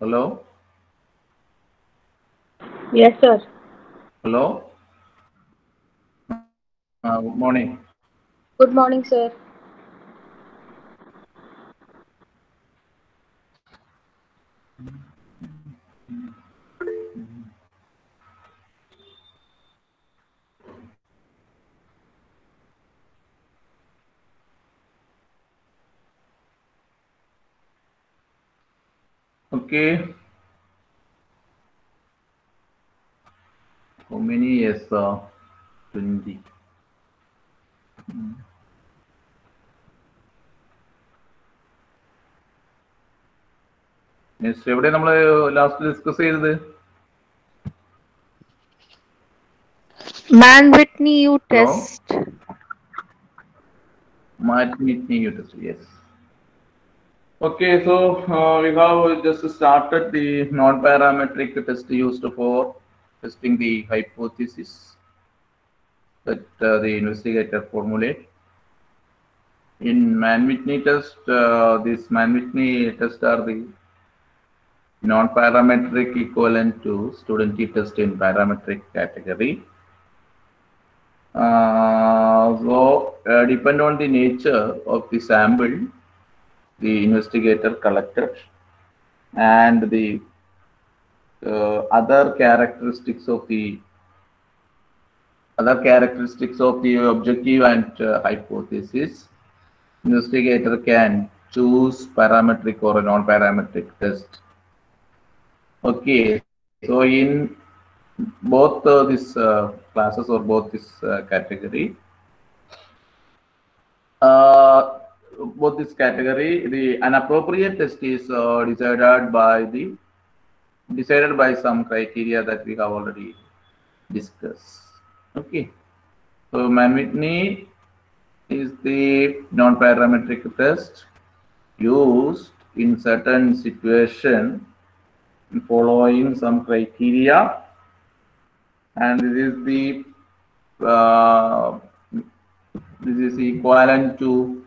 Hello? Yes, sir. Hello? Uh, good morning. Good morning, sir. Okay. How many years? Uh, 20. Next എവിടെ നമ്മൾ last discuss ചെയ്തത് Man Whitney U Hello? test. Martin test. Yes. Okay, so uh, we have just started the non-parametric test used for testing the hypothesis that uh, the investigator formulate. In Man-Whitney test, uh, this Man-Whitney test are the non-parametric equivalent to student test in parametric category. Uh, so uh, depend on the nature of the sample the investigator collected and the uh, other characteristics of the other characteristics of the objective and uh, hypothesis investigator can choose parametric or a non-parametric test okay so in both uh, these uh, classes or both this uh, category uh, both this category the an appropriate test is uh, decided by the decided by some criteria that we have already discussed okay so man-whitney is the non-parametric test used in certain situation following some criteria and this is the uh, this is equivalent to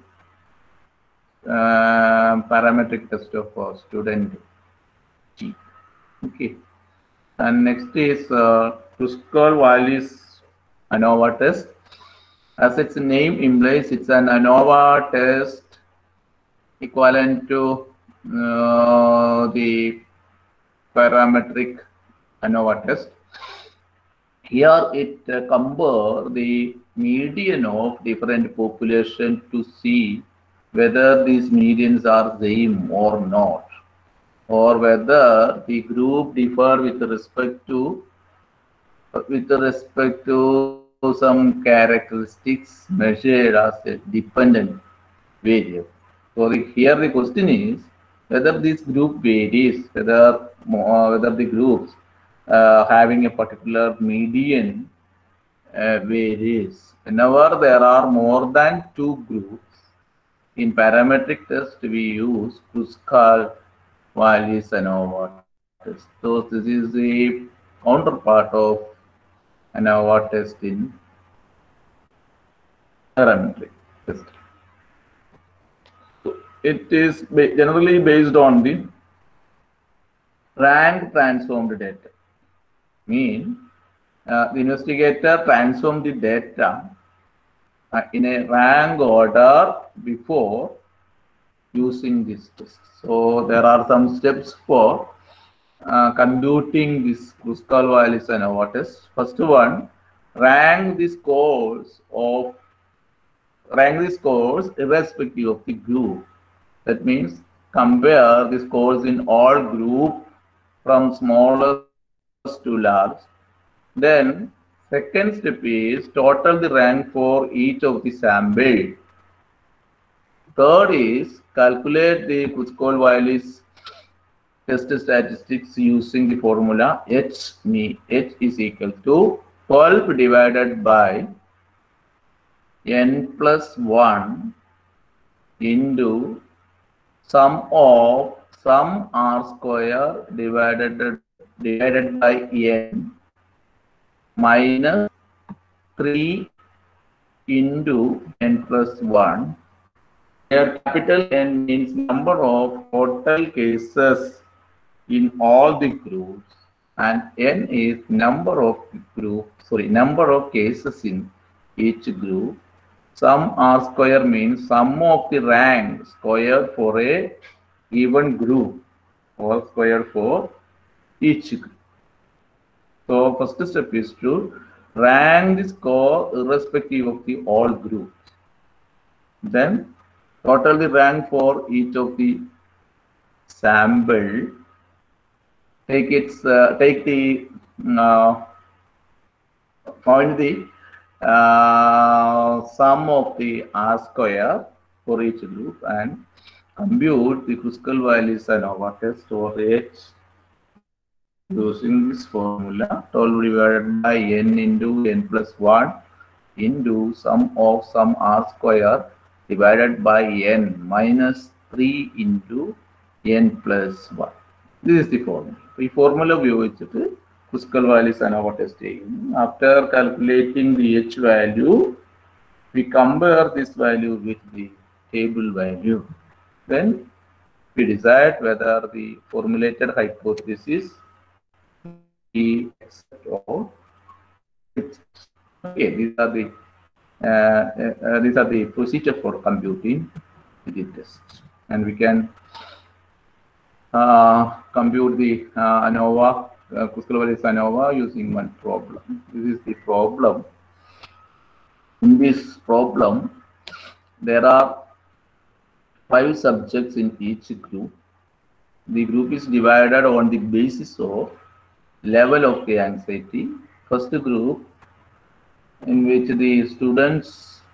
uh, parametric test of uh, student G. Okay, and next is uh, Kruskal-Wallis ANOVA test. As its name implies, it's an ANOVA test equivalent to uh, the parametric ANOVA test. Here it uh, compare the median of different population to see whether these medians are same or not, or whether the group differ with respect to with respect to some characteristics measured as a dependent variable. So the, here the question is whether this group varies, whether mo- whether the groups uh, having a particular median uh, varies. Whenever there are more than two groups, in parametric test we use Kruskal Wallis ANOVA test. So this is the counterpart of ANOVA test in parametric test. So it is ba- generally based on the rank transformed data. Mean uh, the investigator transformed the data uh, in a rank order before using this test. So there are some steps for uh, computing this Kruskal-Wallis ANOVA test. First one, rank the scores of rank the scores irrespective of the group. That means compare the scores in all group from smallest to large. Then second step is total the rank for each of the sample. Third is calculate the Kruskal-Wallis test statistics using the formula H me H is equal to 12 divided by n plus 1 into sum of sum r square divided divided by n minus 3 into n plus 1 here capital N means number of total cases in all the groups and n is number of group sorry number of cases in each group sum r square means sum of the rank square for a given group or square for each group so first step is to rank the score irrespective of the all groups then total the rank for each of the sample take its uh, take the uh, find the uh, sum of the r square for each group and compute the Kruskal values and over test for h using this formula 12 divided by n into n plus 1 into sum of sum r square divided by n minus 3 into n plus 1. This is the formula. ഈ formula ഉപയോഗിച്ചിട്ട് Kruskal values ANOVA test ചെയ്യുന്നു after calculating the H value we compare this value with the table value then we decide whether the formulated hypothesis accept or okay these are the uh, uh, these are the procedure for computing the test and we can uh, compute the uh, ANOVA uh, Kruskal-Wallis ANOVA using one problem this is the problem in this problem there are five subjects in each group the group is divided on the basis of level of the anxiety. First group in which the students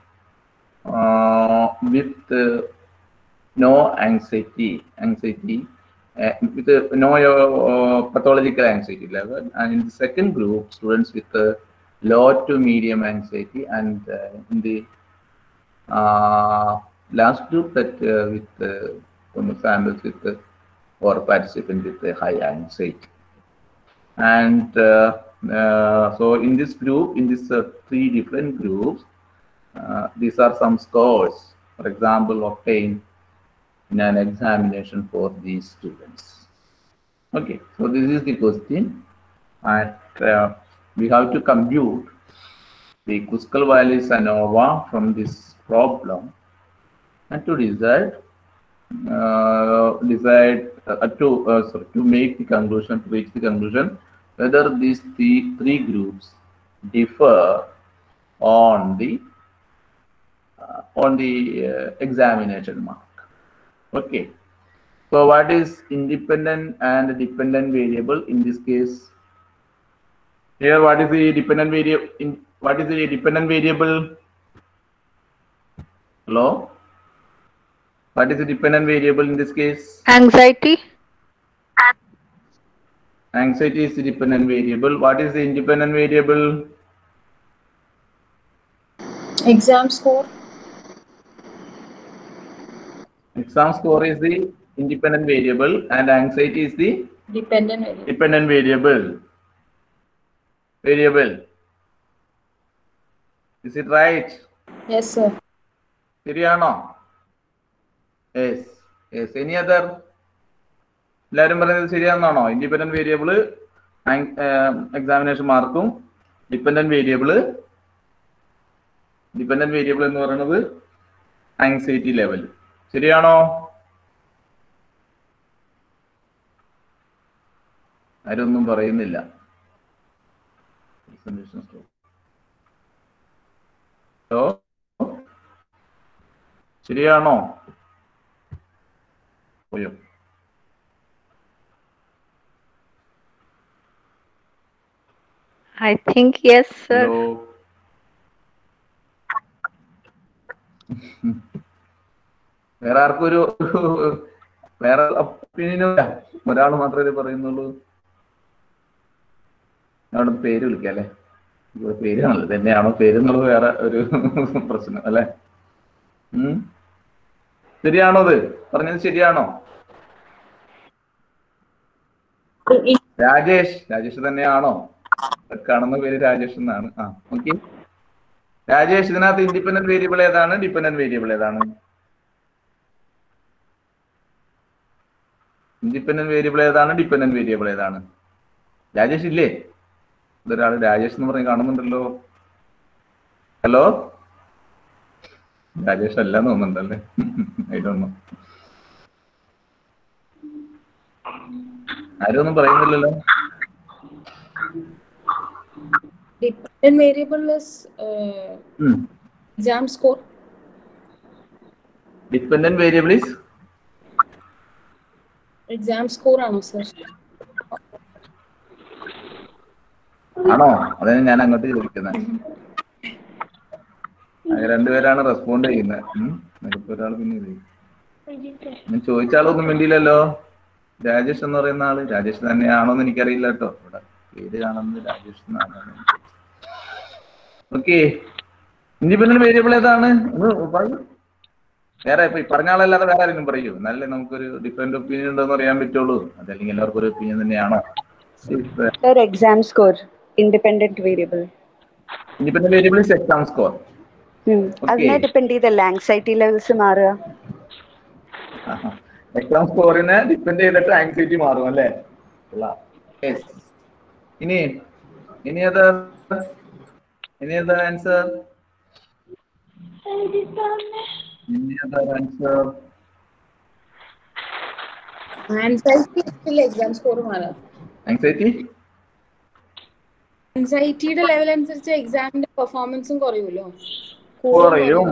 uh, with uh, no anxiety, anxiety uh, with uh, no uh, pathological anxiety level, and in the second group, students with uh, low to medium anxiety, and uh, in the uh, last group that uh, with uh, from samples with uh, or participant with uh, high anxiety and uh, uh, so in this group in this uh, three different groups uh, these are some scores for example obtained in an examination for these students okay so this is the question and uh, we have to compute the Kruskal values ANOVA from this problem and to decide uh, decide uh, to uh, sorry, to make the conclusion to reach the conclusion whether these three, three groups differ on the uh, on the uh, examination mark okay so what is independent and dependent variable in this case here what is the dependent variable in what is the dependent variable hello what is the dependent variable in this case? Anxiety. Anxiety is the dependent variable. What is the independent variable? Exam score. Exam score is the independent variable and anxiety is the Dependent variable. dependent variable. Variable. Is it right? Yes, sir. ശരിയാണോ yes yes any other എല്ലാവരും പറയുന്നത് ശരിയാണെന്നാണോ independent variable examination മാർക്കും dependent variable dependent variable എന്ന് പറയുന്നത് anxiety level ശരിയാണോ ആരൊന്നും പറയുന്നില്ല hello ശരിയാണോ പോയോ I think yes, sir. Hello വേറെ ആർക്കും ഒരു വേറെ ഒപ്പീനിയനില്ല ഒരാൾ മാത്രമേ പറയുന്നുള്ളൂ അവിടെ പേര് വിളിക്കാം അല്ലേ ഇവിടെ പേരാണല്ലോ തന്നെയാണോ പേര് എന്നുള്ളത് വേറെ ഒരു പ്രശ്നം അല്ലേ ഉം ശരിയാണോ അത് പറഞ്ഞത് ശരിയാണോ രാജേഷ് രാജേഷ് തന്നെയാണോ കാണുന്ന പേര് രാജേഷ് എന്നാണ് ആ ഓക്കെ രാജേഷ് ഇതിനകത്ത് ഇൻഡിപെൻഡന്റ് വേരിയബിൾ ഏതാണ് ഡിപെൻഡന്റ് വേരിയബിൾ ഏതാണ് ഇൻഡിപെൻഡന്റ് വേരിയബിൾ ഏതാണ് ഡിപെൻഡന്റ് വേരിയബിൾ ഏതാണ് രാജേഷ് ഇല്ലേ ഇതൊരാൾ രാജേഷ് എന്ന് പറഞ്ഞ് കാണുന്നുണ്ടല്ലോ ഹലോ രാജേഷ് അല്ല എന്ന് തോന്നുന്നുണ്ടല്ലേ ഇതൊന്നു ആരും ഒന്നും പറയുന്നില്ലല്ലോ Dependent variable is uh, exam score. Dependent variable is Exam score ആണോ സർ ആണോ അതാണ് ഞാൻ അങ്ങോട്ട് ചോദിക്കുന്നത് അത് രണ്ടുപേരാണ് റെസ്പോണ്ട് ചെയ്യുന്നത് ഉം. അതിലിപ്പോ ഒരാൾ പിന്നെ ഇത് ചെയ്യും. ഞാൻ ചോദിച്ച ആളൊന്നും വേണ്ടിയില്ലല്ലോ രാജേഷ് എന്ന് പറയുന്ന ആള് രാജേഷ് തന്നെയാണോന്ന് എനിക്കറിയില്ല കേട്ടോ ഇവിടെ പേര് കാണുന്നത് രാജേഷ് എന്നാണ് ഓക്കെ ഇൻഡിപെൻഡന്റ് വേരിയബിൾ ഏതാണ് ഒന്ന് പറയൂ വേറെ ഇപ്പൊ ഈ പറഞ്ഞ ആളല്ലാതെ വേറെ ആരെങ്കിലും പറയൂ എന്നാലേ നമുക്കൊരു ഡിഫറെന്റ് ഒപ്പീനിയൻ ഉണ്ടോന്ന് അറിയാൻ പറ്റുള്ളൂ അതല്ലെങ്കിൽ എല്ലാവർക്കും ഒരു ഒപ്പീനിയൻ തന്നെയാണോ Sir, exam score, independent variable. Independent variable is exam score Hmm. അതിനെ ഡിപ്പെൻഡ് ചെയ്തല്ല ആങ്സൈറ്റി ലെവൽസ് മാറുക എക്സാം സ്കോറിനെ ഡിപ്പെൻഡ് ചെയ്തിട്ട് ആങ്സൈറ്റി മാറും അല്ലേ കൊള്ളാം. Yes. ഇനി ഇനി ഏതാ ഇനി ഏതാ ആൻസർ ഇനി ഏതാ answer anxiety still exam score മാറാം ആങ്സൈറ്റി ആൻസൈറ്റിയുടെ ലെവൽ അനുസരിച്ച് എക്സാമിന്റെ പെർഫോമൻസും കുറയുമല്ലോ കുറയും.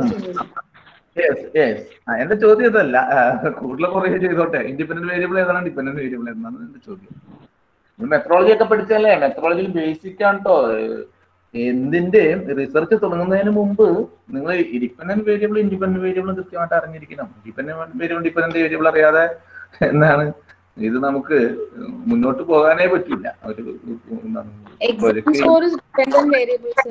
യെസ് യെസ് എന്റെ ചോദ്യം ഇതല്ല കൂടുതൽ കുറേ ചെയ്തോട്ടെ ഇൻഡിപെൻഡന്റ് വേരിയബിൾ ഏതാണ് ഡിപെൻഡന്റ് വേരിയബിൾ ഏതാണ് എന്റെ ചോദ്യം മെട്രോളജി ഒക്കെ പഠിച്ചല്ലേ മെട്രോളജിയിൽ ബേസിക് ആണ് കേട്ടോ എന്തിന്റെ റിസർച്ച് തുടങ്ങുന്നതിന് മുമ്പ് നിങ്ങൾ ഡിപെൻഡന്റ് വേരിയബിൾ ഇൻഡിപെൻഡന്റ് വേരിയബിളും കൃത്യമായിട്ട് അറിഞ്ഞിരിക്കണം ഡിപെൻഡന്റ് വേരിയബിൾ ഡിപെൻഡന്റ് വേരിയബിൾ അറിയാതെ എന്താണ് ഇത് നമുക്ക് മുന്നോട്ട് പോകാനേ പറ്റില്ല ഒരു exam score is dependent variable sir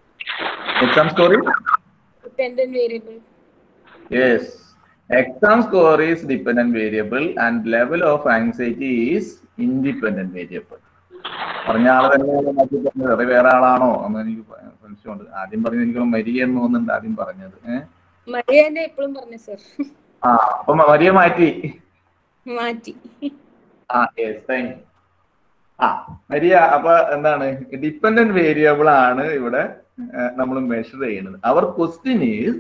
exam സ്കോറിൽ dependent variable Yes. Exam score is dependent variable and level of anxiety is independent variable. പറഞ്ഞ ആള് തന്നെ മാറ്റി പറഞ്ഞത് അത് വേറെ ആളാണോ എന്ന് എനിക്ക് സംശയമുണ്ട് ആദ്യം പറഞ്ഞത് എനിക്ക് മരിയ എന്ന് തോന്നുന്നുണ്ട് ആദ്യം പറഞ്ഞത് ഏഹ് മരിയന്റെ എപ്പോഴും പറഞ്ഞു സർ ആ അപ്പൊ മരിയ മാറ്റി മാറ്റി ആ യെസ് താങ്ക് യു ആ മരിയ അപ്പൊ എന്താണ് ഡിപ്പെൻഡന്റ് വേരിയബിൾ ആണ് ഇവിടെ നമ്മൾ മെഷർ ചെയ്യുന്നത് our question is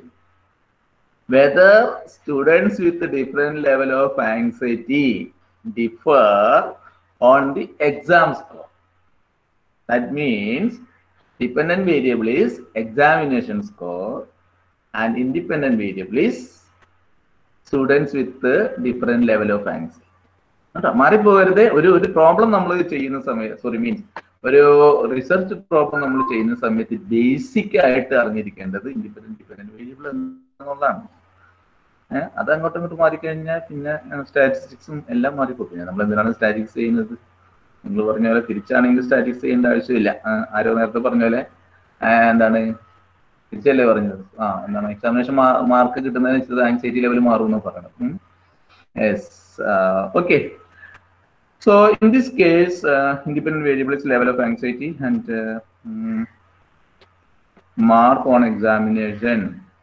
whether students with different level of anxiety differ on the exam score. That means dependent variable is examination score and independent variable is students with the different level of anxiety. കേട്ടോ മാറിപ്പോകരുത് ഒരു ഒരു problem നമ്മൾ ചെയ്യുന്ന സമയത്ത് sorry means ഒരു research problem നമ്മൾ ചെയ്യുന്ന സമയത്ത് ബേസിക് ആയിട്ട് അറിഞ്ഞിരിക്കേണ്ടത് ഇൻഡിപെൻഡന്റ് ഡിപെൻഡന്റ് വേരിയബിൾ എന്നുള്ളതാണ് ഏഹ് അത് അങ്ങോട്ടും ഇങ്ങോട്ടും മാറിക്കഴിഞ്ഞാൽ പിന്നെ സ്റ്റാറ്റിസ്റ്റിക്സും എല്ലാം മാറിപ്പോകും നമ്മൾ എന്തിനാണ് സ്റ്റാറ്റിക്സ് ചെയ്യുന്നത് നിങ്ങൾ പറഞ്ഞ പോലെ തിരിച്ചാണെങ്കിൽ സ്റ്റാറ്റിക്സ് ചെയ്യേണ്ട ആവശ്യമില്ല ആ, ആരോ നേരത്തെ പറഞ്ഞ പോലെ ആ, എന്താണ് തിരിച്ചല്ലേ പറഞ്ഞത് ആ എന്താണ് എക്സാമിനേഷൻ മാർക്ക് കിട്ടുന്നതിന് ആൻസൈറ്റി ലെവൽ മാറും എന്ന് പറയണം yes okay So in this case, uh, independent variable is level of anxiety and uh, mm, mark on examination.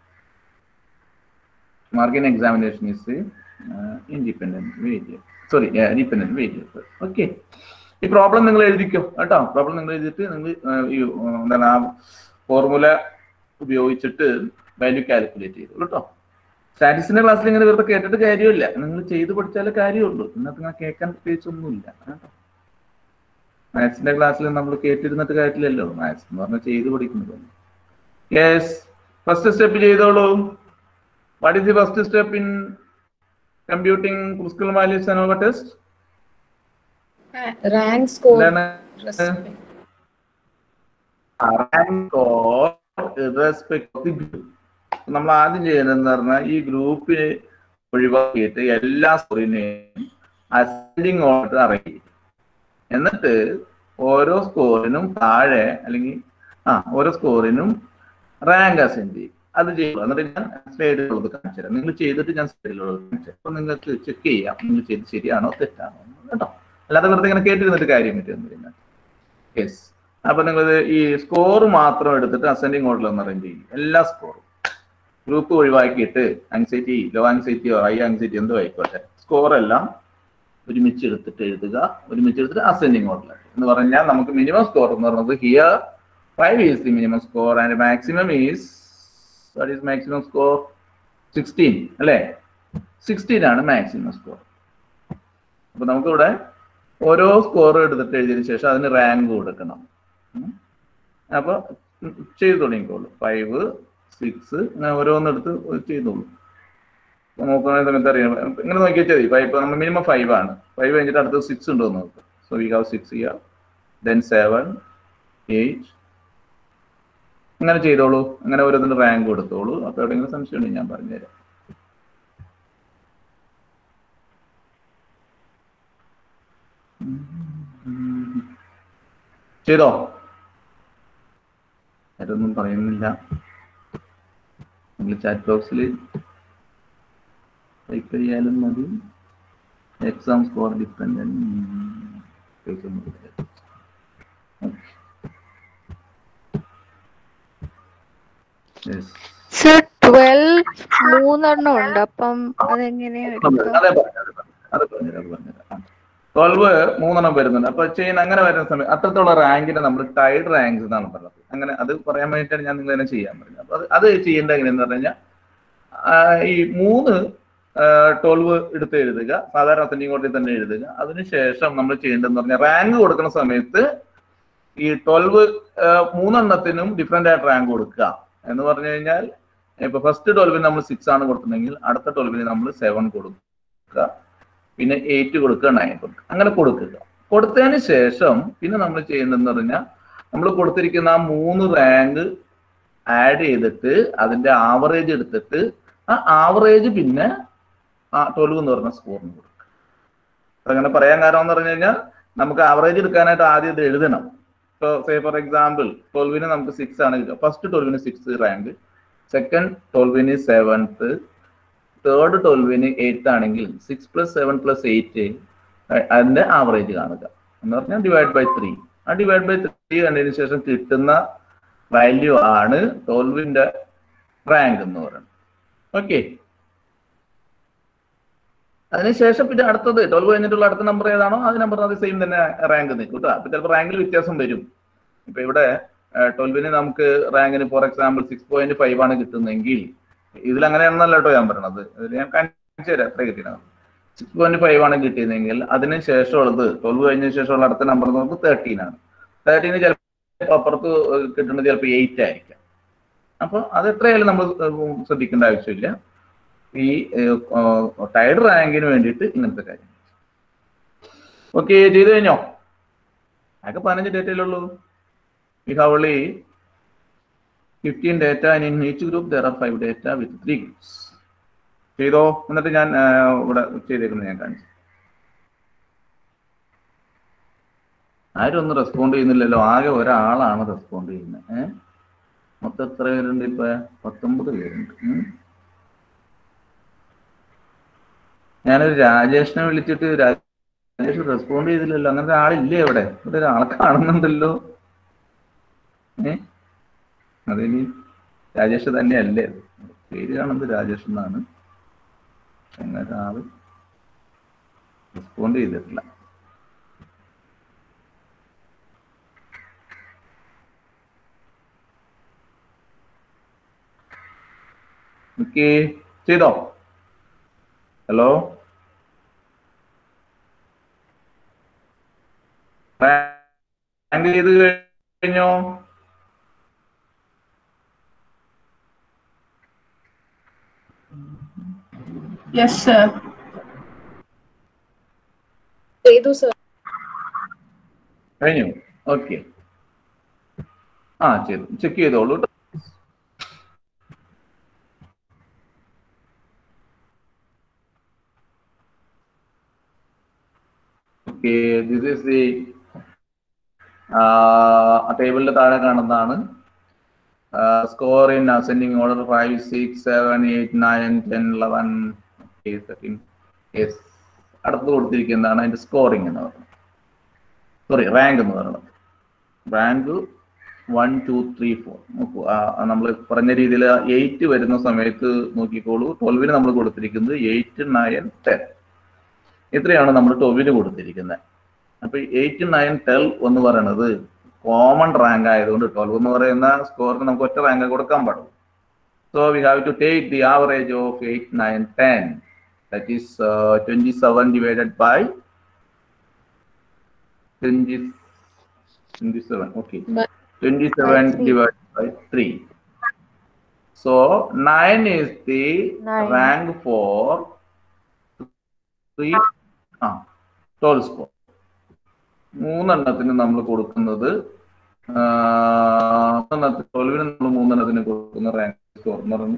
Mark in examination is the uh, independent variable. Sorry, yeah, dependent variable. Okay. ഈ problem നിങ്ങൾ എഴുതിക്കോ കേട്ടോ problem നിങ്ങൾ എഴുതിയിട്ട് നിങ്ങൾ ഈ uh, എന്താണ് ആ ഫോർമുല ഉപയോഗിച്ചിട്ട് വാല്യൂ കാൽക്കുലേറ്റ് ചെയ്തു കേട്ടോ സ്റ്റാറ്റിക്സിന്റെ ക്ലാസ്സിൽ ഇങ്ങനെ വെറുതെ കേട്ടിട്ട് കാര്യമില്ല നിങ്ങൾ ചെയ്ത് പഠിച്ചാലേ കാര്യമുള്ളൂ ഇന്നത്തെ ഇങ്ങനെ കേൾക്കാൻ പ്രത്യേകിച്ച് ഒന്നുമില്ല കേട്ടോ മാത്സിന്റെ ക്ലാസ്സിൽ നമ്മൾ കേട്ടിരുന്നിട്ട് കാര്യമില്ലല്ലോ മാത്സ് എന്ന് പറഞ്ഞാൽ ചെയ്ത് പഠിക്കുന്നത് യെസ് ഫസ്റ്റ് സ്റ്റെപ്പ് ചെയ്തോളൂ what is the first step in computing Kruskal values ANOVA test rank score എന്താണ് റാങ്ക് ഓർ ഇറസ്പെക്ട് നമ്മൾ ആദ്യം ചെയ്യുന്നതെന്ന് പറഞ്ഞാൽ ഈ ഗ്രൂപ്പിന് ഒഴിവാക്കിയിട്ട് എല്ലാ സ്കോറിനെയും അസെൻഡിങ് ഓർഡർ അറേഞ്ച് എന്നിട്ട് ഓരോ സ്കോറിനും താഴെ അല്ലെങ്കിൽ ആ ഓരോ സ്കോറിനും റാങ്ക് അസെൻഡ് ചെയ്യും അത് ചെയ്യും എന്നിട്ട് ഞാൻ സ്ലൈഡിലുള്ളത് കാണിച്ചു തരാം നിങ്ങൾ ചെയ്തിട്ട് ഞാൻ സ്ലൈഡിലുള്ളത് കാണിച്ചു തരാം അപ്പൊ നിങ്ങൾക്ക് ചെക്ക് ചെയ്യാം നിങ്ങൾ ചെയ്ത് ശരിയാണോ തെറ്റാണോ എന്ന് കേട്ടോ അല്ലാതെ വെറുതെ ഇങ്ങനെ കേട്ടിരുന്നിട്ട് കാര്യം പറ്റുന്നില്ല യെസ് അപ്പൊ നിങ്ങൾ ഈ സ്കോർ മാത്രം എടുത്തിട്ട് അസെൻഡിങ് ഓർഡറിൽ ഒന്ന് അറേഞ്ച് ചെയ്യും എല്ലാ സ്കോറും ഗ്രൂപ്പ് ഒഴിവാക്കിയിട്ട് ആങ്സൈറ്റി ലോ ആങ്സൈറ്റിയോ ഹൈ ആങ്സൈറ്റി എന്തോ ആയിക്കോട്ടെ സ്കോർ എല്ലാം ഒരുമിച്ച് എടുത്തിട്ട് എഴുതുക ഒരുമിച്ച് എടുത്തിട്ട് അസെൻഡിങ് ഓർഡർ എന്ന് പറഞ്ഞാൽ നമുക്ക് മിനിമം സ്കോർ എന്ന് പറയുന്നത് here five is the minimum score and maximum is what is maximum score sixteen അല്ലേ സിക്സ്റ്റീൻ ആണ് മാക്സിമം സ്കോർ അപ്പൊ നമുക്കിവിടെ ഓരോ സ്കോർ എടുത്തിട്ട് എഴുതിയതിനു ശേഷം അതിന് റാങ്ക് കൊടുക്കണം ഉം. അപ്പൊ ചെയ്തു തുടങ്ങിക്കോളൂ ഫൈവ് സിക്സ് അങ്ങനെ ഓരോന്നെടുത്ത് ചെയ്തോളൂ അപ്പൊ നോക്കുന്ന സമയത്ത് അറിയാം ഇങ്ങനെ നോക്കി വെച്ചാൽ മതി ഫൈവ് നമ്മൾ മിനിമം ഫൈവ് ആണ് ഫൈവ് കഴിഞ്ഞിട്ട് അടുത്ത് സിക്സ് ഉണ്ടോ എന്ന് നോക്കുക so we have six here then seven eight അങ്ങനെ ചെയ്തോളൂ അങ്ങനെ ഓരോന്നിന് റാങ്ക് കൊടുത്തോളൂ അപ്പൊ എവിടെയെങ്കിലും സംശയം ഉണ്ടെങ്കിൽ ഞാൻ പറഞ്ഞുതരാം ചെയ്തോ ആരൊന്നും പറയുന്നില്ല നിങ്ങൾ ചാറ്റ് ബോക്സിൽ ടൈപ്പ് ചെയ്യാലും മതി exam score dependent sir twelve മൂന്നെണ്ണം ഉണ്ട് അപ്പം അതെങ്ങനെയാ എടുക്കുക അതെ പറഞ്ഞു അത് പറഞ്ഞു അത് പറഞ്ഞുതരാം ട്വൽവ് മൂന്നെണ്ണം വരുന്നുണ്ട് അപ്പൊ ചെയ്യുന്ന അങ്ങനെ വരുന്ന സമയം അത്രത്തോളം റാങ്കിനെ നമ്മൾ ടൈഡ് റാങ്ക്സ് എന്നാണ് പറഞ്ഞത് അങ്ങനെ അത് പറയാൻ വേണ്ടിയിട്ടാണ് ഞാൻ നിങ്ങളെ ചെയ്യാൻ പറഞ്ഞത് അപ്പൊ അത് അത് ചെയ്യേണ്ട എങ്ങനെയെന്ന് പറഞ്ഞു കഴിഞ്ഞാൽ ആ, ഈ മൂന്ന് ട്വൽവ് എടുത്ത് എഴുതുക സാധാരണ തന്നെ ഇങ്ങോട്ടേ തന്നെ എഴുതുക അതിനുശേഷം നമ്മൾ ചെയ്യേണ്ടതെന്ന് പറഞ്ഞാൽ റാങ്ക് കൊടുക്കുന്ന സമയത്ത് ഈ ട്വൽവ് മൂന്നെണ്ണത്തിനും ഡിഫറെന്റ് ആയിട്ട് റാങ്ക് കൊടുക്കുക എന്ന് പറഞ്ഞു കഴിഞ്ഞാൽ ഇപ്പൊ ഫസ്റ്റ് ട്വൽവിന് നമ്മൾ സിക്സ് ആണ് കൊടുക്കുന്നെങ്കിൽ അടുത്ത ട്വൽവിന് നമ്മൾ സെവൻ കൊടുക്കുക പിന്നെ എയ്റ്റ് കൊടുക്കുക നയൻ കൊടുക്കുക അങ്ങനെ കൊടുക്കുക കൊടുത്തതിന് ശേഷം പിന്നെ നമ്മൾ ചെയ്യുന്നതെന്ന് പറഞ്ഞാൽ നമ്മൾ കൊടുത്തിരിക്കുന്ന ആ മൂന്ന് റാങ്ക് ആഡ് ചെയ്തിട്ട് അതിന്റെ ആവറേജ് എടുത്തിട്ട് ആ ആവറേജ് പിന്നെ ആ ട്വൽവ് എന്ന് പറഞ്ഞ സ്കോറിന് കൊടുക്കുക അങ്ങനെ പറയാൻ കാരണം എന്ന് പറഞ്ഞു കഴിഞ്ഞാൽ നമുക്ക് ആവറേജ് എടുക്കാനായിട്ട് ആദ്യം ഇത് എഴുതണം ഇപ്പോൾ സേ ഫോർ എക്സാമ്പിൾ ട്വൽവിന് നമുക്ക് സിക്സ് ആണ് കിട്ടുക ഫസ്റ്റ് ട്വൽവിന് സിക്സ് റാങ്ക് സെക്കൻഡ് ട്വൽവിന് സെവൻത്ത് തേർഡ് ട്വൽവിന് എയ്ത്ത് ആണെങ്കിൽ six plus seven plus eight അതിന്റെ ആവറേജ് കാണുക എന്ന് പറഞ്ഞാൽ ഡിവൈഡ് ബൈ ത്രീ ആ ഡിവൈഡ് ബൈ ത്രീ കണ്ടതിന് ശേഷം കിട്ടുന്ന വാല്യൂ ആണ് ട്വൽവിന്റെ റാങ്ക് എന്ന് പറയുന്നത് ഓക്കെ അതിനുശേഷം പിന്നെ അടുത്തത് ട്വൽവ് കഴിഞ്ഞിട്ടുള്ള അടുത്ത നമ്പർ ഏതാണോ അത് നമ്പർ അത് സെയിം തന്നെ റാങ്ക് നിൽക്കും കേട്ടോ അപ്പൊ ചിലപ്പോൾ റാങ്കിൽ വ്യത്യാസം വരും ഇപ്പൊ ഇവിടെ ട്വൽവിന് നമുക്ക് റാങ്കിന് for example six point five ആണ് കിട്ടുന്നതെങ്കിൽ ഇതിൽ അങ്ങനെയാണെന്നല്ല കേട്ടോ ഞാൻ പറഞ്ഞത് ഇതിൽ ഞാൻ കാണിച്ചു തരാം എത്ര കിട്ടിയത് സിക്സ് പോയിന്റ് ഫൈവ് ആണ് കിട്ടിയതെങ്കിൽ അതിന് ശേഷമുള്ളത് ട്വൽവ് കഴിഞ്ഞ ശേഷമുള്ള അടുത്ത നമ്പർ നമുക്ക് തേർട്ടീൻ ആണ് തേർട്ടീന് ചിലപ്പോൾ അപ്പുറത്ത് കിട്ടുന്നത് ചിലപ്പോൾ എയ്റ്റ് ആയിരിക്കാം അപ്പൊ അത് എത്രയായാലും നമ്മൾ ശ്രദ്ധിക്കേണ്ട ആവശ്യമില്ല ഈ ടൈഡ് റാങ്കിന് വേണ്ടിയിട്ട് ഇങ്ങനത്തെ കാര്യം ഓക്കെ ചെയ്തു കഴിഞ്ഞോ ആകെ പതിനഞ്ച് ഡേറ്റയിലുള്ളൂ we have only fifteen data in each group there are five data with three groups ചെയ്തോ എന്നിട്ട് ഞാൻ ആ, ഇവിടെ ചെയ്തേക്കുന്നത് ഞാൻ കാണിച്ചു ആരും ഒന്നും റെസ്പോണ്ട് ചെയ്യുന്നില്ലല്ലോ ആകെ ഒരാളാണ് റെസ്പോണ്ട് ചെയ്യുന്നത് ഏഹ് മൊത്തം എത്ര പേരുണ്ട് ഇപ്പൊ പത്തൊമ്പത് പേരുണ്ട് ഉം. ഞാനൊരു രാജേഷിനെ വിളിച്ചിട്ട് രാജേഷ് റെസ്പോണ്ട് ചെയ്തില്ലല്ലോ അങ്ങനത്തെ ആളില്ലേ അവിടെ ഇവിടെ ഒരാളെ കാണുന്നുണ്ടല്ലോ ഏ അതിന് രാജേഷ് തന്നെയല്ലേ അത് പേര് കാണുന്നത് രാജേഷ് എന്നാണ് അങ്ങനെ ആള് റെസ്പോണ്ട് ചെയ്തിട്ടില്ല ഓക്കെ ചെയ്തോ ഹലോ റാങ്ക് ചെയ്ത് കഴിഞ്ഞോ Yes, sir. ചെയ്തു സർ കഴിഞ്ഞു ഓക്കെ ആ ചെയ്തു ചെക്ക് ചെയ്തോളൂ ട്ടോ. ഓക്കെ ദിസ് ഈസ് ദി ടേബിളിന്റെ താഴെ കാണുന്നതാണ് score in ascending order five six seven eight nine ten eleven thirteen yes അടുത്ത് കൊടുത്തിരിക്കുന്നതാണ് അതിന്റെ സ്കോറിംഗ് എന്ന് പറയുന്നത് സോറി റാങ്ക് എന്ന് പറയുന്നത് rank one two three four നോക്കൂ നമ്മൾ പറഞ്ഞ രീതിയിൽ എയ്റ്റ് വരുന്ന സമയത്ത് നോക്കിക്കോളൂ ട്വൽവിന് നമ്മൾ കൊടുത്തിരിക്കുന്നത് എയ്റ്റ് നയൻ ടെൻ ഇത്രയാണ് നമ്മൾ ടൊവിന് കൊടുത്തിരിക്കുന്നത് അപ്പൊ എയ്റ്റ് നയൻ ട്വൽവ് എന്ന് പറയുന്നത് കോമൺ റാങ്ക് ആയതുകൊണ്ട് ട്വൽവ് എന്ന് പറയുന്ന സ്കോറിന് നമുക്ക് ഒറ്റ റാങ്ക് കൊടുക്കാൻ പാടുള്ളൂ so we have to take the average of eight nine ten that is twenty seven divided by twenty twenty seven okay By- 27 By three. divided by 3. So 9 is the Nine. rank for 3 ah, 12 score. മൂന്നെണ്ണത്തിന് നമ്മൾ കൊടുക്കുന്നത് മൂന്നെണ്ണത്തിന് ട്വൽവിന് നമ്മൾ മൂന്നെണ്ണത്തിന് കൊടുക്കുന്ന rank score എന്ന് പറയുന്നത്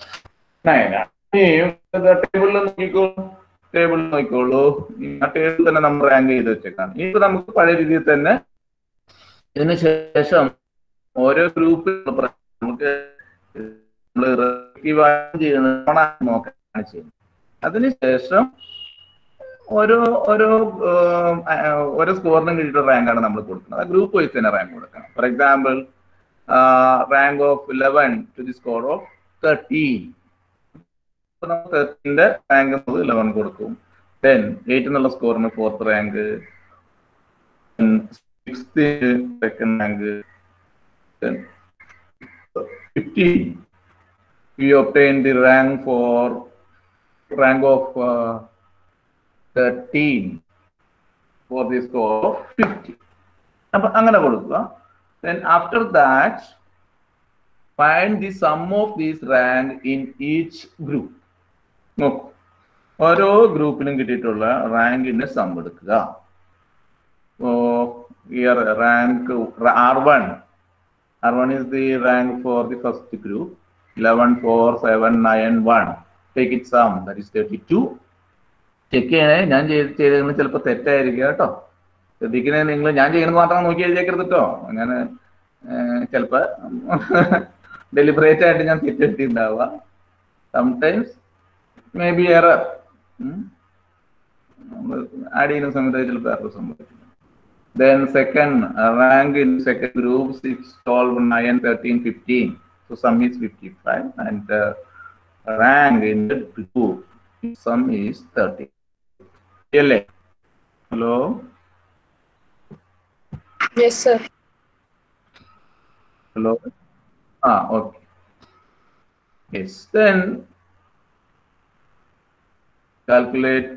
ടേബിളിൽ നോക്കിക്കോളൂ ടേബിളിൽ നോക്കിക്കോളൂ ആ ടേബിളിൽ തന്നെ നമ്മൾ റാങ്ക് ചെയ്ത് വെച്ചേക്കാണ് ഇപ്പൊ നമുക്ക് പഴയ രീതിയിൽ തന്നെ ഇതിന് ശേഷം ഓരോ ഗ്രൂപ്പിൽ നമുക്ക് നമ്മൾ ചെയ്യുന്ന നോക്കാണ് ചെയ്യുന്നത് അതിനുശേഷം ഓരോ ഓരോ ഉം, ആ, ഓരോ സ്കോറിനും കിട്ടിയിട്ട് റാങ്കാണ് നമ്മൾ കൊടുക്കുന്നത് ആ ഗ്രൂപ്പ് വൈസ് തന്നെ റാങ്ക് കൊടുക്കണം for example rank of eleven to the score of thirteen തേർട്ടീൻ്റെ റാങ്ക് ഇലവൻ കൊടുക്കും ടെൻ എയ്റ്റ് എന്നുള്ള സ്കോറിന് fourth rank sixth second rank fifteen we obtained the rank for rank of uh, 13 for the score of 50 അപ്പൊ അങ്ങനെ കൊടുക്കുക then after that find the sum of these rank in each group നോക്കൂ ഓരോ ഗ്രൂപ്പിലും കിട്ടിയിട്ടുള്ള റാങ്കിന്റെ sum എടുക്കുക oh here rank are one are one is the rank for the first group 11 4 7 9 1 take it sum that is 32 check ചെയ്യണേ ഞാൻ ചെയ്ത് ചെയ്തത് ചിലപ്പോൾ തെറ്റായിരിക്കും കേട്ടോ ശ്രദ്ധിക്കണേ നിങ്ങൾ ഞാൻ ചെയ്യുന്നത് മാത്രം നോക്കി എഴുതിയേക്കരുത് കേട്ടോ ഞാൻ ചിലപ്പോൾ ഡെലിബറേറ്റ് ആയിട്ട് ഞാൻ തെറ്റെടുത്തിട്ടുണ്ടാവുക sometimes may be error add ചെയ്യുന്ന സമയത്ത് ചിലപ്പോൾ എറർ സംഭവിക്കും then second uh, rank in second group 6 12 9 13 15 so sum is 55 and uh, rank in the group sum is 30 Really? hello Yes, sir. hello ah okay yes then calculate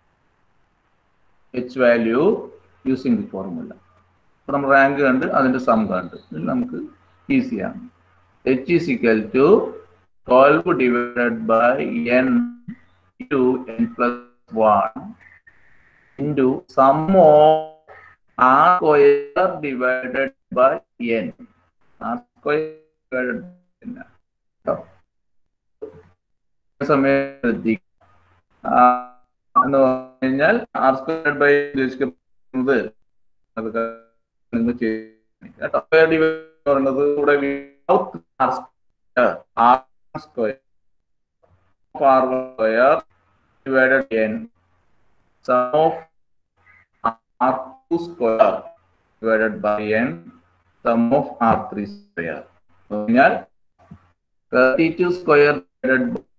h value using the formula അപ്പൊ നമ്മൾ rank കണ്ട് അതിന്റെ some കണ്ട് ഇത് നമുക്ക് ഈസിയാണ് H is equal to twelve divided by N to N plus one into sum of R square divided by N R square divided സമയം ശ്രദ്ധിക്കുക ആ, എന്ന് പറഞ്ഞു കഴിഞ്ഞാൽ ആർ സ്ക്വയർ ബൈ ഉദ്ദേശിക്കുന്നത് അത് നിങ്ങൾ ചെയ്യണം കേട്ടോ സ്ക്വയർ ഡിവൈഡ് എന്ന് പറയുന്നത് ഇവിടെ without R square R square R square divided N sum of R two square divided by N sum of R three square പറഞ്ഞാൽ thirty two square divided by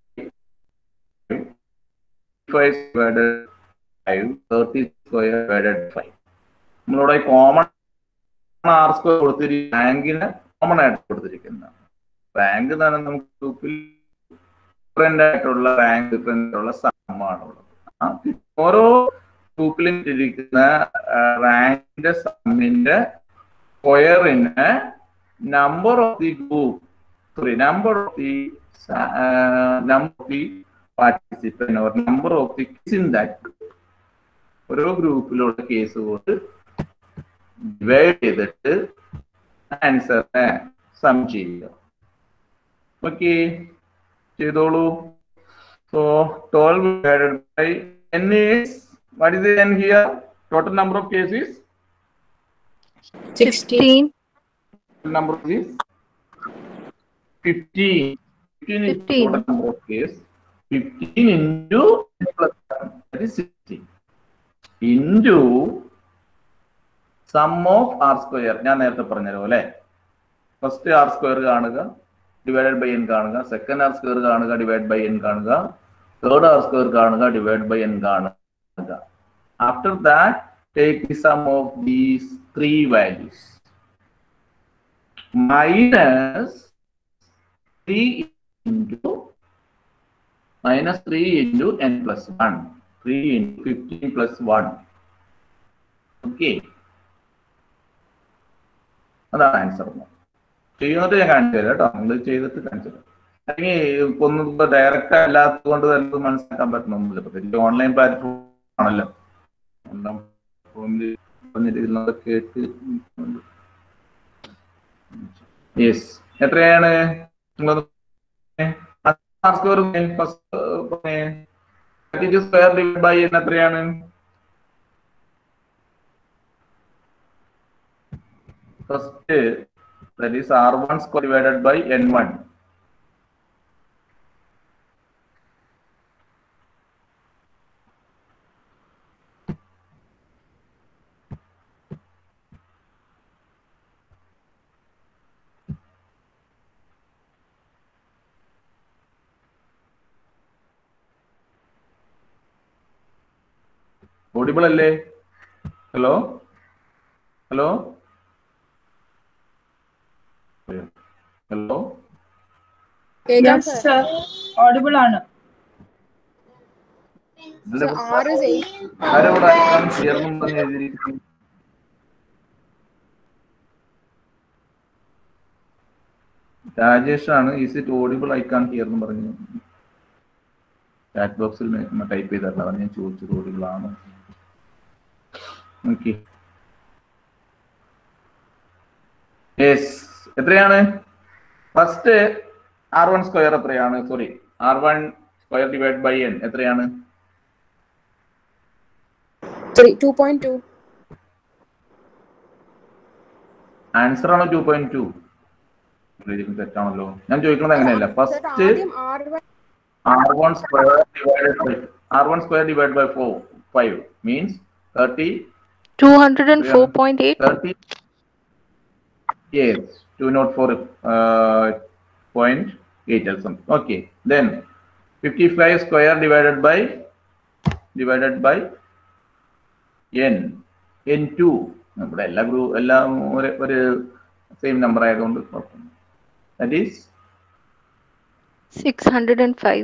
five divided five thirty square divided five നമ്മളിവിടെ common R square കൊടുത്തിരിക്കുന്ന റാങ്കിന് common ആയിട്ട് കൊടുത്തിരിക്കുന്നത് rank എന്ന് പറഞ്ഞാൽ നമുക്ക് ഗ്രൂപ്പിൽ ഡിഫറെന്റ് ആയിട്ടുള്ള റാങ്ക് ഡിഫറെന്റ് ആയിട്ടുള്ള സമ്മാണ് ഉള്ളത് ആ ഓരോ ഗ്രൂപ്പിലും ഇരിക്കുന്ന റാങ്കിന്റെ സമ്മിന്റെ സ്ക്വയറിന് number of the group sorry number of the number of the participant or number of the in that ഓരോ ഗ്രൂപ്പിലുള്ള കേസ് കൊണ്ട് ഡിവൈഡ് ചെയ്തിട്ട് ആൻസറിനെ സം ചെയ്യുക ഓക്കെ ചെയ്തോളൂ so twelve divided by N is what is N here total number of cases 16. Sixteen. number is 15. 15 is 15. total number of case. 15 into plus 1, that is 16. Into sum of R square ഞാൻ നേരത്തെ പറഞ്ഞതുപോലെ first R square കാണുക divided by N കാണുക second R square കാണുക divide by N കാണുക third R square കാണുക divide by N കാണുക After that, take the sum of these three values. Minus 3 into minus 3 into n plus 1. 3 into 15 plus 1. Okay. അതാണ് answer ചെയ്യുന്നത് ഞാൻ കാണിച്ചു തരാം കേട്ടോ നിങ്ങൾ ചെയ്തിട്ട് കാണിച്ചു തരാം അല്ലെങ്കിൽ ഒന്നും ഇപ്പൊ ഡയറക്റ്റ് അല്ലാത്തത് കൊണ്ട് തന്നെ മനസ്സിലാക്കാൻ പറ്റുന്നൊന്നുമില്ല പ്രത്യേകിച്ച് ഓൺലൈൻ പ്ലാറ്റ്ഫോം ആണല്ലോ ഓൺലൈൻ പ്ലാറ്റ്ഫോമിൽ പറഞ്ഞ രീതിയിൽ കേട്ട് യെസ് എത്രയാണ് സ്ക്വയർ സ്ക്വയർ ഡിവൈഡ് ബൈ എന്ന് എത്രയാണ് first that is r1 square divided by n1 audible അല്ലേ ഹലോ ഹലോ ഹലോ കേൾക്കാം Yes, സർ sir. Audible ആണ്. ആറ് ചെയ്യും ആരവിടെ ചേർന്നും പറഞ്ഞ് എഴുതിയിരിക്കുന്നു രാജേഷ് ആണ് is it audible I can hear എന്ന് പറഞ്ഞു ചാറ്റ് ബോക്സിൽ ടൈപ്പ് ചെയ്തല്ല അതാണ് ഞാൻ ചോദിച്ചത് ഓഡിബിൾ ആണോ ഓക്കെ യെസ് എത്രയാണ് ഫസ്റ്റ് ആർ വൺ സ്ക്വയർ എത്രയാണ് sorry R one square divide by N എത്രയാണ് three two point two answer ആണോ ടു പോയിന്റ് ടു തെറ്റാണല്ലോ ഞാൻ ചോദിക്കുന്നത് അങ്ങനെയല്ല ഫസ്റ്റ് ആദ്യം ആറ് R one square divided by R one square divide by four five means thirty 204.8 30 yes 204 uh, point 8 or something okay then 55 square divided by divided by n n2 നമ്മുടെ എല്ലാ group എല്ലാം ഒരു ഒരു സെയിം നമ്പർ ആയതുകൊണ്ട് that is 605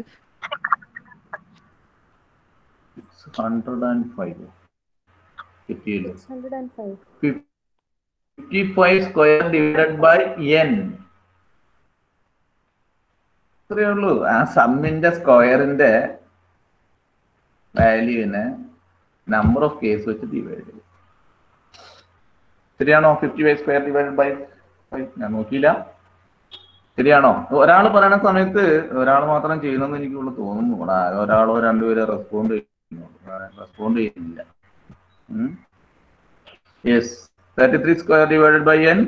hundred and five കിട്ടിയല്ലോ hundred and five 55 square divided by N ഇത്രയേ ഉള്ളൂ ആ സമ്മിന്റെ സ്ക്വയറിന്റെ വാല്യൂവിനെ നമ്പർ ഓഫ് കേസ് വെച്ച് ഡിവൈഡ് ചെയ്യും ശരിയാണോ fifty five square divide by five ഞാൻ നോക്കിയില്ല ശരിയാണോ ഒരാൾ പറയുന്ന സമയത്ത് ഒരാൾ മാത്രം ചെയ്യണമെന്ന് എനിക്കുള്ള തോന്നുന്നു ഇവിടെ ആകെ ഒരാളോ രണ്ടുപേരോ റെസ്പോണ്ട് ചെയ്യുന്നു റെസ്പോണ്ട് ചെയ്യുന്നില്ല yes thirty three square divided by N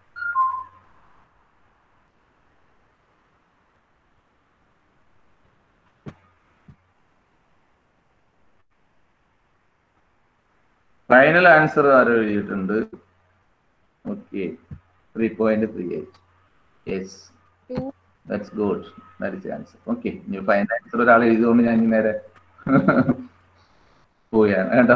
final answer ആരോ എഴുതിയിട്ടുണ്ട് okay three point three eight yes that's good that is answer okay ഇനി ഫൈനൽ ആൻസർ ഒരാൾ എഴുതിയതുകൊണ്ട് ഞാൻ ഇനി നേരെ പോവുകയാണ് കേട്ടോ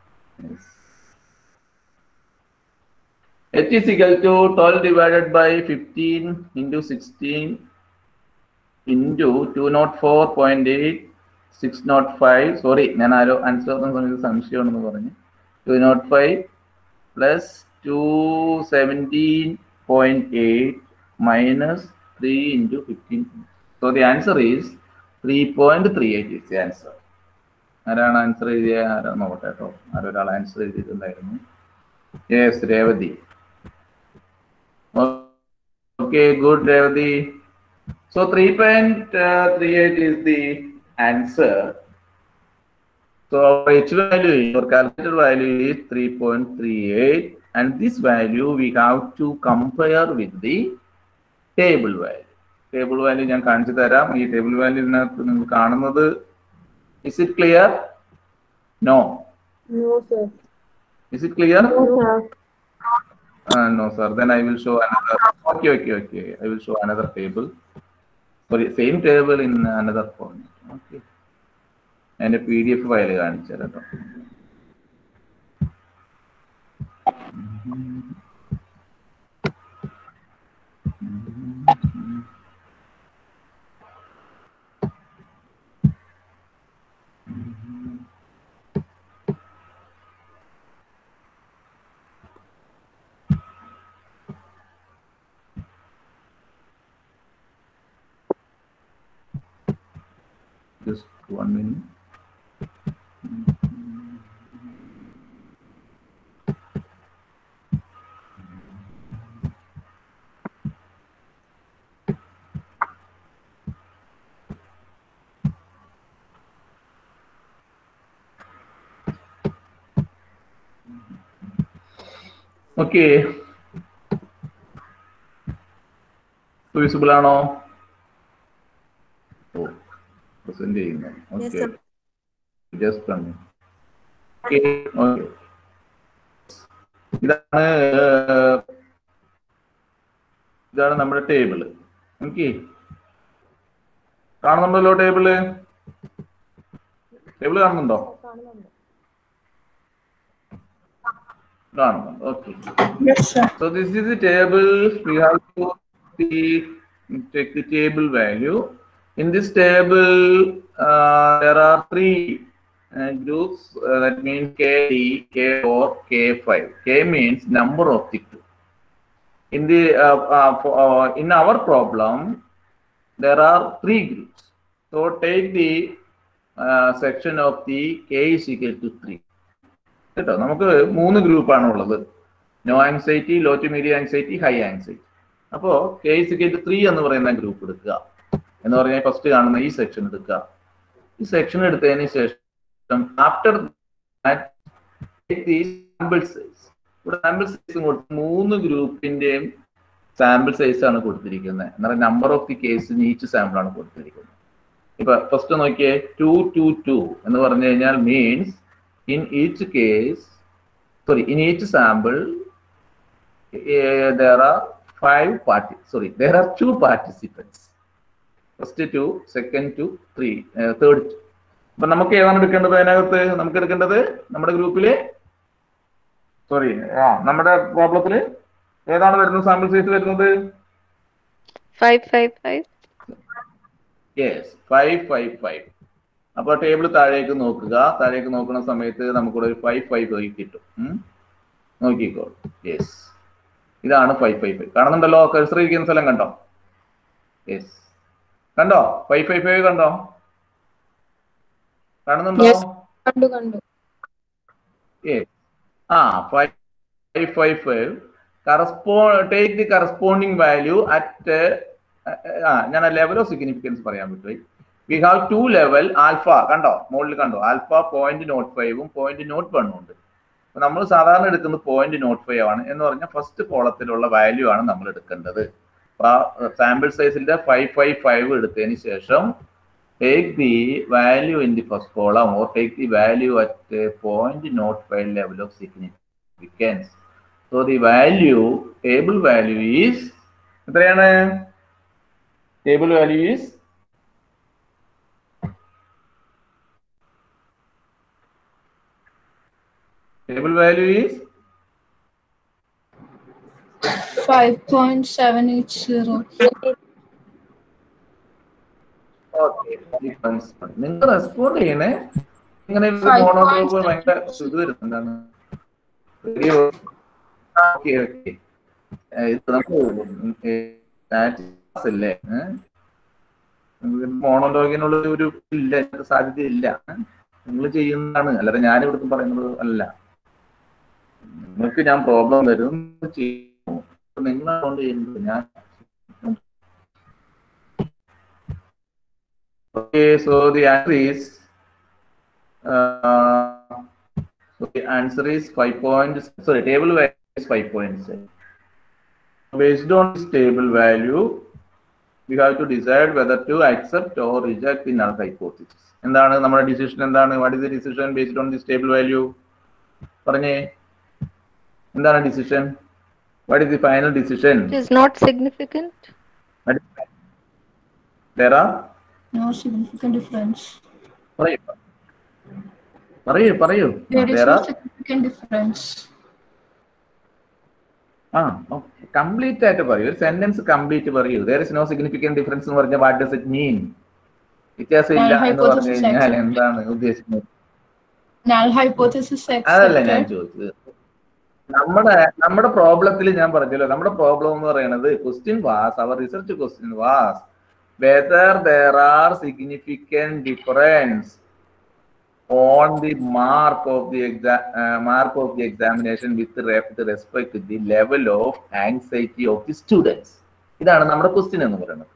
H is equal to 12 divided by 15 into 16 into 204.8 605 sorry ഞാൻ ആരോ ആൻസർ പറഞ്ഞ സമയത്ത് സംശയമാണെന്ന് പറഞ്ഞു two naught five plus two seventeen point eight minus three into fifteen so the answer is three point three eight is the answer ആരാണ് answer എഴുതിയ ആരോ നോക്കട്ടെ കേട്ടോ ആരൊരാൾ ആൻസർ എഴുതിയിട്ടുണ്ടായിരുന്നു yes Revati Okay, good, Revati. So 3.38 is the answer. So our H value, your calculated value is 3.38 and this value we have to compare with the table value. Table value ഞാൻ കാണിച്ചു തരാം ഈ ടേബിൾ വാല്യൂവിനകത്ത് നിങ്ങൾ കാണുന്നത് is it clear no no sir is it clear no sir Uh, no, sir. Then I will show another. Okay, okay, okay. I will show another table. Sorry, same table in another format. Okay. അതിന്റെ P D F file കാണിച്ചു തരാം കേട്ടോ just one minute. Okay visible ആണോ oh present ചെയ്യുന്നു okay just കണ്ടു okay okay ഇതാണ് uh, ഇതാണ് നമ്മുടെ ടേബിള് ഓക്കെ കാണുന്നുണ്ടല്ലോ ടേബിള് ടേബിള് കാണുന്നുണ്ടോ കാണുന്നുണ്ട് okay Yes, sir. So this is the table. We have to see, take the table value. In this table, uh, there are three uh, groups. Uh, that means K, K4, K5. K means number of the two. In the uh, uh, for, uh, in our problem, there are three groups. So take the uh, section of the K is equal to three. കേട്ടോ നമുക്ക് മൂന്ന് ഗ്രൂപ്പാണ് ഉള്ളത് no anxiety low to medium anxiety high anxiety അപ്പോ case ഗേറ്റ് three എന്ന് പറയുന്ന group എടുക്കുക എന്ന് പറഞ്ഞാൽ ഫസ്റ്റ് കാണുന്ന ഈ സെക്ഷൻ എടുക്കുക ഈ സെക്ഷൻ എടുത്തതിന് ശേഷം ആഫ്റ്റർ സാമ്പിൾ സൈസ് ഇവിടെ സാമ്പിൾ സൈസ് കൊടുത്ത് മൂന്ന് ഗ്രൂപ്പിന്റെയും സാമ്പിൾ സൈസ് ആണ് കൊടുത്തിരിക്കുന്നത് എന്നാൽ നമ്പർ ഓഫ് ദി കേസിന് ഈച്ച് സാമ്പിൾ ആണ് കൊടുത്തിരിക്കുന്നത് ഇപ്പൊ ഫസ്റ്റ് നോക്കിയേ ടു ടു ടു എന്ന് പറഞ്ഞു കഴിഞ്ഞാൽ means in each case sorry, in each sample, uh, there are five party. Sorry, there are two participants. First two, second two, three, uh, third two. അപ്പൊ നമുക്ക് ഏതാണ് എടുക്കേണ്ടത് അതിനകത്ത് നമുക്ക് എടുക്കേണ്ടത് നമ്മുടെ ഗ്രൂപ്പില് സോറി ആ നമ്മുടെ പ്രോബ്ലത്തില് ഏതാണ് വരുന്നത് സാമ്പിൾ സൈസ് വരുന്നത് five five five yes five five five അപ്പൊ ടേബിൾ താഴേക്ക് നോക്കുക താഴേക്ക് നോക്കുന്ന സമയത്ത് നമുക്കിവിടെ ഒരു ഫൈവ് ഫൈവ് ഫൈവ് കിട്ടും ഉം. നോക്കിക്കോ യെസ് ഇതാണ് ഫൈവ് ഫൈവ് ഫൈവ് കാണുന്നുണ്ടല്ലോ കഴ്സർ ഇരിക്കുന്ന സ്ഥലം കണ്ടോ യെസ് കണ്ടോ ഫൈവ് ഫൈവ് ഫൈവ് കണ്ടോ കാണുന്നുണ്ടോ Yes. കണ്ടു കണ്ടു Yes. Ah, five, five, five, five. Correspond, take the corresponding value at, uh, uh, ah, ഞാൻ ലെവൽ ഓഫ് സിഗ്നിഫിക്കൻസ് പറയാൻ പറ്റും we have to level alpha കണ്ടോ മുകളിൽ കണ്ടോ ആൽഫ പോയിന്റ് നോട്ട് ഫൈവും പോയിന്റ് നോട്ട് വണ്ണും ഉണ്ട് അപ്പൊ നമ്മൾ സാധാരണ എടുക്കുന്നത് പോയിന്റ് നോട്ട് ഫൈവ് ആണ് എന്ന് പറഞ്ഞാൽ ഫസ്റ്റ് കോളത്തിലുള്ള വാല്യൂ ആണ് നമ്മൾ എടുക്കേണ്ടത് സാമ്പിൾ സൈസിന്റെ ഫൈവ് ഫൈവ് ഫൈവ് എടുത്തതിന് ശേഷം take the value in the first column or take the value at a point not five level of significance. So the value, table value is, എത്രയാണ് table value is table value is 5.780. Okay നിങ്ങൾ respond ചെയ്യണേ ഇങ്ങനെ Five monograph points. ഭയങ്കര ഇത് വരുന്നുണ്ടാണ് okay okay ഇത് നമുക്ക് സ്റ്റാറ്റിസ് അല്ലേ മോണോലോഗിനുള്ള ഒരു ഇല്ല ഇതിന് സാധ്യത ഇല്ല നിങ്ങൾ ചെയ്യുന്നതാണ് അല്ലാതെ ഞാൻ ഇവിടുത്തെ പറയുന്നത് അല്ല നിങ്ങൾക്ക് ഞാൻ പ്രോബ്ലം തരും ചെയ്യും നിങ്ങളാണ് ചെയ്യുന്നത് ഞാൻ Okay, so the answer is uh, so the answer is five points. Sorry, table value is five points. Based on this table value, we have to decide whether to accept or reject the null hypothesis. എന്താണ് നമ്മുടെ decision എന്താണ് what is the decision based on this table value പറഞ്ഞേ എന്താണ് decision what is the final decision it is not significant there are No significant difference. പറയൂ പറയൂ പറയൂ There is There no are- significant difference. ആ complete ആയിട്ട് പറയൂ ഒരു sentence complete പറയൂ there is no significant difference എന്ന് പറഞ്ഞാൽ വാട്ട് ഡസ് ഇറ്റ് മീൻ വ്യത്യാസമില്ല Null എന്ന് പറഞ്ഞു hypothesis കഴിഞ്ഞാൽ accepted. എന്താണ് ഉദ്ദേശിക്കുന്നത് Null hypothesis അതല്ല ഞാൻ accepted. ചോദിച്ചത് നമ്മുടെ നമ്മുടെ പ്രോബ്ലത്തിൽ ഞാൻ പറഞ്ഞല്ലോ നമ്മുടെ പ്രോബ്ലം എന്ന് പറയുന്നത് question was our research question was whether there are significant difference on the mark of the exam mark of the examination with respect to the level of anxiety of the students ഇതാണ് നമ്മുടെ question എന്ന് പറയുന്നത്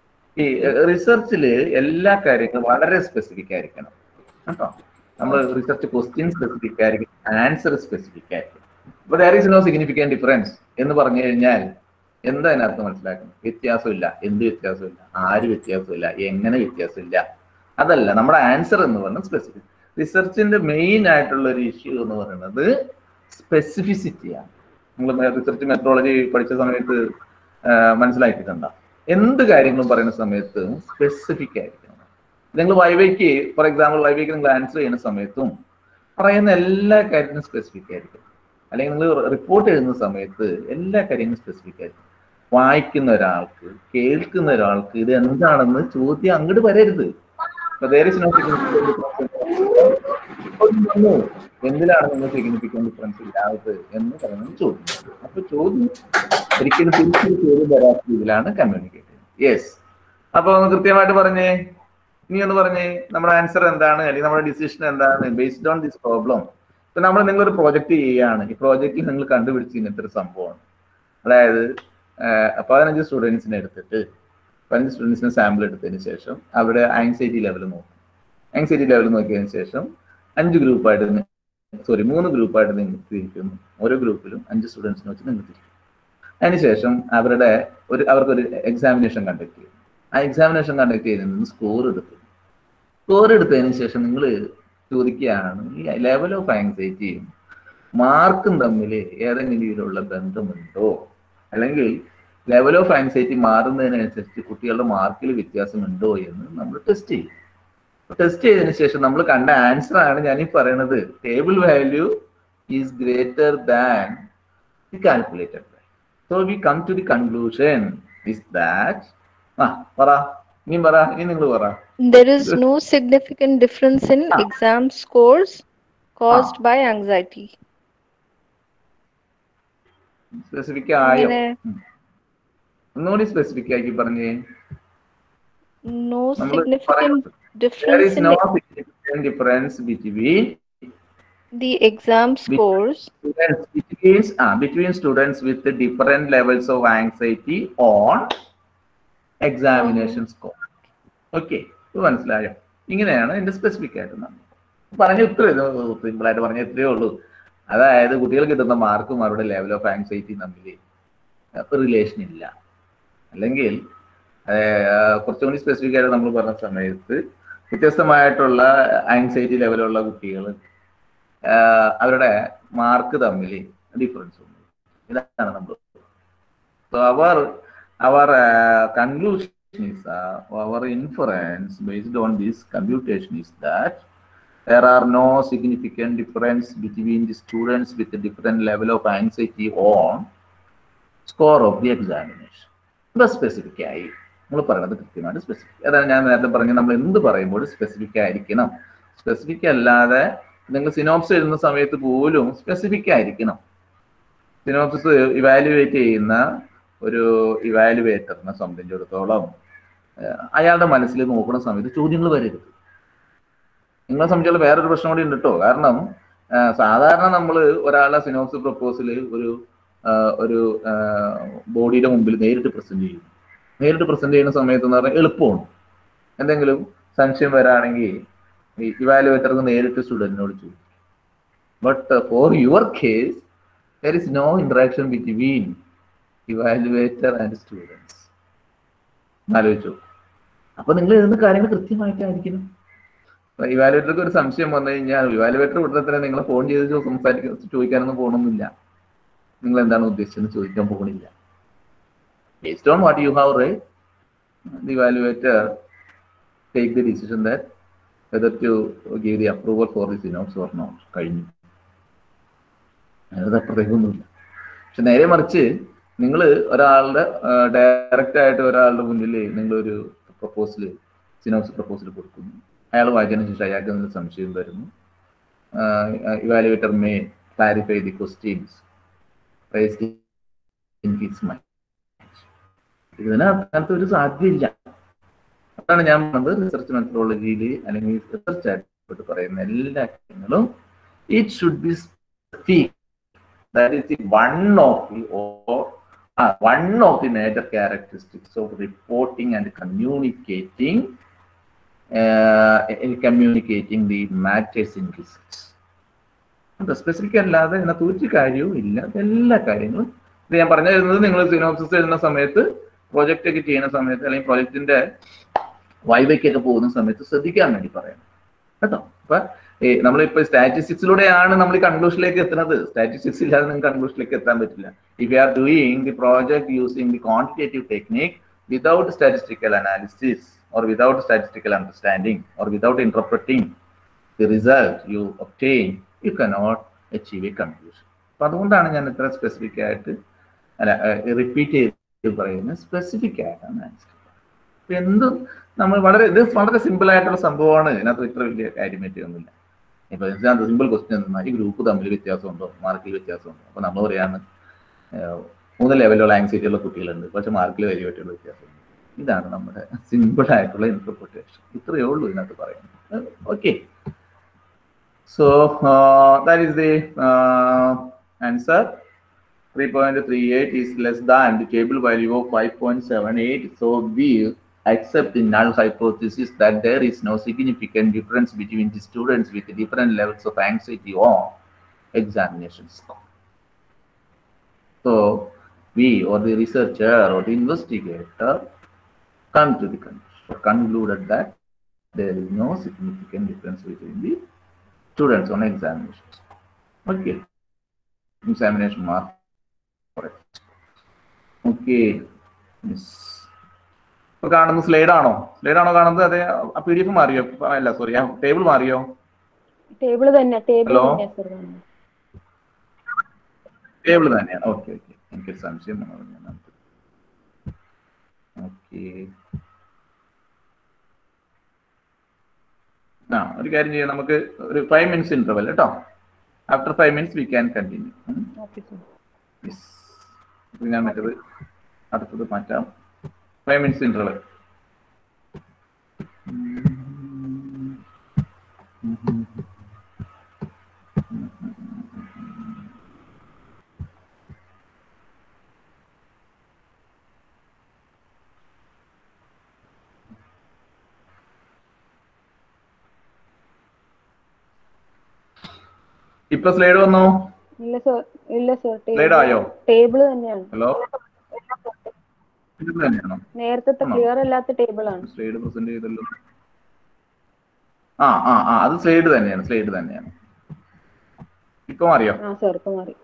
ഈ റിസർച്ചിൽ എല്ലാ കാര്യങ്ങളും വളരെ specific ആയിരിക്കണം കേട്ടോ നമ്മൾ റിസർച്ച് ക്വസ്റ്റ്യൻ സ്പെസിഫിക് ആയിരിക്കും ആൻസർ സ്പെസിഫിക് ആയിരിക്കും അപ്പൊ there is no significant difference എന്ന് പറഞ്ഞു കഴിഞ്ഞാൽ എന്താ അതിനകത്ത് മനസ്സിലാക്കുന്നത് വ്യത്യാസമില്ല എന്ത് വ്യത്യാസമില്ല ആര് വ്യത്യാസമില്ല എങ്ങനെ വ്യത്യാസമില്ല അതല്ല നമ്മുടെ ആൻസർ എന്ന് പറയുന്നത് സ്പെസിഫിക് റിസർച്ചിന്റെ മെയിൻ ആയിട്ടുള്ള ഒരു ഇഷ്യൂ എന്ന് പറയുന്നത് സ്പെസിഫിസിറ്റിയാണ് നിങ്ങൾ റിസർച്ച് മെട്രോളജി പഠിച്ച സമയത്ത് മനസ്സിലാക്കിയിട്ടുണ്ടോ എന്ത് കാര്യങ്ങളും പറയുന്ന സമയത്ത് സ്പെസിഫിക് ആയിരിക്കണം നിങ്ങൾ വൈവയ്ക്ക് ഫോർ എക്സാമ്പിൾ വൈവയ്ക്ക് നിങ്ങൾ ആൻസർ ചെയ്യുന്ന സമയത്തും പറയുന്ന എല്ലാ കാര്യത്തിനും സ്പെസിഫിക് ആയിരിക്കും അല്ലെങ്കിൽ നിങ്ങൾ റിപ്പോർട്ട് എഴുതുന്ന സമയത്ത് എല്ലാ കാര്യങ്ങളും സ്പെസിഫിക് ആയിരിക്കും വായിക്കുന്ന ഒരാൾക്ക് കേൾക്കുന്ന ഒരാൾക്ക് ഇത് എന്താണെന്ന് ചോദ്യം അങ്ങോട്ട് വരരുത് അപ്പൊ there is no significant difference. ഒന്ന് എന്തിലാണ് നിങ്ങൾ സിഗ്നിഫിക്കന്റ് ഡിഫറൻസ് ഇല്ലാത്തത് എന്ന് പറയുന്നത് ചോദ്യം അപ്പൊ ചോദ്യം ഒരിക്കലും തിരിച്ചൊരു ചോദ്യം വരാത്ത രീതിയിലാണ് കമ്മ്യൂണിക്കേറ്റ് ചെയ്യുന്നത് യെസ് അപ്പൊ ഒന്ന് കൃത്യമായിട്ട് പറഞ്ഞേ ഇനി ഒന്ന് പറഞ്ഞേ നമ്മുടെ ആൻസർ എന്താണ് അല്ലെങ്കിൽ നമ്മുടെ ഡിസിഷൻ എന്താണ് ബേസ്ഡ് ഓൺ ദിസ് പ്രോബ്ലം ഇപ്പൊ നമ്മൾ നിങ്ങളൊരു പ്രോജക്റ്റ് ചെയ്യുകയാണ് ഈ പ്രോജക്റ്റിൽ നിങ്ങൾ കണ്ടുപിടിച്ച് ഇങ്ങനത്തെ ഒരു സംഭവമാണ് അതായത് ആഹ് പതിനഞ്ച് സ്റ്റുഡൻസിനെ എടുത്തിട്ട് പതിനഞ്ച് സ്റ്റുഡൻസിന് സാമ്പിൾ എടുത്തതിന് ശേഷം അവരുടെ ആങ്സൈറ്റി ലെവൽ നോക്കും ആങ്സൈറ്റി ലെവൽ നോക്കിയതിന് ശേഷം അഞ്ച് ഗ്രൂപ്പായിട്ട് സോറി മൂന്ന് ഗ്രൂപ്പായിട്ട് നിങ്ങൾ തിരിക്കുന്നു ഓരോ ഗ്രൂപ്പിലും അഞ്ച് സ്റ്റുഡൻസിനെ വെച്ച് നിങ്ങൾ തിരിക്കും അതിനുശേഷം അവരുടെ ഒരു അവർക്കൊരു എക്സാമിനേഷൻ കണ്ടക്ട് ചെയ്യും ആ എക്സാമിനേഷൻ കണ്ടക്ട് ചെയ്തതിൽ നിന്ന് സ്കോർ എടുത്തു സ്കോർ എടുത്തതിന് ശേഷം നിങ്ങൾ ചോദിക്കുകയാണ് ഈ ലെവൽ ഓഫ് ആങ്സൈറ്റിയും മാർക്കും തമ്മിൽ ഏതെങ്കിലും രീതിയിലുള്ള ബന്ധമുണ്ടോ അല്ലെങ്കിൽ ലെവൽ ഓഫ് ആങ്സൈറ്റി മാറുന്നതിനനുസരിച്ച് കുട്ടികളുടെ മാർക്കിൽ വ്യത്യാസമുണ്ടോ എന്ന് നമ്മൾ ടെസ്റ്റ് ചെയ്യും ടെസ്റ്റ് ചെയ്തതിന് ശേഷം നമ്മൾ കണ്ട ആൻസർ ആണ് ഞാൻ ഈ പറയുന്നത് table value is greater than the calculated so we come to the conclusion is that ആ പറ ഇനി പറ ഇനി നിങ്ങൾ പറ There is no significant difference in exam scores caused by anxiety. Specific ആയോ ഇങ്ങനെ ഉം. ഒന്നുകൂടി സ്പെസിഫിക് ആക്കി പറഞ്ഞേ no നമ്മൾ significant there difference is in no significant difference between the exam scores students between ah, between students with the different levels of anxiety on examination score okay ഇത് മനസ്സിലായോ ഇങ്ങനെയാണ് ഇതിന്റെ സ്പെസിഫിക് ആയിട്ട് നമ്മൾ പറഞ്ഞ ഇത്ര സിമ്പിൾ ആയിട്ട് പറഞ്ഞ ഇത്രയേ ഉള്ളൂ അതായത് കുട്ടികൾ കിട്ടുന്ന മാർക്കും അവരുടെ ലെവൽ ഓഫ് ആങ്സൈറ്റി തമ്മിൽ റിലേഷൻ ഇല്ല അല്ലെങ്കിൽ ഏർ, കുറച്ചും കൂടി സ്പെസിഫിക് ആയിട്ട് നമ്മൾ പറഞ്ഞ സമയത്ത് വ്യത്യസ്തമായിട്ടുള്ള ആങ്സൈറ്റി ലെവലുള്ള കുട്ടികൾ ആഹ് അവരുടെ മാർക്ക് തമ്മിൽ ഡിഫറൻസ് ഉണ്ട് ഇതാണ് നമ്മൾ so our our conclusion is uh, our inference based on this computation is that there are no significant difference between the students with a different level of anxiety on score of the examination. ഇപ്പൊ specific ആയി നമ്മൾ പറയുന്നത് കൃത്യമായിട്ട് specific അതാണ് ഞാൻ നേരത്തെ പറഞ്ഞത് നമ്മൾ എന്ത് പറയുമ്പോൾ സ്പെസിഫിക് ആയിരിക്കണം സ്പെസിഫിക് അല്ലാതെ നിങ്ങൾ സിനോപ്സ് എഴുതുന്ന സമയത്ത് പോലും സ്പെസിഫിക് ആയിരിക്കണം സിനോപ്സിസ് ഇവാലുവേറ്റ് ചെയ്യുന്ന ഒരു ഇവാലുവേറ്ററിനെ സംബന്ധിച്ചിടത്തോളം ഏഹ് അയാളുടെ മനസ്സിൽ നോക്കുന്ന സമയത്ത് ചോദ്യങ്ങൾ വരരുത് നിങ്ങളെ സംബന്ധിച്ചുള്ള വേറൊരു പ്രശ്നം കൂടി ഉണ്ട് കേട്ടോ കാരണം ആഹ് സാധാരണ നമ്മൾ ഒരാളുടെ സിനോപ്സ് പ്രപ്പോസൽ ഒരു ആഹ് ഒരു ബോഡിയുടെ മുമ്പിൽ നേരിട്ട് പ്രസന്റ് ചെയ്യും നേരിട്ട് പ്രസന്റ് ചെയ്യുന്ന സമയത്ത് എന്ന് പറഞ്ഞാൽ എളുപ്പമാണ് എന്തെങ്കിലും സംശയം വരാണെങ്കിൽ ഈ ഇവാലുവേറ്റർക്ക് നേരിട്ട് സ്റ്റുഡന്റിനോട് ചോദിക്കും but for your case there is no interaction between evaluator and students ആലോചിച്ചു അപ്പൊ നിങ്ങൾ എഴുതുന്ന കാര്യങ്ങൾ കൃത്യമായിട്ടായിരിക്കണം ഇവാലുവേറ്റർക്ക് ഒരു സംശയം വന്നു കഴിഞ്ഞാൽ ഇവാലുവേറ്റർ ഉടനെ തന്നെ നിങ്ങളെ ഫോൺ ചെയ്ത് സംസാരിക്കാൻ ചോദിക്കാനൊന്നും പോകണമെന്നില്ല നിങ്ങൾ എന്താണ് ഉദ്ദേശിച്ചതെന്ന് ചോദിക്കാൻ പോകണില്ല based on what you have write the evaluator take the decision that whether to give the approval for the synopsis or not കഴിഞ്ഞു അതിനകത്ത് അപ്പുറത്തേക്കൊന്നുമില്ല പക്ഷെ നേരെ മറിച്ച് നിങ്ങൾ ഒരാളുടെ ഡയറക്റ്റ് ആയിട്ട് ഒരാളുടെ മുന്നിൽ നിങ്ങളൊരു പ്രപ്പോസൽ സിനോപ്സ് പ്രപ്പോസൽ കൊടുക്കുന്നു അയാൾ വായിച്ചതിന് ശേഷം അയാൾക്ക് എന്തെങ്കിലും സംശയം വരുന്നു evaluator may clarify the questions raised in his mind ഇതിന് അങ്ങനത്തെ ഒരു സാധ്യതയില്ല അതാണ് ഞാൻ പറഞ്ഞത് റിസർച്ച് മെത്തഡോളജിയിൽ അല്ലെങ്കിൽ റിസർച്ച് ആയിട്ട് പറയുന്ന എല്ലാ കാര്യങ്ങളും it should be speak that is the one of the or one of the major characteristics of reporting and communicating communicating the matters in research specific അല്ലാതെ ഇതിനകത്ത് ഒരു കാര്യവും ഇല്ല എല്ലാ കാര്യങ്ങളും ഇത് ഞാൻ പറഞ്ഞു തരുന്നത് നിങ്ങൾ സിനോപ്സിസ് എഴുതുന്ന സമയത്ത് പ്രോജക്റ്റ് ഒക്കെ ചെയ്യുന്ന സമയത്ത് അല്ലെങ്കിൽ പ്രോജക്റ്റിന്റെ വൈവയ്ക്കൊക്കെ പോകുന്ന സമയത്ത് ശ്രദ്ധിക്കാൻ വേണ്ടി പറയണം കേട്ടോ അപ്പൊ നമ്മളിപ്പോ സ്റ്റാറ്റിസ്റ്റിക്സിലൂടെയാണ് നമ്മൾ ഈ കൺക്ലൂഷനിലേക്ക് എത്തുന്നത് സ്റ്റാറ്റിസ്റ്റിക്സ് ഇല്ലാതെ നിങ്ങൾക്ക് കൺക്ലൂഷനിലേക്ക് എത്താൻ പറ്റില്ല if you are doing the project using the quantitative technique without statistical analysis or without statistical understanding or without interpreting the result you obtain you cannot achieve a conclusion അപ്പൊ അതുകൊണ്ടാണ് ഞാൻ ഇത്ര സ്പെസിഫിക് ആയിട്ട് അല്ല റിപ്പീറ്റ് ചെയ്ത് പറയുന്നത് specific ആയിട്ടാണ് answer എന്തും നമ്മൾ വളരെ ഇത് വളരെ സിമ്പിൾ ആയിട്ടുള്ള സംഭവമാണ് ഇതിനകത്ത് ഇത്ര വലിയ കാര്യമായിട്ട് ഒന്നുമില്ല ഇപ്പൊ ഇതിനകത്ത് സിമ്പിൾ ക്വസ്റ്റ്യൻ എന്നാ ഈ ഗ്രൂപ്പ് തമ്മിൽ വ്യത്യാസമുണ്ടോ മാർക്കിൽ വ്യത്യാസമുണ്ടോ അപ്പൊ നമ്മൾ പറയാണ് മൂന്ന് ലെവലുള്ള ആങ്സൈറ്റി ഉള്ള കുട്ടികളുണ്ട് പക്ഷെ മാർക്കിൽ വലിയമായിട്ടുള്ള വ്യത്യാസമുണ്ട് ഇതാണ് നമ്മുടെ സിമ്പിൾ ആയിട്ടുള്ള ഇന്റർപ്രിട്ടേഷൻ ഇത്രയേ ഉള്ളൂ ഇതിനകത്ത് പറയുന്നത് okay so that is the answer 3.38 is less than the table value of 5.78 so we accept the null hypothesis that there is no significant difference between the students with different levels of anxiety or examination score. So we or the researcher or the investigator come to the conclusion, concluded that there is no significant difference between the students on examinations. Okay. Examination mark. Correct. Okay. Yes. ഇപ്പൊ കാണുന്ന slide ആണോ slide ആണോ കാണുന്നത് അതെ P D F മാറിയോ അല്ല sorry ആ table മാറിയോ ടേബിൾ തന്നെ ടേബിൾ Hello? തന്നെ സർ ടേബിൾ തന്നെയാണ് ഓക്കെ ഓക്കെ എനിക്കൊരു സംശയം ഓക്കെ ആ ഒരു കാര്യം ചെയ്യാം നമുക്ക് ഒരു ഫൈവ് മിനിറ്റ്സ് ഇന്റർവെൽ കേട്ടോ after five minutes we can continue okay sir yes ഞാൻ മറ്റത് അടുത്തത് മാറ്റാം ഫൈവ് മിനിറ്റ്സ് ഇന്റർവെൽ ഇപ്പൊ സ്ലൈഡ് വന്നോ ഇല്ല സർ ഇല്ല സർ സ്ലൈഡ് ആയോ ടേബിൾ തന്നെയാണ് ഹലോ ഇത് തന്നെയാണോ നേരത്തെ ആണോ? ക്ലിയർ അല്ലാത്ത ടേബിൾ ആണ് സ്ലൈഡ് പ്രസന്റ് ചെയ്തല്ലോ ആ ആ ആ അത് സ്ലൈഡ് തന്നെയാണ് സ്ലൈഡ് തന്നെയാണ് ഇപ്പൊ അറിയോ ആ സർ ഇപ്പൊ മാറി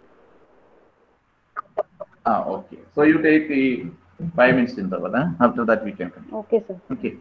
ആ ഓക്കെ സോ യു ടേക്ക് ഈ five minutes interval after that we can okay sir okay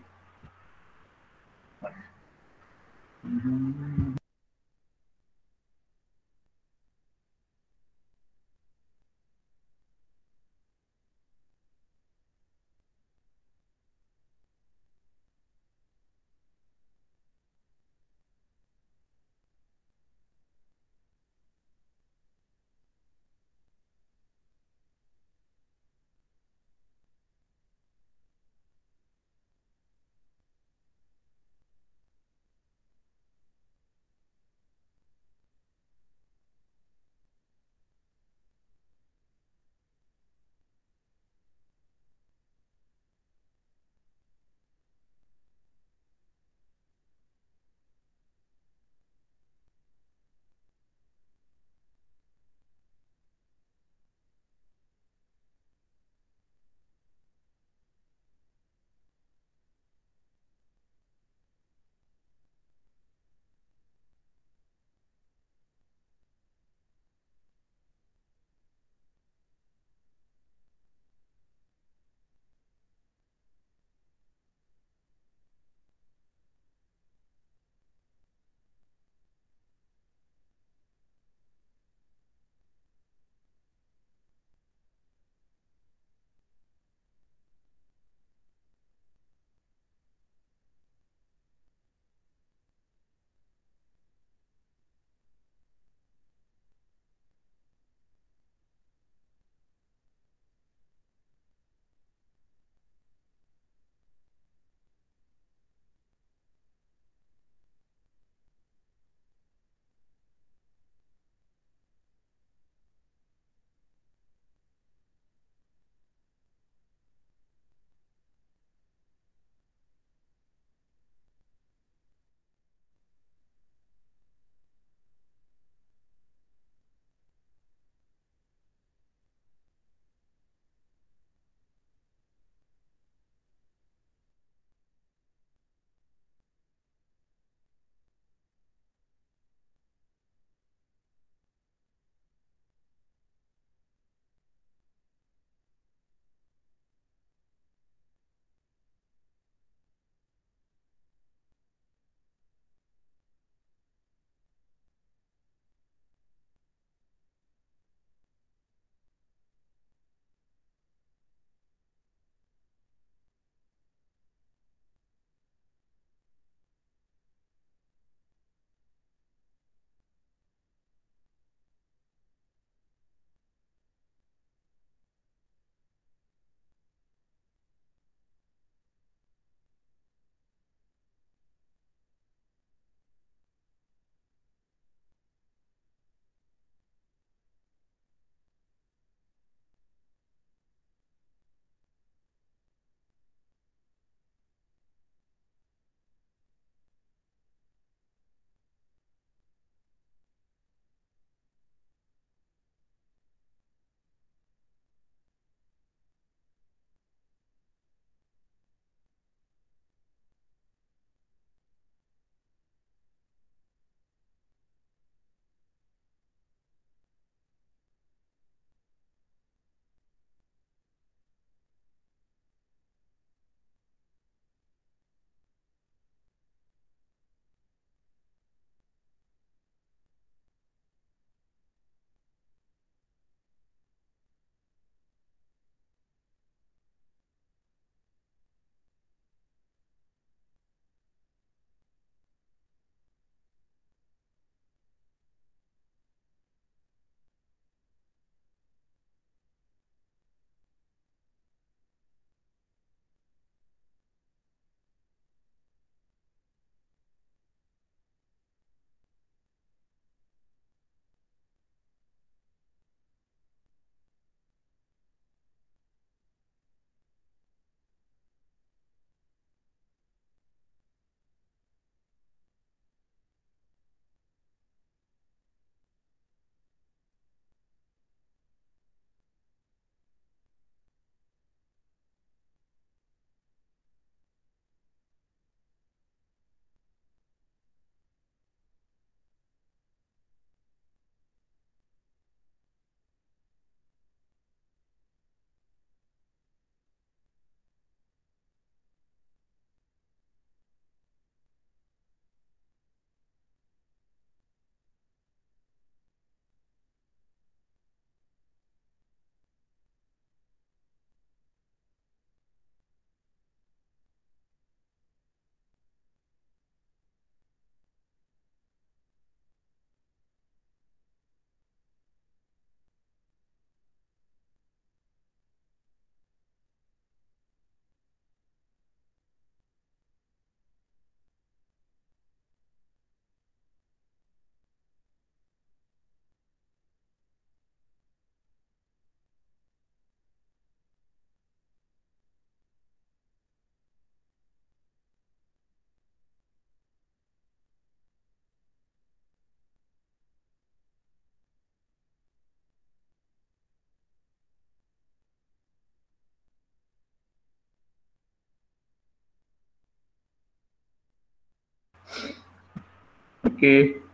Okay.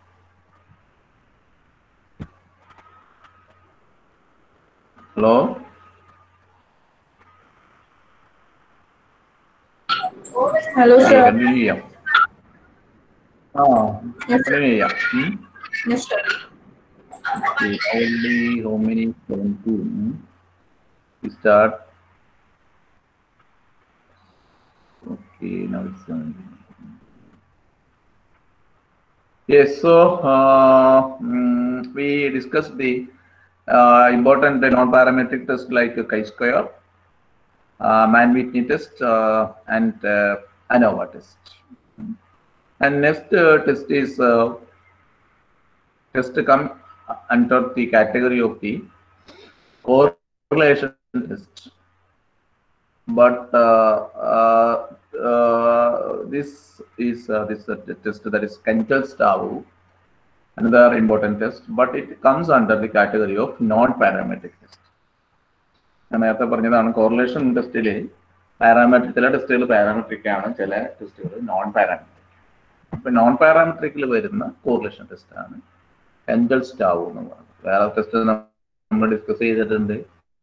Hello? Hello, Okay, sir. continue ചെയ്യാം. ആ, Yes, sir. continue ചെയ്യാം. ഉം. Yes, sir. Okay, only how many? Seventeen. Hmm? We start. Okay, now it's seventeen. Yes, so uh, mm, we discussed the uh, important the non-parametric test like uh, chi-square, uh, man-Whitney test, uh, and uh, ANOVA test. And next uh, test is uh, test come under the category of the correlation test. But uh, uh, uh, this is uh, this uh, test that is Kentel's Tau, another important test, but it comes under the category of non-parametric test. ഞാൻ നേരത്തെ പറഞ്ഞതാണ് correlation ടെസ്റ്റിൽ parametric ചില ടെസ്റ്റുകൾ parametric ആണ് ചില ടെസ്റ്റുകൾ non parametric ഇപ്പൊ നോൺ പാരാമെട്രിക്കിൽ വരുന്ന കോറിലേഷൻ ടെസ്റ്റ് ആണ് എൻജൽ സ്റ്റാവ് എന്ന് പറയുന്നത് വേറെ ടെസ്റ്റ് നമ്മൾ ഡിസ്കസ് ചെയ്തിട്ടുണ്ട്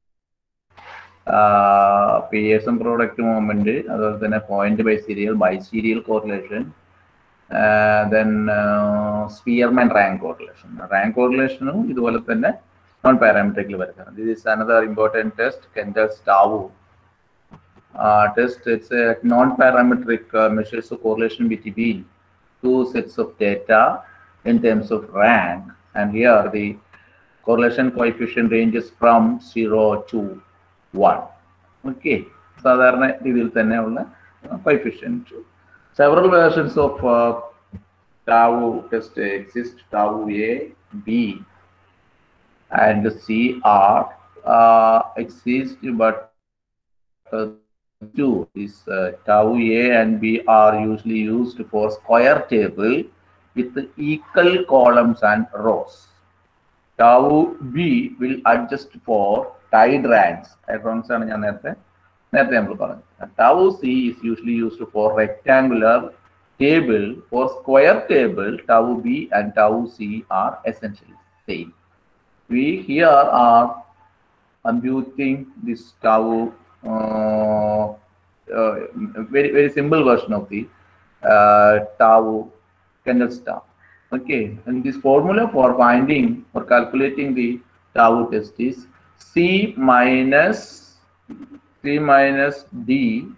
P S M product movement അതുപോലെ തന്നെ point by serial by serial correlation then Spearman rank correlation rank കോറിലേഷനും ഇതുപോലെ തന്നെ നോൺ പാരാമെട്രിക്കിൽ വരുന്നത് this is another important test Kendall stau test it's a non parametric measures correlation between two sets of data in terms of rank and here the correlation coefficient ranges from 0 to 1 okay സാധാരണ രീതിയിൽ തന്നെയുള്ള coefficient several versions of tau test exist tau A B and C are uh, exist, but uh, two is uh, tau A and B are usually used for square table with equal columns and rows. Tau B will adjust for tied ranks. Ranks ആണ് ഞാൻ നേരത്തെ നേരത്തെ നമ്മൾ പറഞ്ഞത് tau C is usually used for rectangular table. For square table, tau B and tau C are essentially same. We here are computing this tau uh, uh, very very simple version of the uh, tau Kendall star. Okay, and this formula for finding or calculating the tau test is C minus C minus D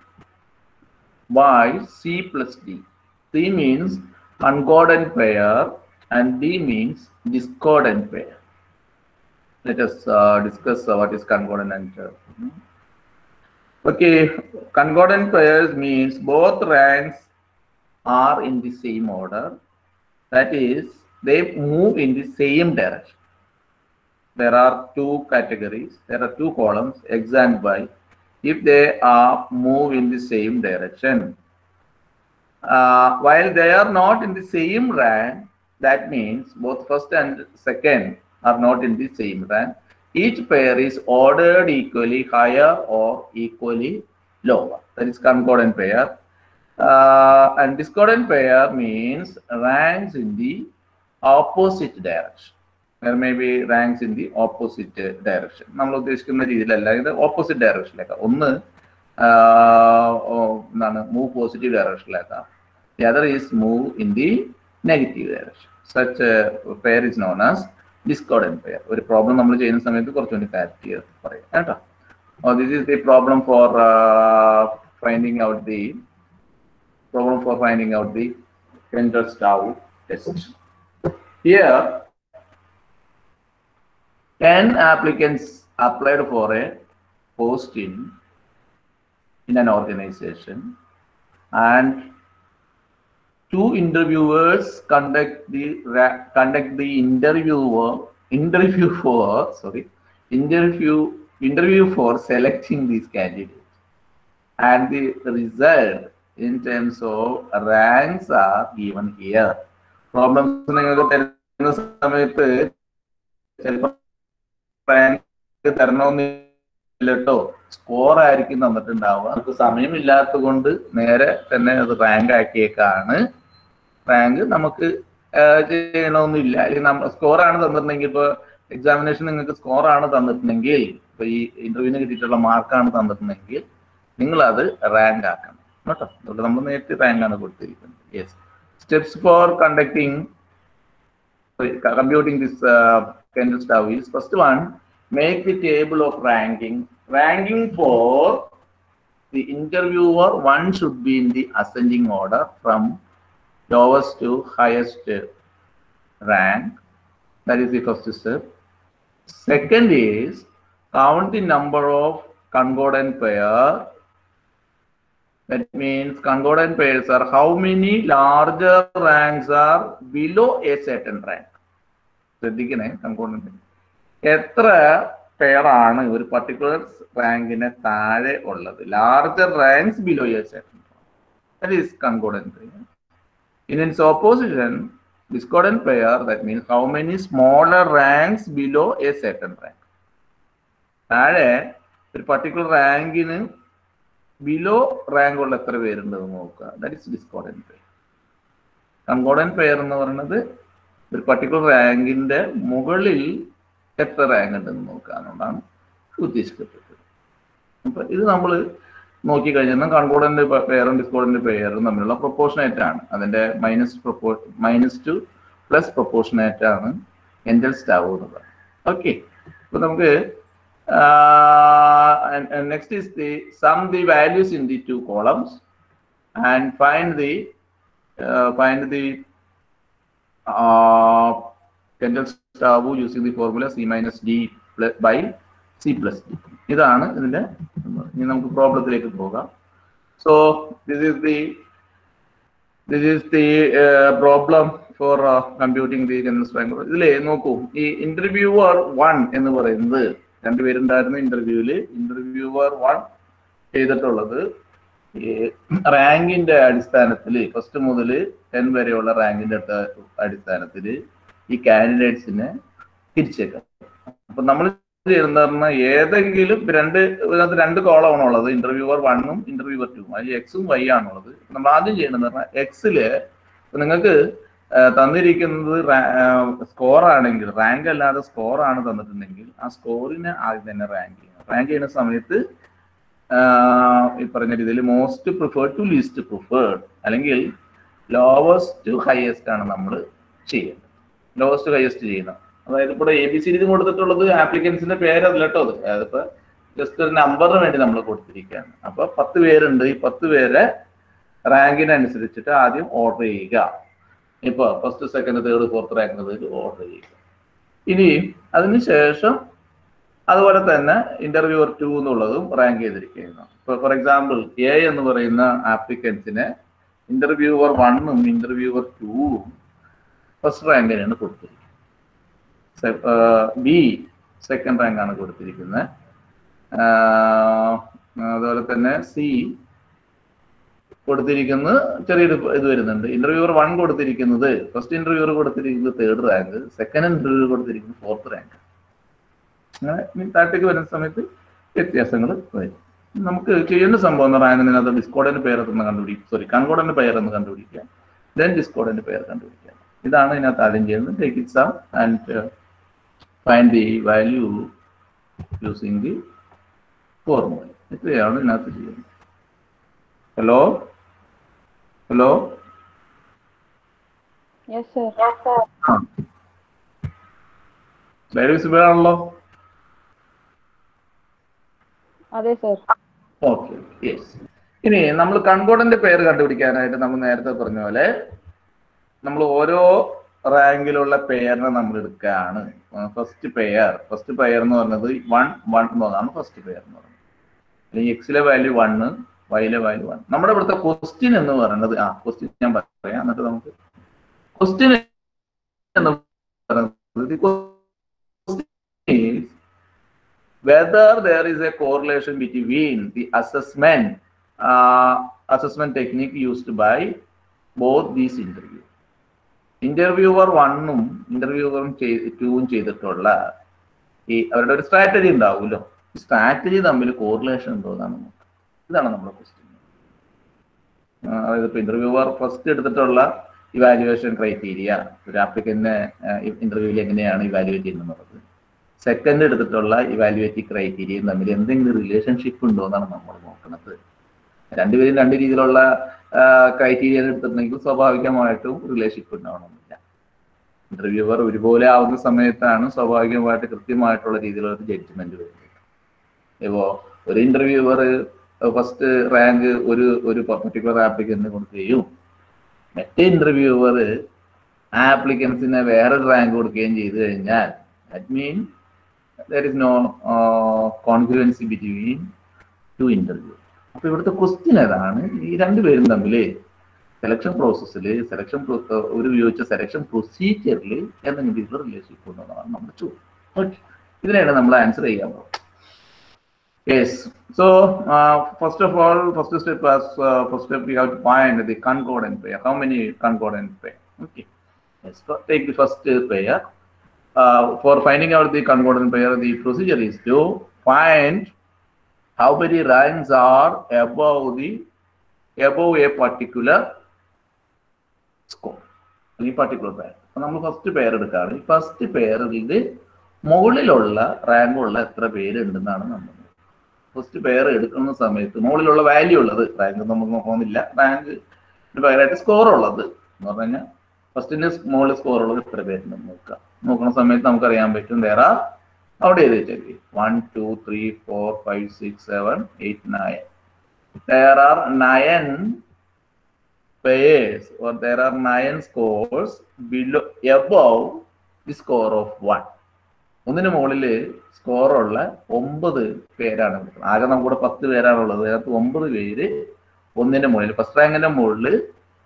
by C plus D. C means concordant pair and D means discordant pair. Let us uh, discuss uh, what is concordant. Uh, Okay, concordant pairs means both ranks are in the same order. That is, they move in the same direction. There are two categories. There are two columns, X and Y. If they are move in the same direction, uh, while they are not in the same rank, that means both first and second are not in the same rank each pair is ordered equally higher or equally lower. That is concordant pair. Uh, and discordant pair means ranks in the opposite direction. There may be ranks in the opposite uh, direction. നമ്മൾ ഉദ്ദേശിക്കുന്ന രീതിയിലല്ല ഇത് opposite ഡയറക്ഷനിലേക്കാം ഒന്ന് എന്താണ് move positive ഡയറക്ഷനിലേക്കാം the other is move in the negative direction such pair is known as discordant pair ഒരു problem നമ്മൾ ചെയ്യുന്ന സമയത്ത് കുറച്ചുകൂടി ക്ലാരിറ്റി പറയാം കേട്ടോ this is the problem for finding out the problem for finding out the central stau test here 10 applicants applied for a post in in an organization and two interviewers conduct the ra- conduct the interviewer interview for sorry interview interview for selecting these candidates and the result in terms of ranks are given here problems നിങ്ങൾക്ക് തരുന്ന സമയത്ത് ചിലപ്പോൾ rank തരണമെന്നില്ല കേട്ടോ score ആയിരിക്കും തന്നിട്ടുണ്ടാവുക നമുക്ക് സമയമില്ലാത്തത് കൊണ്ട് നേരെ തന്നെ അത് റാങ്ക് ആക്കിയേക്കാണ് റാങ്ക് നമുക്ക് ചെയ്യണമെന്നില്ല അല്ലെങ്കിൽ നമ്മൾ സ്കോർ ആണ് തന്നിട്ടുണ്ടെങ്കിൽ ഇപ്പൊ എക്സാമിനേഷൻ നിങ്ങൾക്ക് സ്കോർ ആണ് തന്നിട്ടുണ്ടെങ്കിൽ ഇപ്പൊ ഈ ഇന്റർവ്യൂവിന് കിട്ടിയിട്ടുള്ള മാർക്കാണ് തന്നിട്ടുണ്ടെങ്കിൽ നിങ്ങൾ അത് റാങ്ക് ആക്കണം കേട്ടോ അതുകൊണ്ട് നമ്മൾ നേരത്തെ റാങ്ക് ആണ് കൊടുത്തിരിക്കുന്നത് yes steps for conducting computing this uh, Kendall Stove is first one, make the table of ranking. Ranking for the interviewer, one should be in the ascending order from lowest to highest rank. That is the first step. Second is count the number of concordant pair. That means concordant pairs are how many larger ranks are below a certain rank. ശ്രദ്ധിക്കണേ കൺകോണ്ടന്റ് എത്ര പെയറാണ് ഒരു particular റാങ്കിന് താഴെ ഉള്ളത് larger ranks below a second that is concordant pair in its opposition discordant pair that means how many smaller ranks below a second rank താഴെ ഒരു particular റാങ്കിന് below rank ഉള്ള എത്ര പേരുണ്ടെന്ന് നോക്കുക that is discordant pair concordant pair എന്ന് പറയുന്നത് ഒരു particular റാങ്കിന്റെ മുകളിൽ എത്ര റാങ്ക് ഉണ്ടെന്ന് നോക്കാനുള്ളതാണ് ഉദ്ദേശിക്കപ്പെട്ടത് അപ്പൊ ഇത് നമ്മൾ നോക്കിക്കഴിഞ്ഞാൽ കൺകോർഡന്റ് പെയറും ഡിസ്കോർഡന്റ് പെയറും തമ്മിലുള്ള പ്രൊപ്പോർഷനേറ്റ് ആണ് അതിന്റെ മൈനസ് പ്രൊപ്പോ മൈനസ് ടു പ്ലസ് പ്രൊപ്പോർഷനേറ്റ് ആണ് എൻഡൽ സ്റ്റാവ് എന്ന് പറയുന്നത് ഓക്കെ അപ്പൊ നമുക്ക് uh, and, and next is the sum the values in the two columns and find the uh, find the uh, Kendall Stavu using the formula C minus D plus by C plus D. ഇതാണ് ഇതിന്റെ ഇനി നമുക്ക് പ്രോബ്ലത്തിലേക്ക് പോകാം so this is the this is the problem for computing the general rank ഇതിലേ നോക്കൂ ഈ interviewer one എന്ന് പറയുന്നത് രണ്ടുപേരുണ്ടായിരുന്ന ഇന്റർവ്യൂവില് ഇന്റർവ്യൂവർ വൺ ചെയ്തിട്ടുള്ളത് ഈ റാങ്കിന്റെ അടിസ്ഥാനത്തിൽ ഫസ്റ്റ് മുതൽ ടെൻ വരെയുള്ള റാങ്കിന്റെ അടിസ്ഥാനത്തിൽ ഈ കാൻഡിഡേറ്റ്സിനെ തിരിച്ചേക്കാം അപ്പൊ നമ്മൾ ചെയ്യുന്ന പറഞ്ഞാൽ ഏതെങ്കിലും രണ്ട് ഇതിനകത്ത് രണ്ട് കോളമാണ് ഉള്ളത് ഇന്റർവ്യൂവർ വണ്ണും ഇന്റർവ്യൂവർ ടൂവും അതിൽ എക്സും വൈ ആണുള്ളത് നമ്മൾ ആദ്യം ചെയ്യണമെന്ന് പറഞ്ഞാൽ എക്സില് നിങ്ങൾക്ക് തന്നിരിക്കുന്നത് സ്കോർ ആണെങ്കിൽ റാങ്ക് അല്ലാതെ സ്കോർ ആണ് തന്നിട്ടുണ്ടെങ്കിൽ ആ സ്കോറിനെ ആദ്യം തന്നെ റാങ്ക് ചെയ്യണം റാങ്ക് ചെയ്യുന്ന സമയത്ത് ഈ പറഞ്ഞ രീതിയിൽ most preferred to least preferred അല്ലെങ്കിൽ ലോവസ്റ്റ് ടു ഹയസ്റ്റ് ആണ് നമ്മൾ ചെയ്യുന്നത് ലോവസ്റ്റ് ഹയസ്റ്റ് ചെയ്യുന്നത് അതായത് ഇപ്പോൾ എ ബി സി ഡി കൊടുത്തിട്ടുള്ളത് ആപ്ലിക്കൻസിന്റെ പേര് അതില്ല കേട്ടോ അത് അതിപ്പോ ജസ്റ്റ് ഒരു നമ്പറിന് വേണ്ടി നമ്മൾ കൊടുത്തിരിക്കുകയാണ് അപ്പൊ പത്ത് പേരുണ്ട് ഈ പത്ത് പേരെ റാങ്കിനനുസരിച്ചിട്ട് ആദ്യം ഓർഡർ ചെയ്യുക ഇപ്പൊ first second third fourth rank order ചെയ്യുക ഇനി അതിനുശേഷം അതുപോലെ തന്നെ ഇന്റർവ്യൂവർ ടു എന്നുള്ളതും റാങ്ക് ചെയ്തിരിക്കുന്നു ഇപ്പൊ ഫോർ എക്സാമ്പിൾ എ എന്ന് പറയുന്ന ആപ്ലിക്കൻസിന് ഇന്റർവ്യൂവർ വണ്ണും ഇന്റർവ്യൂവർ ടൂവും ഫസ്റ്റ് റാങ്കിനാണ് കൊടുത്തിരിക്കുന്നത് ബി സെക്കൻഡ് റാങ്ക് ആണ് കൊടുത്തിരിക്കുന്നത് അതുപോലെ തന്നെ സി കൊടുത്തിരിക്കുന്നത് ചെറിയൊരു ഇത് വരുന്നുണ്ട് ഇന്റർവ്യൂവർ വൺ കൊടുത്തിരിക്കുന്നത് ഫസ്റ്റ് ഇന്റർവ്യൂവർ കൊടുത്തിരിക്കുന്നത് തേർഡ് റാങ്ക് സെക്കൻഡ് ഇന്റർവ്യൂ കൊടുത്തിരിക്കുന്നത് ഫോർത്ത് റാങ്ക് അങ്ങനെ താഴത്തേക്ക് വരുന്ന സമയത്ത് വ്യത്യാസങ്ങൾ വരും നമുക്ക് ചെയ്യേണ്ട സംഭവം എന്ന് പറയുന്നത് ഇതിനകത്ത് ഡിസ്കോഡന്റ് പെയർ എന്ന് കണ്ടുപിടിക്കുക സോറി കൺകോഡന്റ് പെയർ എന്ന് കണ്ടുപിടിക്കുക ദെൻ ഡിസ്കോഡന്റ് പെയർ കണ്ടുപിടിക്കുക ഇതാണ് ഇതിനകത്ത് ആദ്യം ചെയ്യുന്നത് take it sum and find the value using the formula ഇത്രയാണ് ഇതിനകത്ത് ചെയ്യുന്നത് hello hello Yes, sir. Value visible ആണല്ലോ അതെ സർ ഓക്കെ യെസ് ഇനി നമ്മൾ കൺകോഡന്റ് പേര് കണ്ടുപിടിക്കാനായിട്ട് നമ്മൾ നേരത്തെ പറഞ്ഞ പോലെ നമ്മൾ ഓരോ റാങ്കിലുള്ള പെയറിനെ നമ്മൾ എടുക്കുകയാണ് ഫസ്റ്റ് പെയർ ഫസ്റ്റ് പെയർ എന്ന് പറയുന്നത് വൺ വൺ എന്നതാണ് ഫസ്റ്റ് പെയർ എന്ന് പറയുന്നത് അല്ലെങ്കിൽ എക്സിലെ വാല്യൂ വണ്ണ് വൈയിലെ വാല്യൂ വൺ നമ്മുടെ ഇവിടുത്തെ ക്വസ്റ്റ്യൻ എന്ന് പറയുന്നത് ആ ക്വസ്റ്റ്യൻ ഞാൻ പറയാം എന്നിട്ട് നമുക്ക് ക്വസ്റ്റ്യൻ എന്ന് പറയുന്നത് whether there is a correlation between the assessment uh, assessment technique used by both these interviews. Interviewer വണ്ണും ഇന്റർവ്യൂവറും ടൂവും ചെയ്തിട്ടുള്ള ഈ അവരുടെ ഒരു സ്ട്രാറ്റജി ഉണ്ടാവുമല്ലോ ഈ സ്ട്രാറ്റജി തമ്മിൽ കോറിലേഷൻ ഉണ്ടോ എന്നാണ് നോക്കുക ഇതാണ് നമ്മുടെ ക്വസ്റ്റ്യൻ അതായത് ഇപ്പൊ ഇന്റർവ്യൂവർ ഫസ്റ്റ് എടുത്തിട്ടുള്ള ഇവാലുവേഷൻ ക്രൈറ്റീരിയ ഒരു ആപ്ലിക്കന്റിനെ ഇന്റർവ്യൂവിൽ എങ്ങനെയാണ് ഇവാലുവേറ്റ് ചെയ്യുന്നത് സെക്കൻഡ് എടുത്തിട്ടുള്ള ഇവാലുവേറ്റിംഗ് ക്രൈറ്റീരിയയും തമ്മിൽ എന്തെങ്കിലും റിലേഷൻഷിപ്പ് ഉണ്ടോ എന്നാണ് നമ്മൾ നോക്കുന്നത് രണ്ടുപേരും രണ്ട് രീതിയിലുള്ള ക്രൈറ്റീരിയ എടുത്തിട്ടുണ്ടെങ്കിൽ സ്വാഭാവികമായിട്ടും റിലേഷൻഷിപ്പ് ഉണ്ടാവണമെന്നില്ല ഇന്റർവ്യൂവർ ഒരുപോലെ ആവുന്ന സമയത്താണ് സ്വാഭാവികമായിട്ട് കൃത്യമായിട്ടുള്ള രീതിയിലുള്ള ഒരു ജഡ്ജ്മെന്റ് വരുന്നത് ഇപ്പോ ഒരു ഇന്റർവ്യൂവർ ഫസ്റ്റ് റാങ്ക് ഒരു ഒരു പർട്ടിക്കുലർ ആപ്ലിക്കന്റിന് കൊടുക്കുകയും മറ്റേ ഇന്റർവ്യൂവർ ആപ്ലിക്കൻസിന് വേറെ റാങ്ക് കൊടുക്കുകയും ചെയ്തു കഴിഞ്ഞാൽ that mean there is no confidency between two interview അപ്പൊ ഇവിടുത്തെ ക്വസ്റ്റ്യൻ ഏതാണ് ഈ രണ്ടുപേരും തമ്മിൽ സെലക്ഷൻ പ്രോസസ്സിൽ സെലക്ഷൻ ഒരു ഉപയോഗിച്ച സെലക്ഷൻ പ്രൊസീജിയറിൽ എന്തെങ്കിലും രീതിയിലുള്ള റിലേഷൻഷിപ്പ് ഉണ്ടെന്നാണ് നമ്മുടെ ചോദ്യം ഓക്കെ ഇതിനാണ് നമ്മൾ ആൻസർ ചെയ്യാൻ പോകുന്നത് yes so first of all first step first step you have to find the concordant pair how many concordant pair okay yes take the first pair for finding out the concordant pair, the procedure is to find how many ranks are above the above a particular score. ഈ particular pair അപ്പൊ നമ്മൾ first pair എടുക്കുകയാണ് ഈ first പെയറിൽ മുകളിലുള്ള rank ഉള്ള എത്ര പേര് ഉണ്ടെന്നാണ് നമ്മൾ ഫസ്റ്റ് പെയർ എടുക്കുന്ന സമയത്ത് മുകളിലുള്ള വാല്യൂ ഉള്ളത് റാങ്ക് നമുക്ക് നോക്കണമെന്നില്ല റാങ്ക് പകരമായിട്ട് സ്കോർ ഉള്ളത് എന്ന് പറഞ്ഞു കഴിഞ്ഞാൽ ഫസ്റ്റിന്റെ മുകളിൽ സ്കോർ ഉള്ളത് എത്ര പേരുണ്ടെന്ന് നോക്കുക നോക്കുന്ന സമയത്ത് നമുക്കറിയാൻ പറ്റും വേറെ അവിടെ എഴുതി വെച്ചേക്ക് one two three four five six seven eight nine there are nine pairs or there are nine scores below above the score of one ഒന്നിന് മുകളിൽ സ്കോറുള്ള ഒമ്പത് പേരാണ് കൊടുക്കുന്നത് ആകെ നമുക്കിവിടെ പത്ത് പേരാണുള്ളത് അതിനകത്ത് ഒമ്പത് പേര് ഒന്നിന്റെ മുകളിൽ ഫസ്റ്റ് റാങ്കിന്റെ മുകളിൽ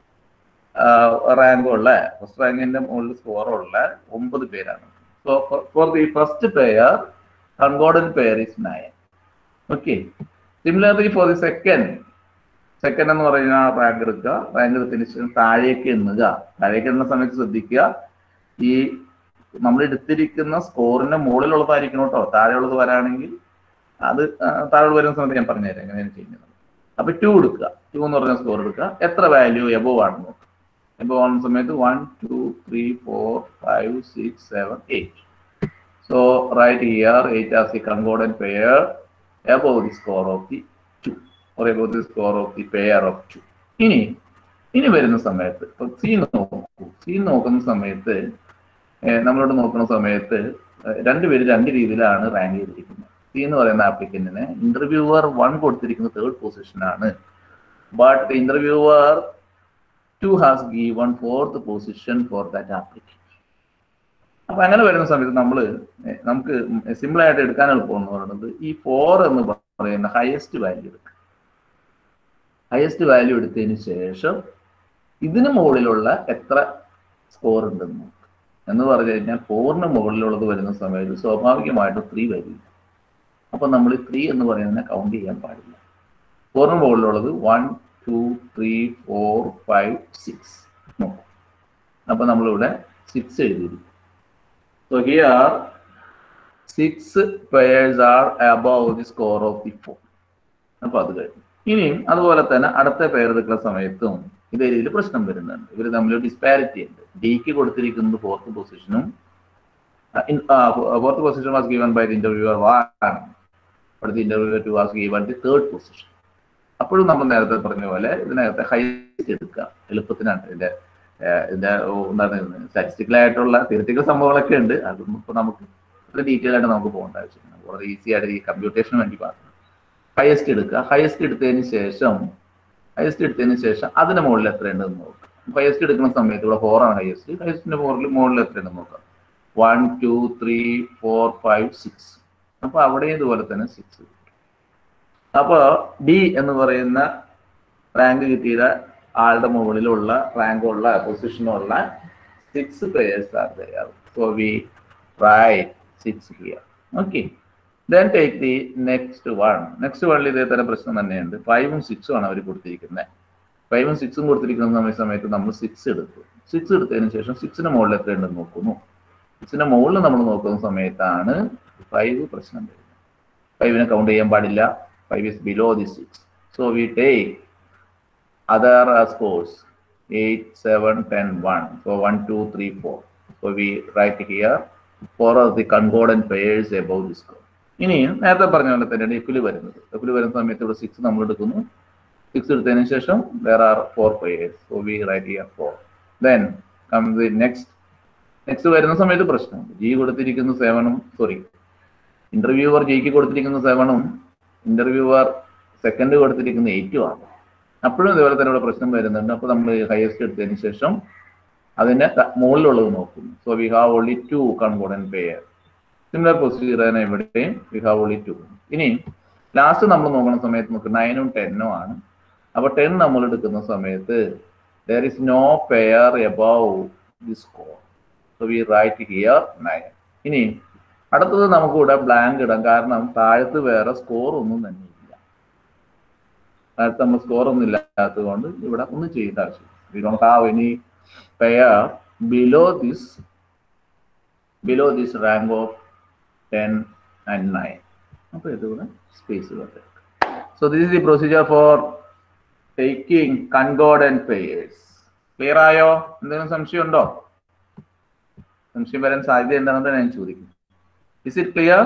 റാങ്ക് ഉള്ള ഫസ്റ്റ് റാങ്കിന്റെ മുകളിൽ സ്കോറുള്ള ഒമ്പത് പേരാണ് so for the first pair concordant pair is nine okay similarly for the second second എന്ന് പറയുന്ന റാങ്ക് എടുക്കുക റാങ്ക് എടുത്തതിന് ശേഷം താഴേക്ക് എണ്ണുക താഴേക്ക് എണ്ണുന്ന സമയത്ത് ശ്രദ്ധിക്കുക ഈ നമ്മൾ എടുത്തിരിക്കുന്ന സ്കോറിന്റെ മുകളിലുള്ളതായിരിക്കണം കേട്ടോ താഴെയുള്ളത് വരാണെങ്കിൽ അത് താഴെ വരുന്ന സമയത്ത് ഞാൻ പറഞ്ഞുതരാം എങ്ങനെയാണ് ചെയ്യുന്നത് അപ്പൊ ടു എടുക്കുക ടു എന്ന് പറഞ്ഞ സ്കോർ എടുക്കുക എത്ര വാല്യൂ എബോവ് ആണ് നോക്കുക എബോവ് ആവുന്ന സമയത്ത് one two three four five six seven eight so write here eight as the concordant pair above the score of the 2 or above the score of the pair of 2. ഇനി ഇനി വരുന്ന സമയത്ത് ഇപ്പൊ C നോക്കൂ C നോക്കുന്ന സമയത്ത് നമ്മളോട് നോക്കുന്ന സമയത്ത് രണ്ടുപേര് രണ്ട് രീതിയിലാണ് റാങ്ക് ചെയ്തിരിക്കുന്നത് സി എന്ന് പറയുന്ന ആപ്ലിക്കന്റിന് ഇന്റർവ്യൂവർ വൺ കൊടുത്തിരിക്കുന്നത് തേർഡ് പൊസിഷനാണ് but the interviewer two has given fourth position for that applicant അപ്പൊ അങ്ങനെ വരുന്ന സമയത്ത് നമ്മൾ നമുക്ക് സിമ്പിൾ ആയിട്ട് എടുക്കാൻ എളുപ്പം എന്ന് പറയുന്നത് ഈ ഫോർ എന്ന് പറയുന്ന ഹയസ്റ്റ് വാല്യൂ എടുക്കുക ഹയസ്റ്റ് വാല്യൂ എടുത്തതിന് ശേഷം ഇതിന് മുകളിലുള്ള എത്ര സ്കോർ ഉണ്ടെന്ന് നോക്കുക എന്ന് പറഞ്ഞു കഴിഞ്ഞാൽ ഫോറിന് മുകളിലുള്ളത് വരുന്ന സമയത്ത് സ്വാഭാവികമായിട്ടും ത്രീ വരില്ല അപ്പൊ നമ്മൾ ത്രീ എന്ന് പറയുന്നതിനെ കൗണ്ട് ചെയ്യാൻ പാടില്ല ഫോറിന് മുകളിലുള്ളത് one two three four five six നോക്കും അപ്പൊ നമ്മളിവിടെ സിക്സ് എഴുതിയിരിക്കും So here, six pairs are above the score of the four. അപ്പൊ അത് കഴിഞ്ഞു ഇനിയും അതുപോലെ തന്നെ അടുത്ത പെയർ എടുക്കുന്ന സമയത്തും ഇതേ രീതിയിൽ പ്രശ്നം വരുന്നുണ്ട് ഇവർ തമ്മിൽ ഡിസ്പാരിറ്റി ഉണ്ട് ഡിക്ക് കൊടുത്തിരിക്കുന്നത് ഫോർത്ത് പൊസിഷനും fourth position was given by the interviewer one അടുത്ത interviewer two was given the third position അപ്പോഴും നമ്മൾ നേരത്തെ പറഞ്ഞ പോലെ ഇതിനകത്ത് ഹൈസ്റ്റ് എടുക്കുക എളുപ്പത്തിനാണ് ഇതിന്റെ ഇതിന്റെ എന്താണ് സ്റ്റാറ്റിസ്റ്റിക്കൽ ആയിട്ടുള്ള തിയററ്റിക്കൽ സംഭവങ്ങളൊക്കെ ഉണ്ട് അതൊന്നും ഇപ്പൊ നമുക്ക് ഇത്ര ഡീറ്റെയിൽ ആയിട്ട് നമുക്ക് പോകേണ്ട ആവശ്യമില്ല വളരെ ഈസി ആയിട്ട് ഈ കമ്പ്യൂട്ടേഷന് വേണ്ടി പറഞ്ഞു ഹയസ്റ്റ് എടുക്കുക ഹയസ്റ്റ് എടുത്തതിന് ശേഷം ഹയസ്റ്റ് എടുത്തതിന് ശേഷം അതിന് മുകളിൽ എത്രയുണ്ടെന്ന് നോക്കുക ഹയസ്റ്റ് എടുക്കുന്ന സമയത്ത് ഇവിടെ ഫോർ ആണ് ഹയസ്റ്റ് ഹയസ്റ്റിന്റെ മുകളിൽ മുകളിൽ എത്രയുണ്ടെന്ന് നോക്കാം one two three four five six അപ്പൊ അവിടെ ഇതുപോലെ തന്നെ സിക്സ് അപ്പൊ ഡി എന്ന് പറയുന്ന റാങ്ക് കിട്ടിയ ആളുടെ മുകളിലുള്ള റാങ്കുള്ള പൊസിഷനുള്ള six players are there so we write six here okay then take the next one next വണ്ണിൽ ഇതേ തന്നെ പ്രശ്നം തന്നെയുണ്ട് ഫൈവും സിക്സും ആണ് അവർ കൊടുത്തിരിക്കുന്നത് ഫൈവും സിക്സും കൊടുത്തിരിക്കുന്ന സമയ സമയത്ത് നമ്മൾ സിക്സ് എടുത്തു സിക്സ് എടുത്തതിന് ശേഷം സിക്സിന് മുകളിൽ എത്രയുണ്ടെന്ന് നോക്കുന്നു സിക്സിന്റെ മുകളിൽ നമ്മൾ നോക്കുന്ന സമയത്താണ് ഫൈവ് പ്രശ്നം വരുന്നത് ഫൈവിനെ കൗണ്ട് ചെയ്യാൻ പാടില്ല five is below the six so we take other scores 8, 7, 10, 1. So 1, 2, 3, 4. So we write here four of the concordant pairs above this curve. ഇനി നേരത്തെ പറഞ്ഞ പോലെ തന്നെയാണ് ഇഫിൽ വരുന്നത് ഇഫിൽ വരുന്ന സമയത്ത് ഇവിടെ സിക്സ് നമ്മൾ എടുക്കുന്നു സിക്സ് എടുത്തതിന് ശേഷം where are four pairs so we write here four then come the next next വരുന്ന സമയത്ത് പ്രശ്നം ജി കൊടുത്തിരിക്കുന്ന സെവനും സോറി ഇന്റർവ്യൂവർ ജിക്ക് കൊടുത്തിരിക്കുന്ന സെവനും ഇന്റർവ്യൂവർ സെക്കൻഡ് കൊടുത്തിരിക്കുന്ന എയ്റ്റും ആണ് അപ്പോഴും ഇതേപോലെ തന്നെ ഇവിടെ പ്രശ്നം വരുന്നുണ്ട് അപ്പോൾ നമ്മൾ ഹയസ്റ്റ് എടുത്തതിന് ശേഷം അതിന്റെ ത- മുകളിലുള്ളത് നോക്കും so we have only two concordant pair similar procedure തന്നെ ഇവിടെയും വി ഹാവ് ഓൺലി ടു ഇനി ലാസ്റ്റ് നമ്മൾ നോക്കുന്ന സമയത്ത് നമുക്ക് നയനും ടെന്നും ആണ് അപ്പൊ ടെൻ നമ്മൾ എടുക്കുന്ന സമയത്ത് there is no pair above the score so we write here nine ഇനി അടുത്തത് നമുക്ക് ഇവിടെ ബ്ലാങ്ക് ഇടാം കാരണം താഴത്ത് വേറെ സ്കോർ ഒന്നും തന്നെ ഇല്ല താഴത്ത് നമ്മൾ സ്കോർ ഒന്നും ഇല്ലാത്തത് കൊണ്ട് ഇവിടെ ഒന്നും ചെയ്യേണ്ട ആവശ്യം we don't have any pair below this below this rank of ten and nine അപ്പോൾ ഇതിവിടെ സ്പേസ് വരും so this is the procedure for taking concordant pairs clear ആയോ എന്തെങ്കിലും സംശയം ഉണ്ടോ സംശയം വരാൻ സാധ്യത എന്താണെന്ന് ഞാൻ ചോദിക്കും is it clear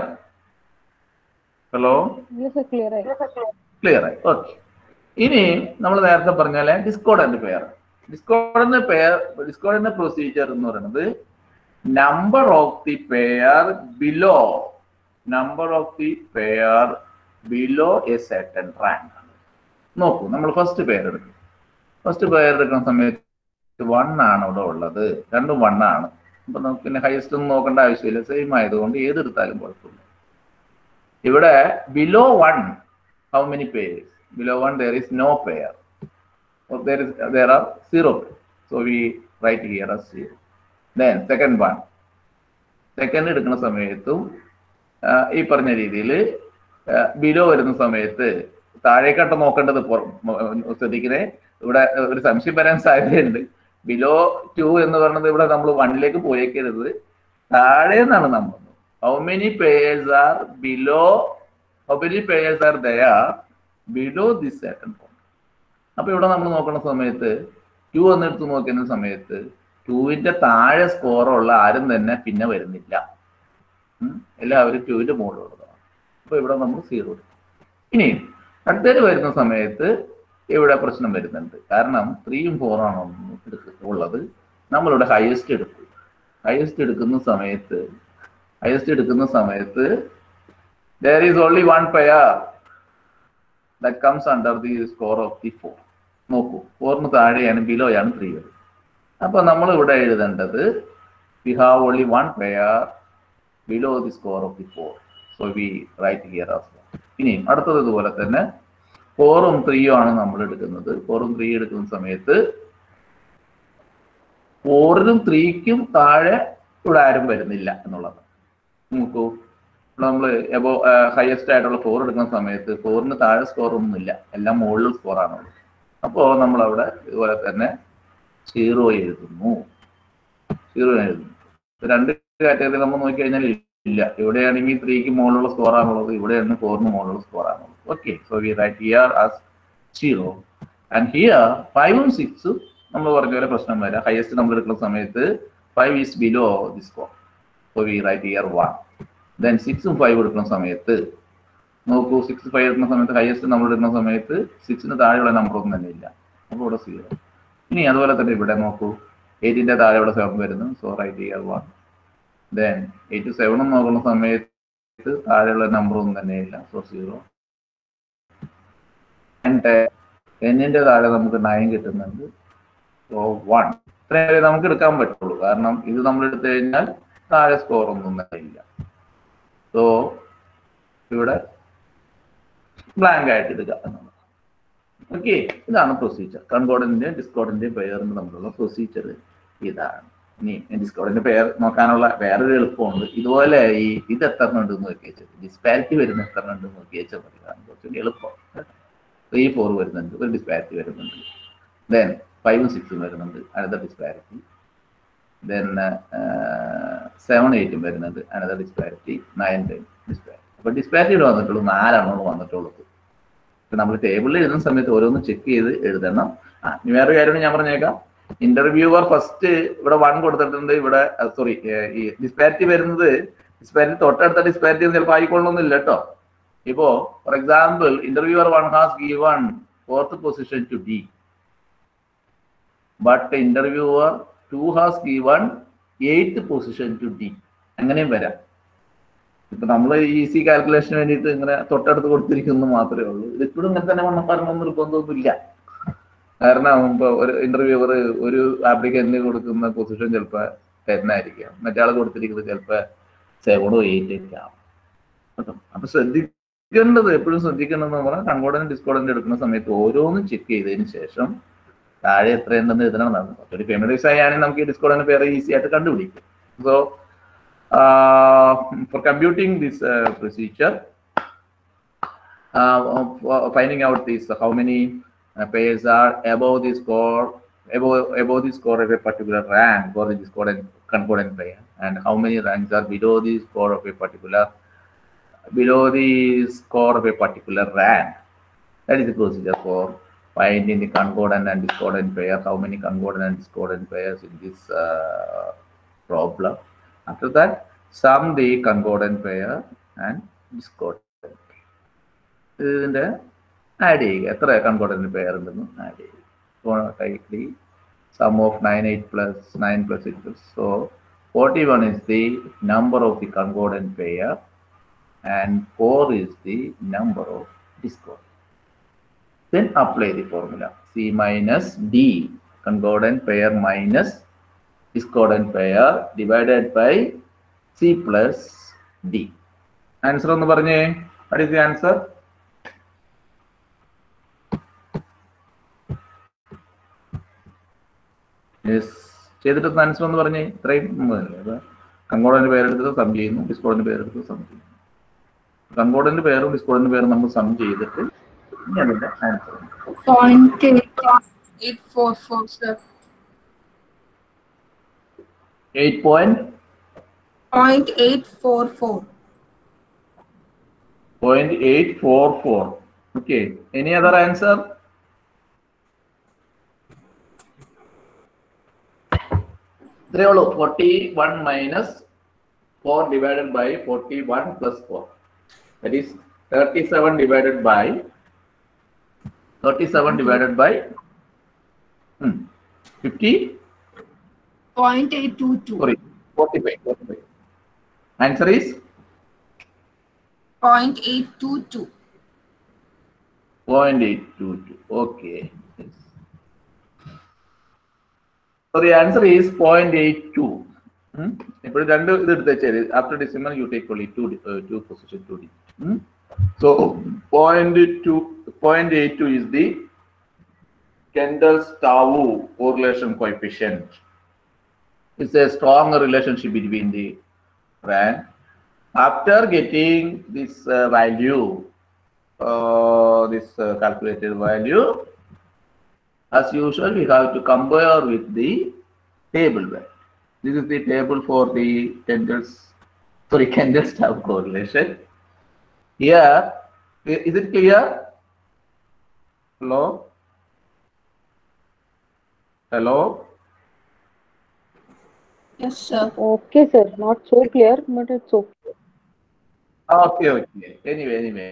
hello clear ആയി ക്ലിയർ ആയി ഓക്കെ ഇനി നമ്മൾ നേരത്തെ പറഞ്ഞാല് discordant pair discordant pair discordant procedure എന്ന് പറയുന്നത് number of the pair below number of the pair below a certain rank നോക്കൂ നമ്മൾ ഫസ്റ്റ് പെയർ എടുക്കും ഫസ്റ്റ് പെയർ എടുക്കുന്ന സമയത്ത് വൺ ആണ് ഇവിടെ ഉള്ളത് രണ്ടും വൺ ആണ് അപ്പൊ നമുക്ക് പിന്നെ ഹയസ്റ്റ് ഒന്നും നോക്കേണ്ട ആവശ്യമില്ല സെയിം ആയതുകൊണ്ട് ഏതെടുത്താലും കുഴപ്പമില്ല ഇവിടെ below one how many pairs? Below one, there is no pair. Or there is there are zero. pairs. So we write here as zero. Then second one. Second എടുക്കുന്ന സമയത്തും ആ, ഈ പറഞ്ഞ രീതിയിൽ ബിലോ വരുന്ന സമയത്ത് താഴേക്കട്ട് നോക്കേണ്ടത് പുറ- മ- ശ്രദ്ധിക്കണേ ഇവിടെ ഒരു സംശയം വരാൻ സാധ്യതയുണ്ട് ബിലോ ടു എന്ന് പറയുന്നത് ഇവിടെ നമ്മൾ വണ്ണിലേക്ക് പോയേക്കരുത് താഴെ നിന്നാണ് നമ്മൾ how many pairs are below how many pairs are there below this certain point അപ്പൊ ഇവിടെ നമ്മൾ നോക്കുന്ന സമയത്ത് ടു എന്നെടുത്ത് നോക്കുന്ന സമയത്ത് ടുവിന്റെ താഴെ സ്കോറുള്ള ആരും തന്നെ പിന്നെ വരുന്നില്ല ഉം. എല്ലാവരും ടുവിന്റെ മുകളിലുള്ളതാണ് അപ്പൊ ഇവിടെ നമ്മൾ സീറോ എടുക്കും ഇനി അടുത്തേക്ക് വരുന്ന സമയത്ത് ഇവിടെ പ്രശ്നം വരുന്നുണ്ട് കാരണം ത്രീയും ഫോറാണ് ഉള്ളത് നമ്മളിവിടെ ഹയസ്റ്റ് എടുക്കും ഹയസ്റ്റ് എടുക്കുന്ന സമയത്ത് ഹയസ്റ്റ് എടുക്കുന്ന സമയത്ത് there is only one pair that comes under the score of the four. നോക്കൂ ഫോറിന് താഴെയാണ് ബിലോയാണ് ത്രീ വരുന്നത് അപ്പൊ നമ്മൾ ഇവിടെ എഴുതേണ്ടത് we have only one pair below the score of the four so we write here as ഇനി അടുത്തത് ഇതുപോലെ തന്നെ ഫോറും ത്രീയും ആണ് നമ്മൾ എടുക്കുന്നത് ഫോറും ത്രീ എടുക്കുന്ന സമയത്ത് ഫോറിനും ത്രീക്കും താഴെ ഇവിടെ ആരും വരുന്നില്ല എന്നുള്ളത് നോക്കൂ നമ്മൾ എബോ ഹയസ്റ്റ് ആയിട്ടുള്ള ഫോർ എടുക്കുന്ന സമയത്ത് ഫോറിന് താഴെ സ്കോർ ഒന്നുമില്ല എല്ലാം മുകളിൽ സ്കോറാണുള്ളത് അപ്പോൾ നമ്മൾ അവിടെ ഇതുപോലെ തന്നെ സീറോ എഴുതുന്നു സീറോ എഴുതുന്നു ഇപ്പൊ രണ്ട് കാറ്റഗറി നമ്മൾ നോക്കി കഴിഞ്ഞാൽ ഇല്ല ഇവിടെയാണെങ്കിൽ ത്രീക്ക് മുകളിലുള്ള സ്കോറാണുള്ളത് ഇവിടെയാണ് ഫോറിന് മുകളിലുള്ള സ്കോറാണുള്ളത് okay so we write here as zero and here ഫൈവും സിക്സും നമ്മൾ പറഞ്ഞ പോലെ പ്രശ്നം വരാം ഹയസ്റ്റ് നമ്മൾ എടുക്കുന്ന സമയത്ത് five is below the score so we write here one then സിക്സും ഫൈവ് എടുക്കുന്ന സമയത്ത് നോക്കൂ സിക്സ് ഫൈവ് എടുക്കുന്ന സമയത്ത് ഹയസ്റ്റ് നമ്മൾ എടുക്കുന്ന സമയത്ത് സിക്സിന് താഴെയുള്ള നമ്പർ ഒന്നും തന്നെ ഇല്ല അപ്പോൾ ഇവിടെ സീറോ ഇനി അതുപോലെ തന്നെ ഇവിടെ നോക്കൂ എയ്റ്റിന്റെ താഴെ ഇവിടെ സെവൻ വരുന്നു so write here one then eight സെവനും നോക്കുന്ന സമയത്ത് താഴെയുള്ള നമ്പർ ഒന്നും തന്നെ ഇല്ല സോ സീറോ ടെന്നിന്റെ താഴെ നമുക്ക് നയൻ കിട്ടുന്നുണ്ട് സോ വൺ ഇത്രയും നമുക്ക് എടുക്കാൻ പറ്റുള്ളൂ കാരണം ഇത് നമ്മൾ എടുത്തു കഴിഞ്ഞാൽ താഴെ സ്കോർ ഒന്നും തന്നെ ഇല്ല സോ ഇവിടെ ബ്ലാങ്ക് ആയിട്ട് എടുക്കുക എന്നുള്ളത് ഓക്കെ ഇതാണ് പ്രൊസീജിയർ കൺകോർഡന്റിന്റെയും ഡിസ്കോർഡന്റെയും പെയറിന് തമ്മിലുള്ള പ്രൊസീജിയർ ഇതാണ് ഇനി ഡിസ്കോർഡിന്റെ പെയർ നോക്കാനുള്ള വേറൊരു എളുപ്പമുണ്ട് ഇതുപോലെ ഈ ഇത് എത്ര ഉണ്ട് നോക്കി വെച്ചത് ഡിസ്പാരിറ്റി വരുന്ന എത്ര ഉണ്ട് നോക്കി വെച്ചാൽ മതി കാരണം കുറച്ചുകൂടി എളുപ്പം ത്രീ ഫോർ വരുന്നുണ്ട് ഒരു ഡിസ്പാരിറ്റി വരുന്നുണ്ട് ദെൻ ഫൈവും സിക്സും വരുന്നുണ്ട് അടുത്ത ഡിസ്പാരിറ്റി ദെൻ സെവൻ എയ്റ്റും വരുന്നുണ്ട് another disparity nine ten disparity അപ്പൊ ഡിസ്പാരിറ്റിയിൽ വന്നിട്ടുള്ളൂ നാലെണ്ണമാണ് വന്നിട്ടുള്ളത് ഇപ്പൊ നമ്മൾ ടേബിളിൽ എഴുതുന്ന സമയത്ത് ഓരോന്ന് ചെക്ക് ചെയ്ത് എഴുതണം ആ ഇനി വേറൊരു കാര്യം ഞാൻ പറഞ്ഞേക്കാം ഇന്റർവ്യൂവർ ഫസ്റ്റ് ഇവിടെ വൺ കൊടുത്തിട്ടുണ്ട് ഇവിടെ സോറി ഈ ഡിസ്പാരിറ്റി വരുന്നത് ഡിസ്പാരിറ്റി തൊട്ടടുത്ത ഡിസ്പാരിറ്റി ചിലപ്പോൾ ആയിക്കൊള്ളണമെന്നില്ല കേട്ടോ ഇപ്പോ for example interviewer one has given fourth position to D but interviewer two has given eighth position to D അങ്ങനെയും വരാം ഇപ്പൊ നമ്മൾ ഈസി കാൽക്കുലേഷന് വേണ്ടിയിട്ട് ഇങ്ങനെ തൊട്ടടുത്ത് കൊടുത്തിരിക്കുന്നു മാത്രമേ ഉള്ളൂ ഇത് ഇപ്പോഴും ഇങ്ങനെ തന്നെ വന്ന പറഞ്ഞൊന്നും നിർബന്ധമൊന്നുമില്ല കാരണം ഇപ്പൊ ഒരു ഇന്റർവ്യൂവർ ഒരു ആപ്ലിക്കന്റിന് കൊടുക്കുന്ന പൊസിഷൻ ചിലപ്പോൾ ടെൻ ആയിരിക്കാം മറ്റേ ആൾ കൊടുത്തിരിക്കുന്നത് ചിലപ്പോൾ സെവനോ എയ്റ്റ് ഒക്കെ ആവും കേട്ടോ അപ്പൊ ശ്രദ്ധിക്കേണ്ടത് എപ്പോഴും ശ്രദ്ധിക്കേണ്ടതെന്ന് പറഞ്ഞാൽ കൺകോഡന്റ് ഡിസ്കോഡന്റ് എടുക്കുന്ന സമയത്ത് ഓരോന്നും ചെക്ക് ചെയ്തതിന് ശേഷം താഴെ എത്രയുണ്ടെന്ന് എഴുതണം ഒരു ഫെമിലൈസ് ആയാണെങ്കിൽ നമുക്ക് ഈ ഡിസ്കോഡന്റ് പേര് ഈസി ആയിട്ട് കണ്ടുപിടിക്കും so for computing this procedure finding out this how many uh, pairs are above the score above above the score of a particular rank for the discordant concordant pair and how many ranks are below the score of a particular below the score of a particular rank that is the procedure for finding the concordant and discordant pair how many concordant and discordant pairs in this uh, problem after that sum the concordant pair and discordant ഇതിന്റെ add ചെയ്യുക എത്ര concordant pair ഉണ്ടെന്ന് add ചെയ്യുക ടൈപ്ലി sum of nine eight plus nine plus eight plus so forty one is the number of the concordant pair and four is the number of discord then apply the formula c minus d concordant pair minus discordant pair divided by c plus d answer ഒന്ന് പറഞ്ഞേ what is the answer യെസ് ചെയ്തിട്ട് answer എന്ന് പറഞ്ഞേ ഇത്രയും കങ്കോടന്റെ പേരെടുത്ത് some ചെയ്യുന്നു ഡിസ്കോഡിന്റെ പേരെടുത്ത് സം ചെയ്യുന്നു കങ്കോടന്റെ പേരും ഡിസ്കോഡിന്റെ പേരും നമ്മൾ സം ചെയ്തിട്ട് ഇനി അതിന്റെ answer Point eight eight four four, sir. Eight point Point eight four four. Point eight four four okay any other answer ഇത്രയേ ഉള്ളൂ forty one minus four divided by forty one plus four that is thirty seven divided by thirty seven divided by fifty Point eight two two. Sorry forty five forty five answer is Point eight two two. 0.822. Okay. Yes. So the answer is 0.82. Hmm? ഇപ്പോൾ രണ്ട് ഇത് എടുത്ത് വെച്ചാൽ after decimal you take only two two position to D so point two point eight two is the Kendall's Tau correlation coefficient. It's a strong relationship between the rank. After getting this uh, value, uh, this uh, calculated value, as usual, we have to compare with the table value. This is the table for the Kendall's, sorry, Kendall's Tau correlation. Here, i- is it clear? Hello? Hello? Yes, sir. Okay, sir. Not so clear, but it's okay. Okay, okay. Anyway, anyway.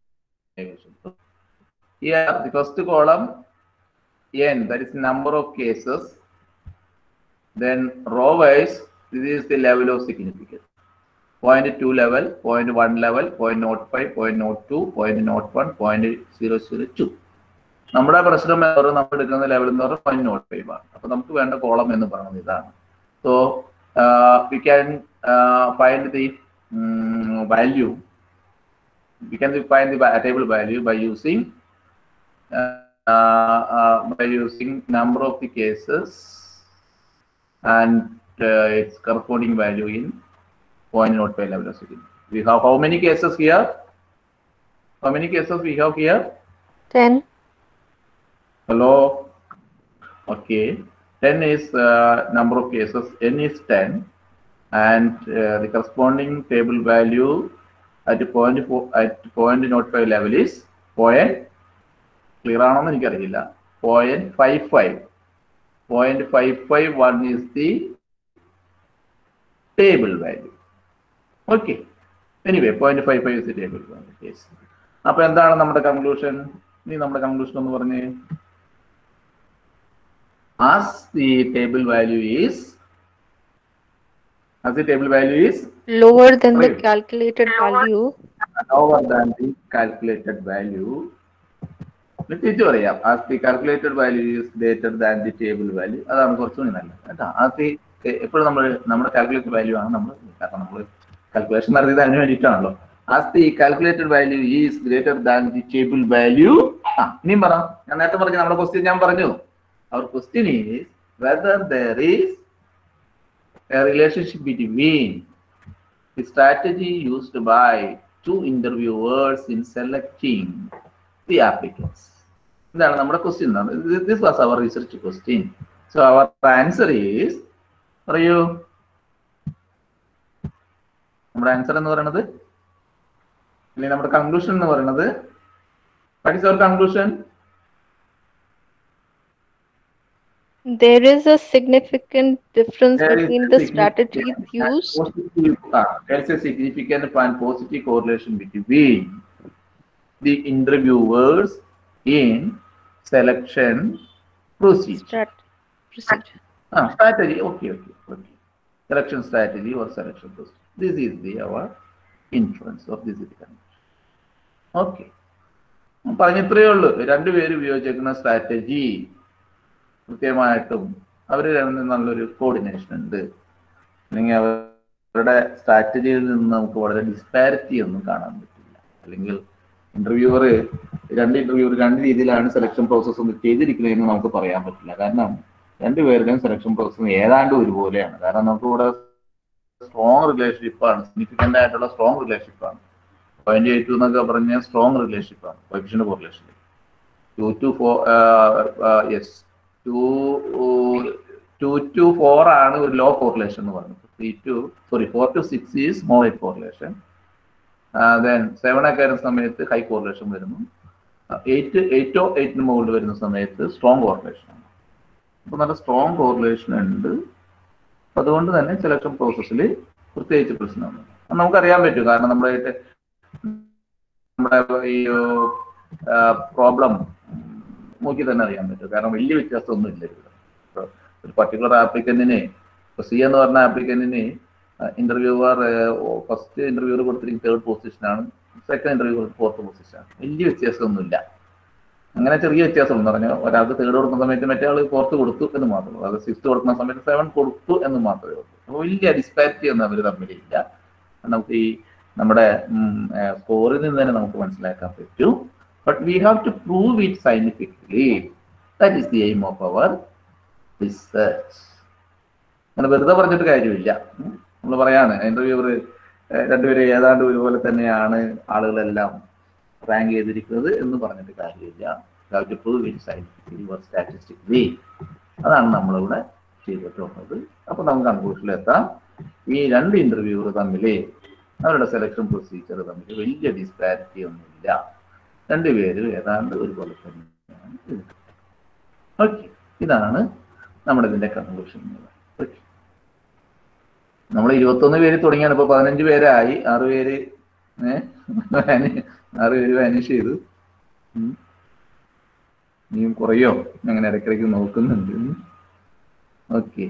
Here, the first column, n, that is number of cases. Then row wise, this is the level of significance. Point two level, point one level, point not five, point not two, point not one, point zero zero two. നമ്മുടെ പ്രശ്നം എന്ന് പറയുന്നത് നമ്മൾ എടുക്കുന്ന level എന്ന് പറയുന്നത് point not five ആണ് അപ്പൊ നമുക്ക് വേണ്ട കോളം എന്ന് പറയുന്നത് ഇതാണ് so we can find the value we can find the va- table value by using uh, uh, by using number of the cases and uh, its corresponding value in point not by level of security. We have how many cases here? How many cases we have here? 10. Hello. Okay. 10 is uh, number of cases. N is 10, and uh, the corresponding table value at point four, at point not five level is point clear ആണോന്ന് എനിക്കറിയില്ല point five five 0.551 is the table value. Okay. Anyway, 0.55 is the table value. Yes. അപ്പൊ എന്താണ് നമ്മുടെ conclusion നീ നമ്മുടെ conclusion ഒന്ന് പറഞ്ഞേ as the table value is as the table value is Lower than the Right. calculated value. lower than the calculated value. തിരിച്ചു പറയാം as the calculated value is greater than the table value അതാണ് കുറച്ചുകൂടി നല്ലത് കേട്ടോ as the എപ്പോഴും നമ്മൾ നമ്മുടെ calculated value ആണ് നമ്മൾ കാരണം നമ്മൾ കാൽക്കുലേഷൻ നടത്തിയത് അതിന് വേണ്ടിയിട്ടാണല്ലോ as the calculated value is greater than the table value ആ ഇനിയും പറ ഞാൻ നേരത്തെ പറഞ്ഞു നമ്മുടെ ക്വസ്റ്റ്യൻ ഞാൻ പറഞ്ഞു our question is whether there is a relationship between the strategy used by two interviewers in selecting the applicants. ഇതാണ് നമ്മുടെ question this was our research question so our answer is പറയൂ നമ്മുടെ ആൻസർ എന്ന് പറയുന്നത് അല്ലെങ്കിൽ നമ്മുടെ കൺക്ലൂഷൻ എന്ന് പറയുന്നത് what is our conclusion There is a significant difference There is between a the significant strategies and used. positive, uh, there's a significant and positive correlation between the interviewers in selection procedure. Strat procedure. Ah, strategy, okay, okay, okay. Selection strategy or selection procedure. This is the our influence of this convention. Okay. പറഞ്ഞത്രേ ഉള്ളൂ രണ്ടുപേര് ഉപയോഗിച്ചേക്കുന്ന strategy കൃത്യമായിട്ടും അവർ നല്ലൊരു coordination ഉണ്ട് അല്ലെങ്കിൽ അവരുടെ സ്ട്രാറ്റജിയിൽ നിന്ന് നമുക്ക് വളരെ ഡിസ്പാരിറ്റി ഒന്നും കാണാൻ പറ്റില്ല അല്ലെങ്കിൽ ഇന്റർവ്യൂവർ രണ്ട് ഇന്റർവ്യൂവർ രണ്ട് രീതിയിലാണ് സെലക്ഷൻ പ്രോസസ്സ് ഒന്ന് ചെയ്തിരിക്കുന്നതെന്ന് നമുക്ക് പറയാൻ പറ്റില്ല കാരണം രണ്ടുപേരുടെയും സെലക്ഷൻ പ്രോസസ്സ് ഏതാണ്ട് ഒരുപോലെയാണ് കാരണം നമുക്ക് ഇവിടെ സ്ട്രോങ് റിലേഷൻഷിപ്പാണ് സിഗ്നിഫിക്കന്റ് ആയിട്ടുള്ള സ്ട്രോങ് റിലേഷൻഷിപ്പാണ് പോയിന്റ് എയ്റ്റ് എന്നൊക്കെ പറഞ്ഞ സ്ട്രോങ് റിലേഷൻഷിപ്പാണ് coefficient correlation two two four yes two two two four ആണ് ഒരു ലോ കോറിലേഷൻ എന്ന് പറയുന്നത് three two sorry four two six is moderate correlation then seven ഒക്കെ വരുന്ന സമയത്ത് ഹൈ കോറിലേഷൻ വരുന്നു എയ്റ്റ് എയ്റ്റോ എയ്റ്റിന് മുകളിൽ വരുന്ന സമയത്ത് സ്ട്രോങ് കോറിലേഷൻ ആണ് അപ്പൊ നല്ല സ്ട്രോങ് കോറിലേഷൻ ഉണ്ട് അപ്പൊ അതുകൊണ്ട് തന്നെ സെലക്ഷൻ പ്രോസസ്സിൽ പ്രത്യേകിച്ച് പ്രശ്നമാണ് അത് നമുക്കറിയാൻ പറ്റും കാരണം നമ്മുടെ നമ്മുടെ ഈ പ്രോബ്ലം നോക്കി തന്നെ അറിയാൻ പറ്റും കാരണം വലിയ വ്യത്യാസമൊന്നും ഇല്ല ഇവിടെ ഇപ്പൊ ഒരു പർട്ടിക്കുലർ ആപ്ലിക്കന്റിന് ഇപ്പൊ സി എന്ന് പറഞ്ഞ ആപ്ലിക്കന്റിന് ഇന്റർവ്യൂവർ ഫസ്റ്റ് ഇന്റർവ്യൂവർ കൊടുത്തിരിക്കുന്ന തേർഡ് പൊസിഷനാണ് സെക്കൻഡ് ഇന്റർവ്യൂ ഫോർത്ത് പൊസിഷനാണ് വലിയ വ്യത്യാസമൊന്നുമില്ല അങ്ങനെ ചെറിയ വ്യത്യാസം എന്ന് പറഞ്ഞാൽ ഒരാൾക്ക് തേർഡ് കൊടുക്കുന്ന സമയത്ത് മറ്റേ ആൾ ഫോർത്ത് കൊടുത്തു എന്ന് മാത്രമേ ഉള്ളൂ അത് സിക്സ്ത് കൊടുക്കുന്ന സമയത്ത് സെവൻ കൊടുത്തു എന്ന് മാത്രമേ ഉള്ളൂ അപ്പോൾ വലിയ ഡിസ്പാരിറ്റി ഒന്നും അവർ തമ്മിലില്ല നമുക്ക് ഈ നമ്മുടെ സ്കോറിൽ നിന്ന് തന്നെ നമുക്ക് മനസ്സിലാക്കാൻ പറ്റും but we have to prove it scientifically that is the aim of our research അങ്ങനെ വെറുതെ പറഞ്ഞിട്ട് കാര്യമില്ല നമ്മൾ പറയാണ് ഇന്റർവ്യൂവർ രണ്ടുപേരും ഏതാണ്ട് ഒരുപോലെ തന്നെയാണ് ആളുകളെല്ലാം റാങ്ക് ചെയ്തിരിക്കുന്നത് എന്ന് പറഞ്ഞിട്ട് കാര്യമില്ല have to prove it scientifically or statistically അതാണ് നമ്മളിവിടെ ചെയ്തിട്ടുള്ളത് അപ്പൊ നമുക്ക് കൺക്ലൂഷനിൽ എത്താം ഈ രണ്ട് ഇന്റർവ്യൂവർ തമ്മിൽ അവരുടെ സെലക്ഷൻ പ്രൊസീജിയർ തമ്മിൽ വലിയ ഡിസ്പാരിറ്റി ഒന്നുമില്ല രണ്ടുപേരും ഏതാണ്ട് ഒരുപോലെ തന്നെയാണ് ഓക്കെ ഇതാണ് നമ്മുടെ ഇതിന്റെ കൺക്ലൂഷൻ ഓക്കെ നമ്മൾ ഇരുപത്തൊന്ന് പേര് തുടങ്ങിയാണ് ഇപ്പൊ പതിനഞ്ച് പേരായി ആറ് പേര് ഏഹ് ആറ് പേര് വാനിഷ് ചെയ്തു ഇനിയും കുറയോ അങ്ങനെ ഇടയ്ക്കിടയ്ക്ക് നോക്കുന്നുണ്ട് ഓക്കെ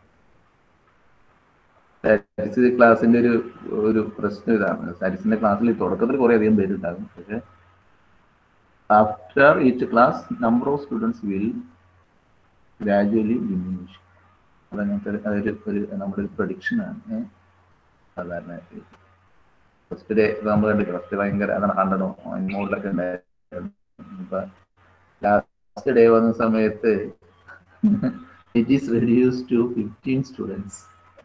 സ്റ്റാറ്റിസ്റ്റിക്സ് ക്ലാസ്സിന്റെ ഒരു ഒരു പ്രശ്നം ഇതാണ് സ്റ്റാറ്റിസ്റ്റിന്റെ ക്ലാസ്സിൽ തുടക്കത്തിൽ കുറെ അധികം പേരുണ്ടാകും പക്ഷെ after each class number of students will gradually diminish അതങ്ങനത്തെ അതൊരു ഒരു നമ്മുടെ ഒരു പ്രൊഡിക്ഷൻ ആണ് സാധാരണ ഫസ്റ്റ് ഡേ നമ്മൾ കണ്ടില്ല ഫസ്റ്റ് ഭയങ്കര അതാണ് ഹൺഡ്രഡോ മുകളിലൊക്കെ ഉണ്ടായിരുന്നു ഇപ്പൊ ലാസ്റ്റ് ഡേ വന്ന സമയത്ത് it is reduce to fifteen students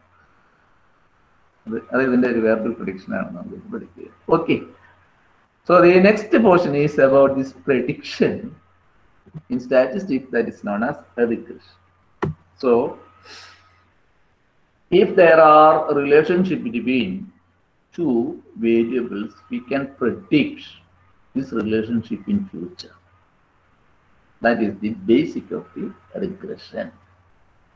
അത് അത് ഇതിന്റെ ഒരു വേറൊരു പ്രൊഡിക്ഷൻ ആണ് നമുക്ക് പഠിക്കുക okay so the next portion is about this prediction in statistics that is known as regression so if there are a relationship between two variables, we can predict this relationship in future. That is the basic of the regression.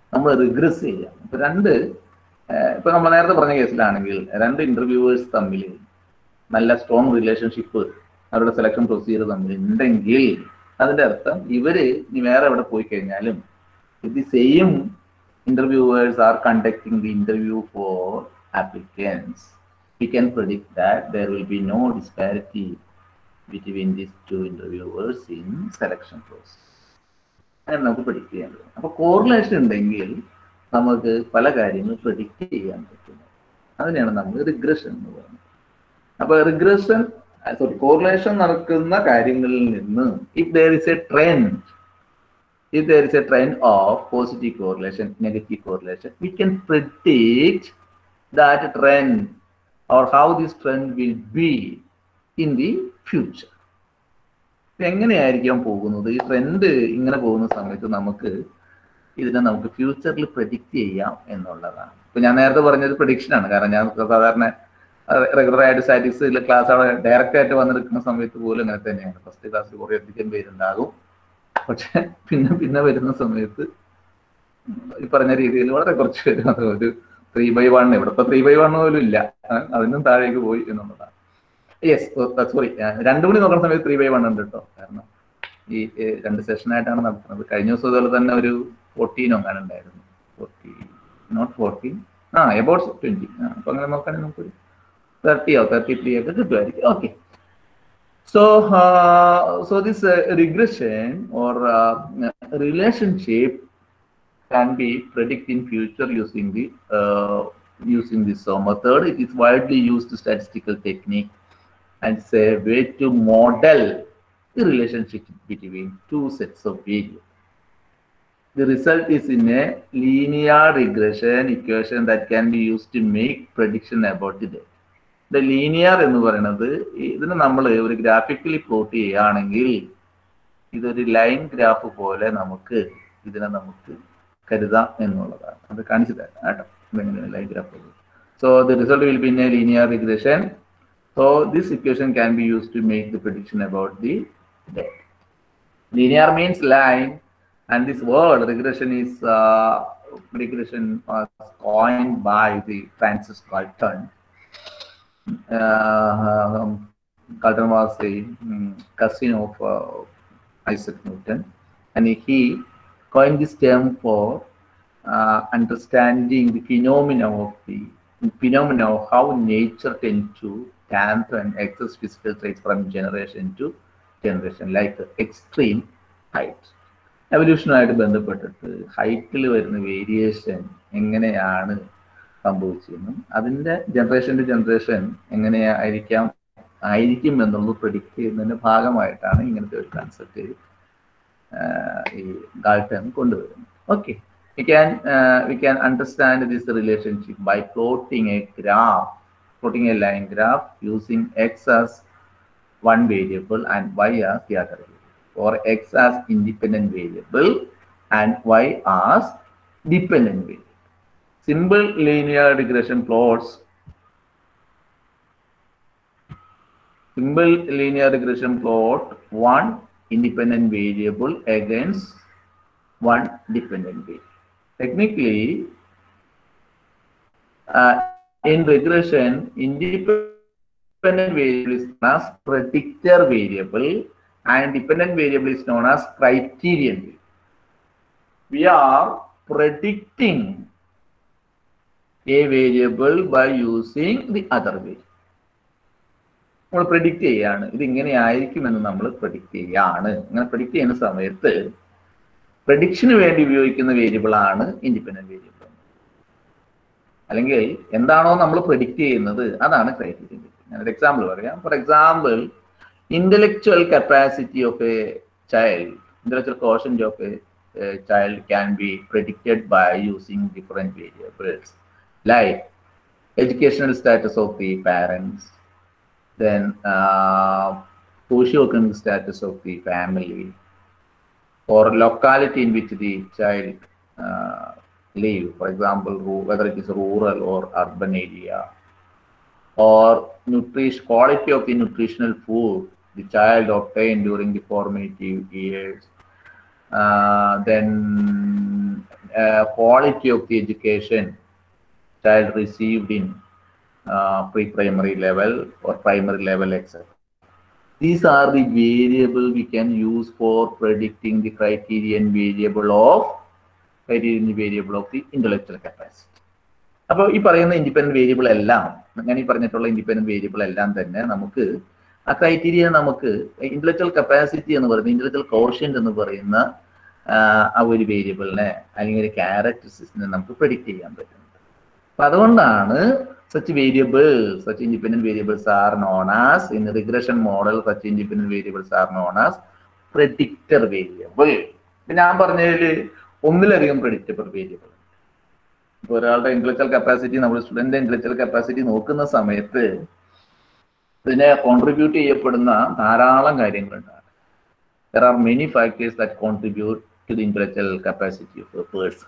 നമ്മൾ regress ചെയ്യാം ഇപ്പൊ രണ്ട് ഏഹ്, ഇപ്പൊ നമ്മൾ നേരത്തെ പറഞ്ഞ കേസിലാണെങ്കിൽ രണ്ട് interviewers തമ്മിൽ നല്ല സ്ട്രോങ് റിലേഷൻഷിപ്പ് അവരുടെ സെലക്ഷൻ പ്രൊസീജിയർ തമ്മിൽ ഉണ്ടെങ്കിൽ അതിന്റെ അർത്ഥം ഇവര് ഇനി വേറെ എവിടെ പോയി കഴിഞ്ഞാലും the same interviewers are conducting the interview for applicants we can predict that there will be no disparity between these two interviewers in selection process. അങ്ങനെ നമുക്ക് predict ചെയ്യാൻ പറ്റും അപ്പൊ കോറിലേഷൻ ഉണ്ടെങ്കിൽ നമുക്ക് പല കാര്യങ്ങൾ predict ചെയ്യാൻ പറ്റും അതിനെയാണ് നമ്മൾ റിഗ്രഷൻ എന്ന് പറയുന്നത് അപ്പൊ റിഗ്രഷൻ സോറി കോറിലേഷൻ നടക്കുന്ന കാര്യങ്ങളിൽ നിന്ന് if there is a trend if there is a trend of positive correlation, negative correlation, we can predict that trend or how this trend will be in the future. ഇത് എങ്ങനെയായിരിക്കാം പോകുന്നത് ഈ trend ഇങ്ങനെ പോകുന്ന സമയത്ത് നമുക്ക് ഇതിനെ നമുക്ക് ഫ്യൂച്ചറിൽ പ്രഡിക്റ്റ് ചെയ്യാം എന്നുള്ളതാണ് ഇപ്പൊ ഞാൻ നേരത്തെ പറഞ്ഞത് പ്രഡിക്ഷൻ ആണ് കാരണം ഞാൻ സാധാരണ റെഗുലർ ആയിട്ട് സ്റ്റാറ്റിക്സിൽ ക്ലാസ് അവിടെ ഡയറക്റ്റ് ആയിട്ട് വന്നെടുക്കുന്ന സമയത്ത് പോലും അങ്ങനെ തന്നെയാണ് ഫസ്റ്റ് ക്ലാസ്സിൽ കുറെ അധികം പേരുണ്ടാകും പക്ഷെ പിന്നെ പിന്നെ വരുന്ന സമയത്ത് ഈ പറഞ്ഞ രീതിയിൽ വളരെ കുറച്ച് പേര് അത് ഒരു ത്രീ ബൈ വൺ ഇവിടുത്തെ ത്രീ ബൈ വൺ പോലും ഇല്ല ആ, അതിനും താഴേക്ക് പോയി എന്നുള്ളതാണ് യെസ് സോറി രണ്ടു മണി നോക്കുന്ന സമയത്ത് ത്രീ ബൈ വൺ ഉണ്ട് കേട്ടോ കാരണം ഈ ഏ, രണ്ട് സെഷനായിട്ടാണ് നടത്തുന്നത് കഴിഞ്ഞ ദിവസം ഇതുപോലെ തന്നെ ഒരു ഫോർട്ടീനോ അങ്ങനെ ഉണ്ടായിരുന്നു ഫോർട്ടി നോട്ട് ഫോർട്ടീൻ ആ എബൌട്ട് ട്വന്റി അപ്പൊ അങ്ങനെ നോക്കുകയാണെങ്കിൽ നമുക്കൊരു തേർട്ടിയോ തേർട്ടി ത്രീ ഒക്കെ കിട്ടുമായിരിക്കും okay So, uh, so this uh, regression or uh, relationship can be predicted in future using the uh, using this uh, method. It is widely used statistical technique and it's a way to model the relationship between two sets of variables. The result is in a linear regression equation that can be used to make prediction about the data. The linear എന്ന് പറയുന്നത് ഇതിന് നമ്മൾ ഒരു graphically plot ചെയ്യുകയാണെങ്കിൽ ഇതൊരു line graph പോലെ നമുക്ക് ഇതിനെ നമുക്ക് കരുതാം എന്നുള്ളതാണ് അത് കാണിച്ചു തരാം കേട്ടോ ഇതെങ്ങനെയാണ് line graph so the result will be in a linear regression so this equation can be use to make the prediction about the data linear means line and this word regression is uh, regression was coined by the francis galton uh, um, galton was a um, cousin of uh, isaac newton and he coined this term for uh, understanding the phenomena of the phenomena of how nature tends to dampen excess physical traits from generation to generation like extreme height എവല്യൂഷനുമായിട്ട് ബന്ധപ്പെട്ടിട്ട് ഹൈറ്റിൽ വരുന്ന variation എങ്ങനെയാണ് സംഭവിച്ചതെന്നും അതിന്റെ generation to generation എങ്ങനെയായിരിക്കാം ആയിരിക്കും എന്നുള്ളത് predict ചെയ്യുന്നതിന്റെ ഭാഗമായിട്ടാണ് ഇങ്ങനത്തെ ഒരു കൺസെപ്റ്റ് ഈ ഗാൾട്ടൻ കൊണ്ടുവരുന്നത് okay we can uh, we can understand this relationship by plotting a graph plotting a line graph using x as one variable and y as the other variable or x as independent variable and y as dependent variable simple linear regression plots simple linear regression plot one independent variable against one dependent variable technically uh, in regression independent variable is known as predictor variable and dependent variable is known as criterion variable. we are predicting a variable by using the other variable നമ്മൾ predict ചെയ്യാണ് ഇത് ഇങ്ങനെ ആയിരിക്കുമെന്ന് നമ്മൾ predict ചെയ്യാണ് അങ്ങനെ predict ചെയ്യുന്ന സമയത്ത് പ്രഡിക്ഷന് വേണ്ടി ഉപയോഗിക്കുന്ന വേരിയബിൾ ആണ് ഇൻഡിപെൻഡന്റ് വേരിയബിൾ അല്ലെങ്കിൽ എന്താണോ നമ്മൾ പ്രഡിക്റ്റ് ചെയ്യുന്നത് അതാണ് ക്രൈറ്റീരിയൻ ഞാനൊരു എക്സാമ്പിൾ പറയാം for example intellectual capacity of a child intellectual quotient of a child can be predicted by using different variables like educational status of the parents, then uh, socio-economic status of the family, or locality in which the child uh, live, for example, ru- whether it is rural or urban area, or nutrition, quality of the nutritional food the child obtained during the formative years, uh, then quality of the education child received in uh, pre-primary level or primary level, etc. These are the variable we can use for predicting the criterion variable of criterion variable of the intellectual capacity. അപ്പോൾ ഈ പറയുന്ന independent variable എല്ലാം ഞാൻ ഈ പറഞ്ഞിട്ടുള്ള independent variable എല്ലാം തന്നെ നമുക്ക് ആ ക്രൈറ്റീരിയ നമുക്ക് ഇന്റലക്ച്വൽ കപ്പാസിറ്റി എന്ന് പറയുന്ന ഇന്റലക്ച്വൽ കോഷ്യന്റ് എന്ന് പറയുന്ന ആ, ആ ഒരു വേരിയബിളിനെ അല്ലെങ്കിൽ ഒരു ക്യാരക്ടറിസ്റ്റിനെ നമുക്ക് പ്രെഡിക്റ്റ് ചെയ്യാൻ പറ്റുന്നത് അപ്പൊ അതുകൊണ്ടാണ് such variables such independent variables are known as in regression model such independent variables are known as predictor variable ഇപ്പൊ ഞാൻ പറഞ്ഞതിൽ ഒന്നിലധികം predictable variable ഇപ്പൊ ഒരാളുടെ ഇന്റലക്ച്വൽ കപ്പാസിറ്റി നമ്മൾ സ്റ്റുഡന്റ് ഇന്റലക്ച്വൽ കപ്പാസിറ്റി നോക്കുന്ന സമയത്ത് ഇതിനെ കോൺട്രിബ്യൂട്ട് ചെയ്യപ്പെടുന്ന ധാരാളം കാര്യങ്ങളുണ്ട് there are many factors that contribute to the intellectual capacity of a person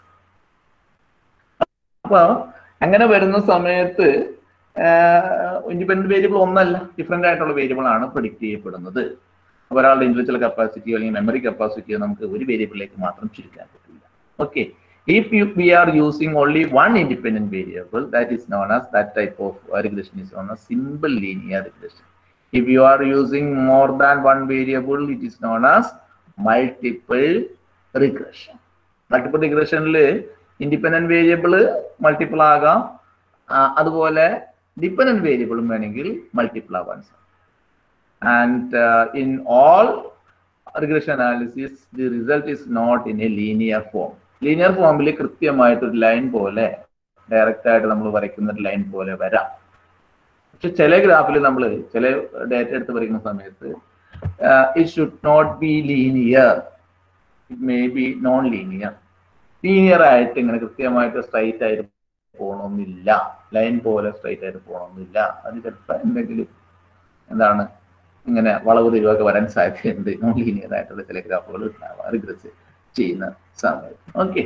അപ്പൊ അങ്ങനെ വരുന്ന സമയത്ത് ഇൻഡിപെൻഡന്റ് വേരിയബിൾ ഒന്നല്ല ഡിഫറെന്റ് ആയിട്ടുള്ള വേരിയബിൾ ആണ് പ്രിഡിക്ട് ചെയ്യപ്പെടുന്നത് അപ്പൊ ഒരാളുടെ ഇന്റലക്ച്വൽ കപ്പാസിറ്റിയോ അല്ലെങ്കിൽ മെമ്മറി കപ്പാസിറ്റിയോ നമുക്ക് ഒരു വേരിയബിളിലേക്ക് മാത്രം ചുരുക്കാൻ പറ്റില്ല okay if you, we are using only one independent variable that is known as that type of uh, regression is known as simple linear regression if you are using more than one variable it is known as multiple regression multiple regressionൽ independent variable multiple ആകാം ആ, അതുപോലെ dependent വേരിയബിളും വേണമെങ്കിൽ multiple ആവാൻ സാധിക്കും and in all regression analysis the result is not in a linear form linear ഫോമിൽ കൃത്യമായിട്ട് ഒരു ലൈൻ പോലെ ഡയറക്റ്റ് ആയിട്ട് നമ്മൾ വരയ്ക്കുന്ന ഒരു ലൈൻ പോലെ വരാം പക്ഷെ ചില ഗ്രാഫിൽ നമ്മൾ ചില ഡേറ്റ എടുത്ത് വരയ്ക്കുന്ന സമയത്ത് it should not be linear it may be non linear linear ആയിട്ട് ഇങ്ങനെ കൃത്യമായിട്ട് സ്ട്രൈറ്റ് ആയിട്ട് പോകണമെന്നില്ല ലൈൻ പോലെ സ്ട്രൈറ്റ് ആയിട്ട് പോകണമെന്നില്ല അത് ചിലപ്പോൾ എന്തെങ്കിലും എന്താണ് ഇങ്ങനെ വളവ് തിരിവൊക്കെ വരാൻ സാധ്യതയുണ്ട് നോൺ ലീനിയർ ആയിട്ടുള്ള ചില ഗ്രാഫുകൾ ഉണ്ടാവാം റിഗ്രസ് ചെയ്യുന്ന സമയത്ത് okay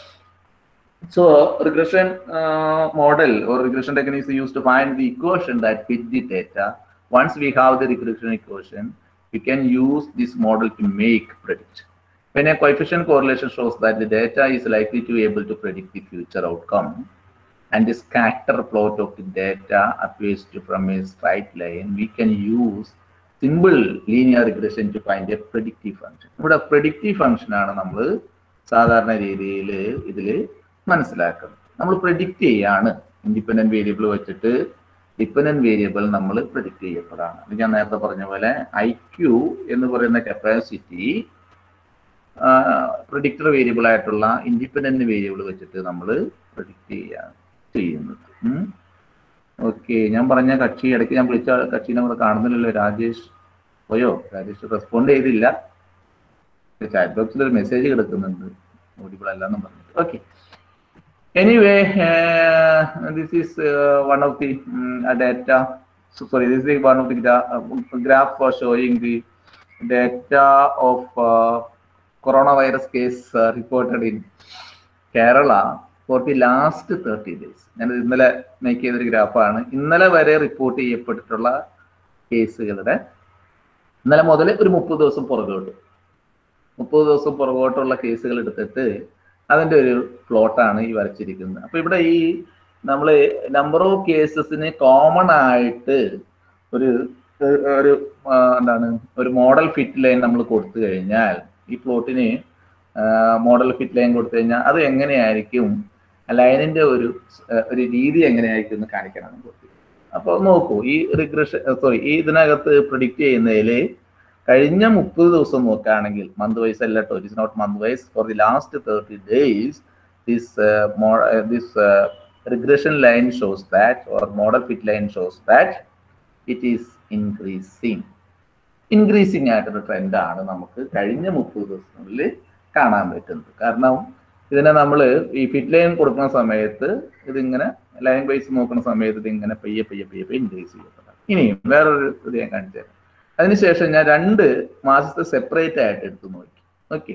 So regression uh, model or regression technique is used to find the equation that fit the data. Once we have the regression equation, we can use this model to make predict. When a coefficient correlation shows that the data is likely to be able to predict the future outcome, and the scatter plot of the data appears to from a straight line, we can use simple linear regression to find a predictive function. ഇവിടെ predictive function ആണ് നമ്മൾ സാധാരണ രീതിയിൽ ഇതിൽ മനസ്സിലാക്കുന്നത് നമ്മൾ predict ചെയ്യാണ് independent variable വെച്ചിട്ട് ഡിപെൻഡന്റ് വേരിയബിൾ നമ്മൾ പ്രിഡിക്റ്റ് ചെയ്യപ്പെടാണ് അത് ഞാൻ നേരത്തെ പറഞ്ഞ പോലെ ഐ ക്യു എന്ന് പറയുന്ന കപ്പാസിറ്റി പ്രിഡിക്റ്റർ വേരിയബിൾ ആയിട്ടുള്ള ഇൻഡിപെൻഡന്റ് വേരിയബിൾ വെച്ചിട്ട് നമ്മൾ പ്രിഡിക്റ്റ് ചെയ്യാണ് ചെയ്യുന്നത് ഓക്കെ ഞാൻ പറഞ്ഞ കക്ഷി ഇടയ്ക്ക് ഞാൻ വിളിച്ച കക്ഷീനെ കൂടെ കാണുന്നില്ലല്ലോ രാജേഷ് പോയോ രാജേഷ് റെസ്പോണ്ട് ചെയ്തില്ല ചാറ്റ് ബോക്സിൽ ഒരു മെസ്സേജ് കിടക്കുന്നുണ്ട് ഓഡിബിൾ അല്ലെന്നും പറഞ്ഞിട്ട് okay anyway uh, this is uh, one of the um, data so sorry this is one of the gra uh, graph for showing the data of uh, coronavirus case uh, reported in kerala for the last 30 days ഞാൻ ഇന്നലെ make ചെയ്തൊരു ഗ്രാഫാണ് ഇന്നലെ വരെ report ചെയ്യപ്പെട്ടിട്ടുള്ള കേസുകളുടെ ഇന്നലെ മുതൽ ഒരു മുപ്പത് ദിവസം പുറകോട്ട് മുപ്പത് ദിവസം പുറകോട്ടുള്ള കേസുകൾ എടുത്തിട്ട് അതിന്റെ ഒരു പ്ലോട്ടാണ് ഈ വരച്ചിരിക്കുന്നത് അപ്പൊ ഇവിടെ ഈ നമ്മൾ നമ്പർ ഓഫ് കേസസിന് കോമൺ ആയിട്ട് ഒരു ഒരു ആ, എന്താണ് ഒരു മോഡൽ ഫിറ്റ് ലൈൻ നമ്മൾ കൊടുത്തു കഴിഞ്ഞാൽ ഈ പ്ലോട്ടിന് മോഡൽ ഫിറ്റ് ലൈൻ കൊടുത്തു കഴിഞ്ഞാൽ അത് എങ്ങനെയായിരിക്കും ലൈനിന്റെ ഒരു ആ, ഒരു രീതി എങ്ങനെയായിരിക്കും എന്ന് കാണിക്കാനാണ് കൊടുത്തിരിക്കുന്നത് അപ്പൊ നോക്കൂ ഈ റിഗ്രഷൻ സോറി ഈ ഇതിനകത്ത് പ്രിഡിക്റ്റ് ചെയ്യുന്നതിൽ കഴിഞ്ഞ മുപ്പത് ദിവസം നോക്കുകയാണെങ്കിൽ മന്ത് വൈസ് അല്ല കേട്ടോ it is not month wise for the last thirty days this this regression line shows that or model fit line shows that it is increasing increasing ആയിട്ടൊരു ട്രെൻഡാണ് നമുക്ക് കഴിഞ്ഞ മുപ്പത് ദിവസങ്ങളിൽ കാണാൻ പറ്റുന്നത് കാരണം ഇതിനെ നമ്മൾ ഈ ഫിറ്റ് ലൈൻ കൊടുക്കുന്ന സമയത്ത് ഇതിങ്ങനെ ലൈൻ വൈസ് നോക്കുന്ന സമയത്ത് ഇതിങ്ങനെ പയ്യെ പയ്യെ പയ്യെ പയ്യെ ഇൻക്രീസ് ചെയ്യപ്പെടാം ഇനിയും വേറൊരു ഇത് ഞാൻ കാണിച്ചു തരാം അതിനുശേഷം ഞാൻ രണ്ട് മാസത്തെ സെപ്പറേറ്റ് ആയിട്ട് എടുത്തു നോക്കി okay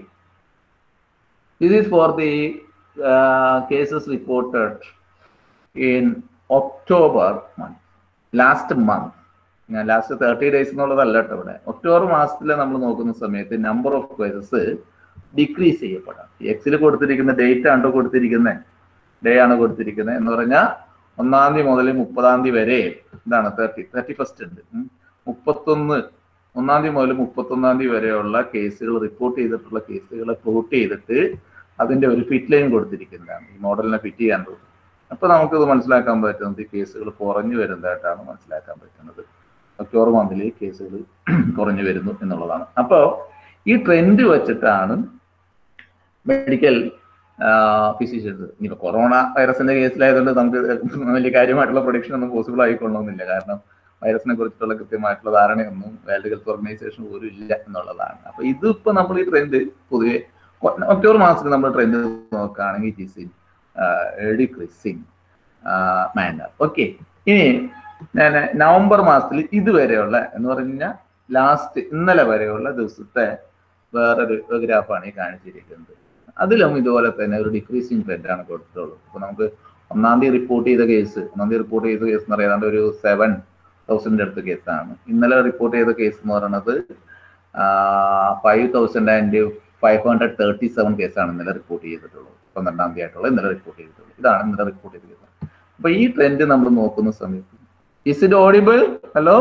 this is for the cases reported in October month last month ഞാൻ ലാസ്റ്റ് തേർട്ടി ഡേയ്സ് എന്നുള്ളതല്ല കേട്ടോ ഇവിടെ ഒക്ടോബർ മാസത്തിൽ നമ്മൾ നോക്കുന്ന സമയത്ത് നമ്പർ ഓഫ് കേസസ് ഡിക്രീസ് ചെയ്യപ്പെടാം എക്സിൽ കൊടുത്തിരിക്കുന്ന ഡേറ്റ് ആണ് കൊടുത്തിരിക്കുന്നത് ഡേ ആണ് കൊടുത്തിരിക്കുന്നത് എന്ന് പറഞ്ഞാൽ ഒന്നാം തീയതി മുതൽ മുപ്പതാം തീയതി വരെ ഇതാണ് തേർട്ടി തേർട്ടി ഫസ്റ്റ് ഉണ്ട് ഉം. മുപ്പത്തൊന്ന് ഒന്നാം തീയതി മുതൽ മുപ്പത്തൊന്നാം തീയതി വരെയുള്ള കേസുകൾ റിപ്പോർട്ട് ചെയ്തിട്ടുള്ള കേസുകളെ പ്ലോട്ട് ചെയ്തിട്ട് അതിന്റെ ഒരു ഫിറ്റ് ലൈൻ കൊടുത്തിരിക്കുന്നതാണ് ഈ മോഡലിനെ ഫിറ്റ് ചെയ്യാനുള്ളത് അപ്പൊ നമുക്കിത് മനസ്സിലാക്കാൻ പറ്റുന്നത് ഈ കേസുകൾ കുറഞ്ഞു വരുന്നതായിട്ടാണ് മനസ്സിലാക്കാൻ പറ്റുന്നത് ഒക്ടോബർ മന്തിൽ കേസുകൾ കുറഞ്ഞു വരുന്നു എന്നുള്ളതാണ് അപ്പോ ഈ ട്രെൻഡ് വെച്ചിട്ടാണ് മെഡിക്കൽ ഫിസിഷ്യൻസ് ഇനിയിപ്പോ കൊറോണ വൈറസിന്റെ കേസിലായതുകൊണ്ട് നമുക്ക് വലിയ കാര്യമായിട്ടുള്ള പ്രൊഡിക്ഷൻ ഒന്നും പോസിബിൾ ആയിക്കൊള്ളണമെന്നില്ല കാരണം വൈറസിനെ കുറിച്ചിട്ടുള്ള കൃത്യമായിട്ടുള്ള ധാരണയൊന്നും വേൾഡ് ഹെൽത്ത് ഓർഗനൈസേഷൻ പോലും ഇല്ല എന്നുള്ളതാണ് അപ്പൊ ഇതിപ്പോ നമ്മൾ ഈ ട്രെൻഡ് പൊതുവെ കൊ- ഒക്ടോബർ മാസത്തിൽ നമ്മൾ ട്രെൻഡ് നോക്കുകയാണെങ്കിൽ it is in decreasing manner okay ഇനി ഞാൻ നവംബർ മാസത്തിൽ ഇതുവരെയുള്ള എന്ന് പറഞ്ഞാൽ ലാസ്റ്റ് ഇന്നലെ വരെയുള്ള ദിവസത്തെ വേറൊരു ഗ്രാഫാണ് ഈ കാണിച്ചിരിക്കുന്നത് അതിലും ഇതുപോലെ തന്നെ ഒരു ഡിക്രീസിങ് ട്രെൻഡ് ആണ് കൊടുത്തിട്ടുള്ളത് ഇപ്പൊ നമുക്ക് ഒന്നാം തീയതി റിപ്പോർട്ട് ചെയ്ത കേസ് ഒന്നാം തീയതി റിപ്പോർട്ട് ചെയ്ത കേസ് എന്ന് പറയുന്നത് ഒരു സെവൻ തൗസൻഡിന്റെ അടുത്ത് കേസാണ് ഇന്നലെ റിപ്പോർട്ട് ചെയ്ത കേസ് എന്ന് പറയുന്നത് five thousand and five hundred thirty seven കേസാണ് ഇന്നലെ റിപ്പോർട്ട് ചെയ്തിട്ടുള്ളത് പന്ത്രണ്ടാം തീയതി ആയിട്ടുള്ള ഇന്നലെ റിപ്പോർട്ട് ചെയ്തിട്ടുള്ളത് ഇതാണ് ഇന്നലെ റിപ്പോർട്ട് ചെയ്ത കേസ് അപ്പൊ ഈ ട്രെൻഡ് നമ്മൾ നോക്കുന്ന സമയത്ത് is it audible hello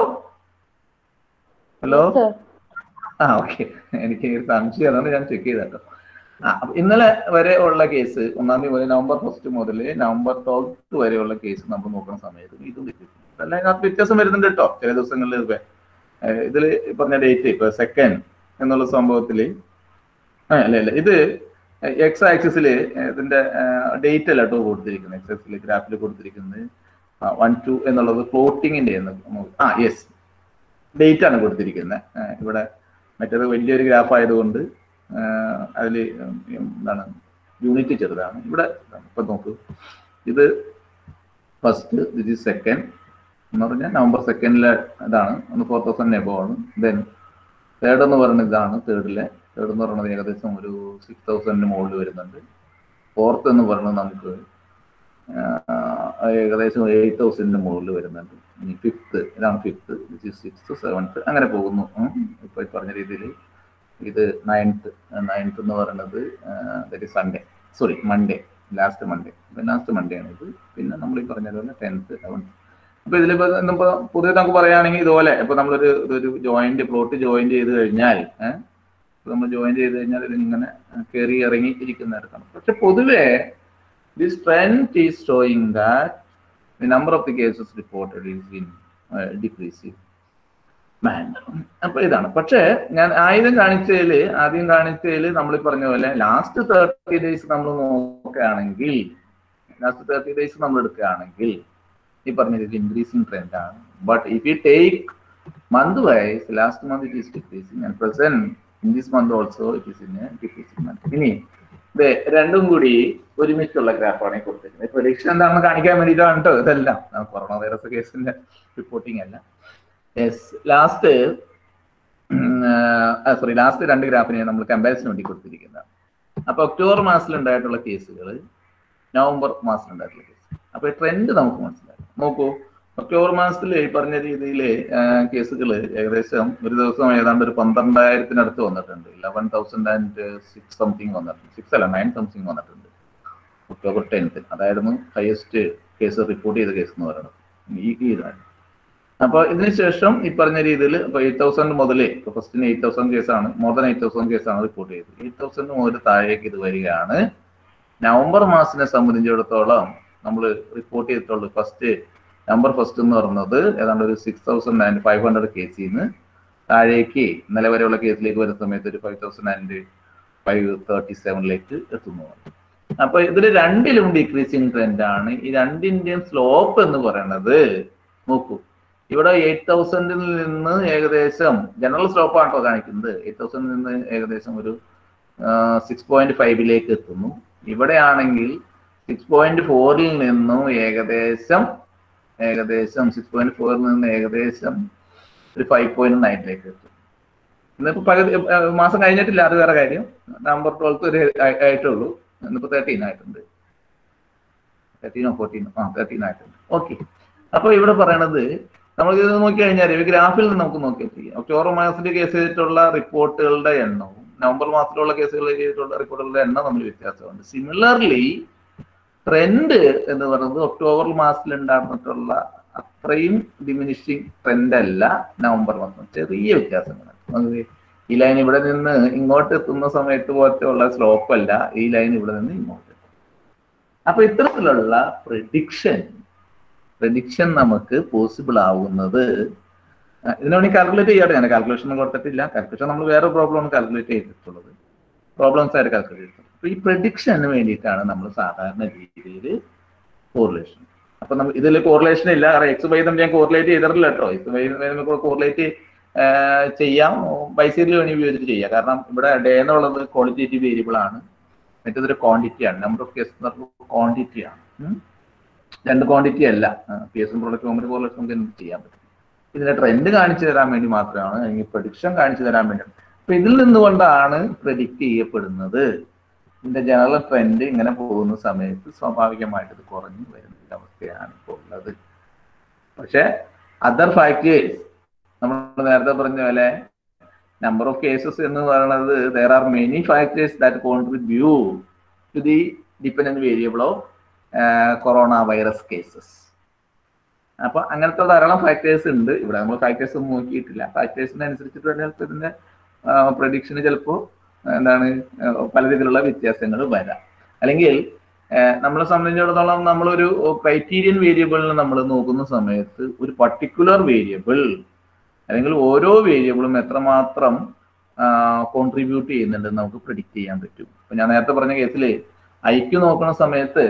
hello ആ ഓക്കെ എനിക്ക് ഒരു സംശയം അതുകൊണ്ട് ഞാൻ ചെക്ക് ചെയ്തോ ആ അപ്പൊ ഇന്നലെ വരെ ഉള്ള കേസ് ഒന്നാം തീയതി മുതൽ നവംബർ ഫസ്റ്റ് മുതൽ നവംബർ ട്വൽത്ത് വരെയുള്ള കേസ് നമ്മൾ നോക്കുന്ന സമയത്ത് ഇതും വ്യത്യാസം അല്ല അതിനകത്ത് വ്യത്യാസം വരുന്നുണ്ട് കേട്ടോ ചില ദിവസങ്ങളിൽ ഇപ്പൊ ഏഹ് ഇതില് പറഞ്ഞ ഡേറ്റ് ഇപ്പൊ സെക്കൻഡ് എന്നുള്ള സംഭവത്തില് ആ, അല്ല അല്ല ഇത് എക്സ് ആക്സിസിൽ ഇതിന്റെ ഡേറ്റ് അല്ല കേട്ടോ കൊടുത്തിരിക്കുന്നത് എക്സ് ആക്സിൽ ഗ്രാഫിൽ കൊടുത്തിരിക്കുന്നത് വൺ ടു എന്നുള്ളത് ഫ്ലോട്ടിങ്ങിന്റെ ആ യെസ് ഡേറ്റ് ആണ് കൊടുത്തിരിക്കുന്നത് ഏഹ് ഇവിടെ മറ്റേത് വലിയൊരു ഗ്രാഫ് ആയതുകൊണ്ട് അതിൽ എന്താണ് യൂണിറ്റ് ചെറുതാണ് ഇവിടെ ഇപ്പൊ നോക്കൂ ഇത് ഫസ്റ്റ് ദിസ് ഈസ് സെക്കൻഡ് എന്ന് പറഞ്ഞാൽ നവംബർ സെക്കൻഡിലെ ഇതാണ് ഒന്ന് ഫോർ തൗസൻഡ് എബോ ആണ് ദെൻ തേർഡ് എന്ന് പറയുന്നത് ഇതാണ് തേർഡിലെ തേർഡ് എന്ന് പറയുന്നത് ഏകദേശം ഒരു സിക്സ് തൗസൻഡിന് മുകളിൽ വരുന്നുണ്ട് ഫോർത്ത് എന്ന് പറയുന്നത് നമുക്ക് ആഹ് ഏകദേശം എയ്റ്റ് തൗസൻഡിന് മുകളിൽ വരുന്നുണ്ട് ഇനി ഫിഫ്ത്ത് ഇതാണ് ഫിഫ്ത്ത് സിക്സ്ത് സെവൻത്ത് അങ്ങനെ പോകുന്നു ഉം. ഇപ്പൊ ഈ പറഞ്ഞ രീതിയിൽ ഇത് നയൻത്ത് നയൻത്ത് എന്ന് പറയുന്നത് that Sunday sorry Monday last Monday last Monday ആണ് ഇത് പിന്നെ നമ്മൾ ഈ പറഞ്ഞതുപോലെ ടെൻത്ത് ലെവൻത്ത് അപ്പൊ ഇതിലിപ്പോ ഇന്നിപ്പോ പൊതുവെ നമുക്ക് പറയുകയാണെങ്കിൽ ഇതുപോലെ ഇപ്പൊ നമ്മളൊരു ഇതൊരു ജോയിന്റ് പ്ലോട്ട് ജോയിൻ ചെയ്ത് കഴിഞ്ഞാൽ ഏഹ് നമ്മൾ ജോയിൻ ചെയ്ത് കഴിഞ്ഞാൽ ഇത് ഇങ്ങനെ കയറി ഇറങ്ങി ഇരിക്കുന്നിടത്താണ് പക്ഷെ പൊതുവെ this trend is showing that the number of the cases reported is in decreasing manner അപ്പൊ ഇതാണ് പക്ഷേ ഞാൻ ആയുധം കാണിച്ചതിൽ ആദ്യം കാണിച്ചതിൽ നമ്മൾ പറഞ്ഞ പോലെ ലാസ്റ്റ് തേർട്ടി ഡേയ്സ് നമ്മൾ നോക്കുകയാണെങ്കിൽ ലാസ്റ്റ് തേർട്ടി ഡേയ്സ് നമ്മൾ എടുക്കുകയാണെങ്കിൽ ഈ പറഞ്ഞ രീതി ഇൻക്രീസിങ് ട്രെൻഡ് ആണ് but if you take month wise last month it is decreasing and present in this month also it is in decreasing month ഇനി ഇത് രണ്ടും കൂടി ഒരുമിച്ചുള്ള ഗ്രാഫാണ് ഈ കൊടുത്തിരിക്കുന്നത് പ്രൊഡിക്ഷൻ എന്താണെന്ന് കാണിക്കാൻ വേണ്ടിയിട്ടാണ് കേട്ടോ ഇതെല്ലാം കൊറോണ വൈറസ് കേസിന്റെ റിപ്പോർട്ടിംഗ് അല്ല യെസ് ലാസ്റ്റ് സോറി ലാസ്റ്റ് രണ്ട് ഗ്രാഫിനെ നമ്മൾ കമ്പാരിസൺ വേണ്ടി കൊടുത്തിരിക്കുന്നത് അപ്പൊ ഒക്ടോബർ മാസത്തിൽ ഉണ്ടായിട്ടുള്ള കേസുകൾ നവംബർ മാസത്തിൽ ഉണ്ടായിട്ടുള്ള കേസ് അപ്പൊ ട്രെൻഡ് നമുക്ക് മനസ്സിലാക്കാം നോക്കൂ ഒക്ടോബർ മാസത്തിൽ ഈ പറഞ്ഞ രീതിയിൽ കേസുകൾ ഏകദേശം ഒരു ദിവസം ഏതാണ്ട് ഒരു പന്ത്രണ്ടായിരത്തിനടുത്ത് വന്നിട്ടുണ്ട് eleven thousand and six something വന്നിട്ടുണ്ട് സിക്സ് അല്ല നയൻ സംതിങ് വന്നിട്ടുണ്ട് ഒക്ടോബർ ടെൻത്ത് അതായിരുന്നു ഹയസ്റ്റ് കേസ് റിപ്പോർട്ട് ചെയ്ത കേസ് എന്ന് പറയുന്നത് ഈ ഈ ഇതാണ് അപ്പൊ ഇതിനുശേഷം ഈ പറഞ്ഞ രീതിയിൽ ഇപ്പൊ എയ്റ്റ് തൗസൻഡ് മുതൽ ഇപ്പൊ ഫസ്റ്റിന് എയ്റ്റ് തൗസൻഡ് കേസാണ് മോർ ദാൻ എയ്റ്റ് തൗസൻഡ് കേസാണ് റിപ്പോർട്ട് ചെയ്തത് എയ്റ്റ് തൗസൻഡ് മുതൽ താഴേക്ക് ഇത് വരികയാണ് നവംബർ മാസത്തിനെ സംബന്ധിച്ചിടത്തോളം നമ്മൾ റിപ്പോർട്ട് ചെയ്തിട്ടുള്ളൂ ഫസ്റ്റ് നവംബർ ഫസ്റ്റ് എന്ന് പറയുന്നത് ഏതാണ്ട് ഒരു six thousand and five hundred കേസിൽ നിന്ന് താഴേക്ക് ഇന്നലെ വരെയുള്ള കേസിലേക്ക് വരുന്ന സമയത്ത് ഒരു five thousand and five thirty സെവനിലേക്ക് എത്തുന്നു അപ്പൊ ഇതിൽ രണ്ടിലും ഡിക്രീസിങ് ട്രെൻഡ് ആണ് ഈ രണ്ടിന്റെയും സ്ലോപ്പ് എന്ന് പറയുന്നത് നോക്കൂ ഇവിടെ എയ്റ്റ് തൗസൻഡിൽ നിന്ന് ഏകദേശം ജനറൽ സ്ലോപ്പ് ആണോ കാണിക്കുന്നത് എയ്റ്റ് തൗസൻഡിൽ നിന്ന് ഏകദേശം ഒരു സിക്സ് പോയിന്റ് ഫൈവിലേക്ക് എത്തുന്നു ഇവിടെയാണെങ്കിൽ സിക്സ് പോയിന്റ് ഫോറിൽ നിന്നും ഏകദേശം ഏകദേശം സിക്സ് പോയിന്റ് ഫോറിൽ നിന്ന് ഏകദേശം ഒരു ഫൈവ് പോയിന്റ് നയനിലേക്ക് എത്തും ഇന്നിപ്പോ പകുതി ഏഹ് മാസം കഴിഞ്ഞിട്ടില്ല അത് വേറെ കാര്യം നവംബർ ട്വൽത്ത് ഒരു ആയിട്ടേ ഉള്ളൂ ഇന്നിപ്പോ തേർട്ടീൻ ആയിട്ടുണ്ട് തേർട്ടീനോ ഫോർട്ടീനോ ആ തേർട്ടീൻ ആയിട്ടുണ്ട് ഓക്കെ അപ്പൊ ഇവിടെ പറയണത് നമ്മൾ ഇത് നോക്കി കഴിഞ്ഞാൽ ഈ ഗ്രാഫിൽ നിന്ന് നമുക്ക് നോക്കിയാൽ ചെയ്യാം ഒക്ടോബർ മാസത്തിൽ കേസ് ചെയ്തിട്ടുള്ള റിപ്പോർട്ടുകളുടെ എണ്ണവും നവംബർ മാസത്തിലുള്ള കേസുകളിൽ ചെയ്തിട്ടുള്ള റിപ്പോർട്ടുകളുടെ എണ്ണം തമ്മിൽ വ്യത്യാസമുണ്ട് സിമിലർലി ട്രെൻഡ് എന്ന് പറയുന്നത് ഒക്ടോബർ മാസത്തിൽ ഉണ്ടായിരുന്നിട്ടുള്ള അത്രയും ഡിമിനിഷിങ് ട്രെൻഡ് അല്ല നവംബർ മാസം ചെറിയ വ്യത്യാസങ്ങളാണ് നമുക്ക് ഈ ലൈൻ ഇവിടെ നിന്ന് ഇങ്ങോട്ട് എത്തുന്ന സമയത്ത് പോലത്തെ ഉള്ള സ്ലോപ്പ് അല്ല ഈ ലൈൻ ഇവിടെ നിന്ന് ഇങ്ങോട്ട് അപ്പൊ ഇത്തരത്തിലുള്ള പ്രഡിക്ഷൻ പ്രഡിക്ഷൻ നമുക്ക് പോസിബിൾ ആവുന്നത് ആ, ഇതിന് വേണ്ടി കാൽക്കുലേറ്റ് ചെയ്യാതെ ഞാൻ കാൽക്കുലേഷൻ കൊടുത്തിട്ടില്ല കാൽക്കുലേഷൻ നമ്മൾ വേറെ പ്രോബ്ലം കാൽക്കുലേറ്റ് ചെയ്തിട്ടുള്ളത് പ്രോബ്ലംസ് ആയിട്ട് കാൽക്കുലേറ്റ് ചെയ്തിട്ടുള്ളത് അപ്പൊ ഈ പ്രഡിക്ഷന് വേണ്ടിയിട്ടാണ് നമ്മൾ സാധാരണ രീതിയിൽ കോറിലേഷൻ അപ്പൊ നമ്മൾ ഇതിൽ കോറിലേഷൻ ഇല്ല കാരണം എക്സ് വൈ നമ്മൾ ഞാൻ കോറിലേറ്റ് ചെയ്തിട്ടില്ല കേട്ടോ എക്സ് വൈ നമുക്ക് കോറിലേറ്റ് ചെയ്യാം ബൈസീരിയൽ വേണ്ടി ഉപയോഗിച്ചിട്ട് ചെയ്യാം കാരണം ഇവിടെ ഡേ എന്നുള്ളത് ക്വാളിറ്റേറ്റീവ് വേരിയബിൾ ആണ് മറ്റേതൊരു ക്വാണ്ടിറ്റി ആണ് നമ്പർ ഓഫ് കേസ് ക്വാണ്ടിറ്റി ആണ് ഉം. രണ്ട് ക്വാണ്ടിറ്റി അല്ല P S product company correlation നമുക്ക് എന്ത് ചെയ്യാൻ പറ്റും ഇതിന്റെ ട്രെൻഡ് കാണിച്ചു തരാൻ വേണ്ടി മാത്രമാണ് അല്ലെങ്കിൽ പ്രഡിക്ഷൻ കാണിച്ചു തരാൻ വേണ്ടിയാണ് അപ്പൊ ഇതിൽ നിന്നുകൊണ്ടാണ് പ്രഡിക്റ്റ് ചെയ്യപ്പെടുന്നത് ഇതിന്റെ ജനറൽ ട്രെൻഡ് ഇങ്ങനെ പോകുന്ന സമയത്ത് സ്വാഭാവികമായിട്ട് ഇത് കുറഞ്ഞു വരുന്ന ഒരു അവസ്ഥയാണ് ഇപ്പോൾ ഉള്ളത് പക്ഷെ അതർ ഫാക്ടേഴ്സ് നമ്മൾ നേരത്തെ പറഞ്ഞ പോലെ നമ്പർ ഓഫ് കേസസ് എന്ന് പറയുന്നത് there are many factors that contribute to the dependent variable of corona virus cases അപ്പൊ അങ്ങനത്തെ ധാരാളം ഫാക്ടേഴ്സ് ഉണ്ട് ഇവിടെ നമ്മൾ ഫാക്ടേഴ്സ് ഒന്നും നോക്കിയിട്ടില്ല ഫാക്ടേഴ്സിന് അനുസരിച്ചിട്ട് ചിലപ്പോൾ ഇതിന്റെ പ്രഡിക്ഷന് ചിലപ്പോൾ എന്താണ് ആ, പല രീതിയിലുള്ള വ്യത്യാസങ്ങൾ വരാം അല്ലെങ്കിൽ ആ, നമ്മളെ സംബന്ധിച്ചിടത്തോളം നമ്മളൊരു ക്രൈറ്റീരിയൻ വേരിയബിളിന് നമ്മൾ നോക്കുന്ന സമയത്ത് ഒരു പർട്ടിക്കുലർ വേരിയബിൾ അല്ലെങ്കിൽ ഓരോ വേരിയബിളും എത്രമാത്രം കോൺട്രിബ്യൂട്ട് ചെയ്യുന്നുണ്ടെന്ന് നമുക്ക് പ്രിഡിക്റ്റ് ചെയ്യാൻ പറ്റും ഇപ്പൊ ഞാൻ നേരത്തെ പറഞ്ഞ കേസിൽ ഐക്യു നോക്കുന്ന സമയത്ത്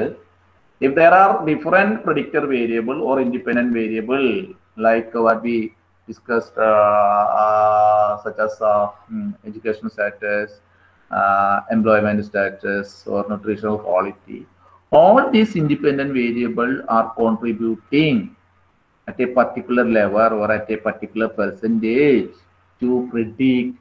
if there are different predictor variable or independent variable like what we discussed uh, uh, such as uh, mm, education status uh, employment status or nutritional quality all these independent variable are contributing at a particular level or at a particular percentage to predict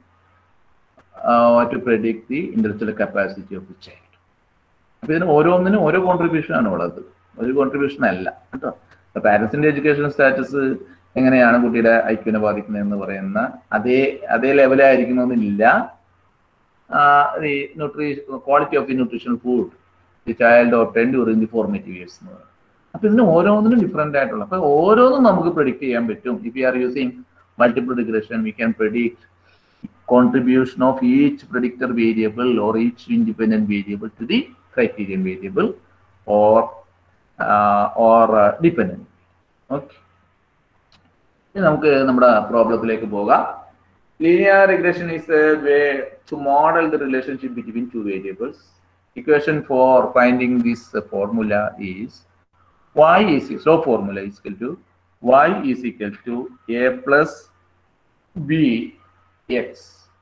uh, to predict the intellectual capacity of the child അപ്പൊ ഇതിന് ഓരോന്നിനും ഓരോ contribution ആണ് ഉള്ളത് ഒരു contribution അല്ല കേട്ടോ പാരന്റ്സിന്റെ education status എങ്ങനെയാണ് കുട്ടിയുടെ ഐക്യനെ ബാധിക്കുന്നത് എന്ന് പറയുന്ന അതേ അതേ ലെവലായിരിക്കണമെന്നില്ല the nutri quality of the nutritional food the child obtain during the formative years എന്ന് പറയുന്നത് അപ്പൊ ഇതിന് ഓരോന്നിനും ഡിഫറെന്റ് ആയിട്ടുള്ള അപ്പൊ ഓരോന്നും നമുക്ക് പ്രിഡിക്റ്റ് ചെയ്യാൻ പറ്റും if you are using multiple regression we can predict contribution of each predictor variable or each independent variable to the criterion variable or uh, or uh, dependent. Okay. ഇനി നമുക്ക് നമ്മുടെ പ്രോബ്ലത്തിലേക്ക് പോകാം linear regression is a way to model the relationship between two variables equation for finding this formula is y is slow formula is equal to y is equal to a plus b x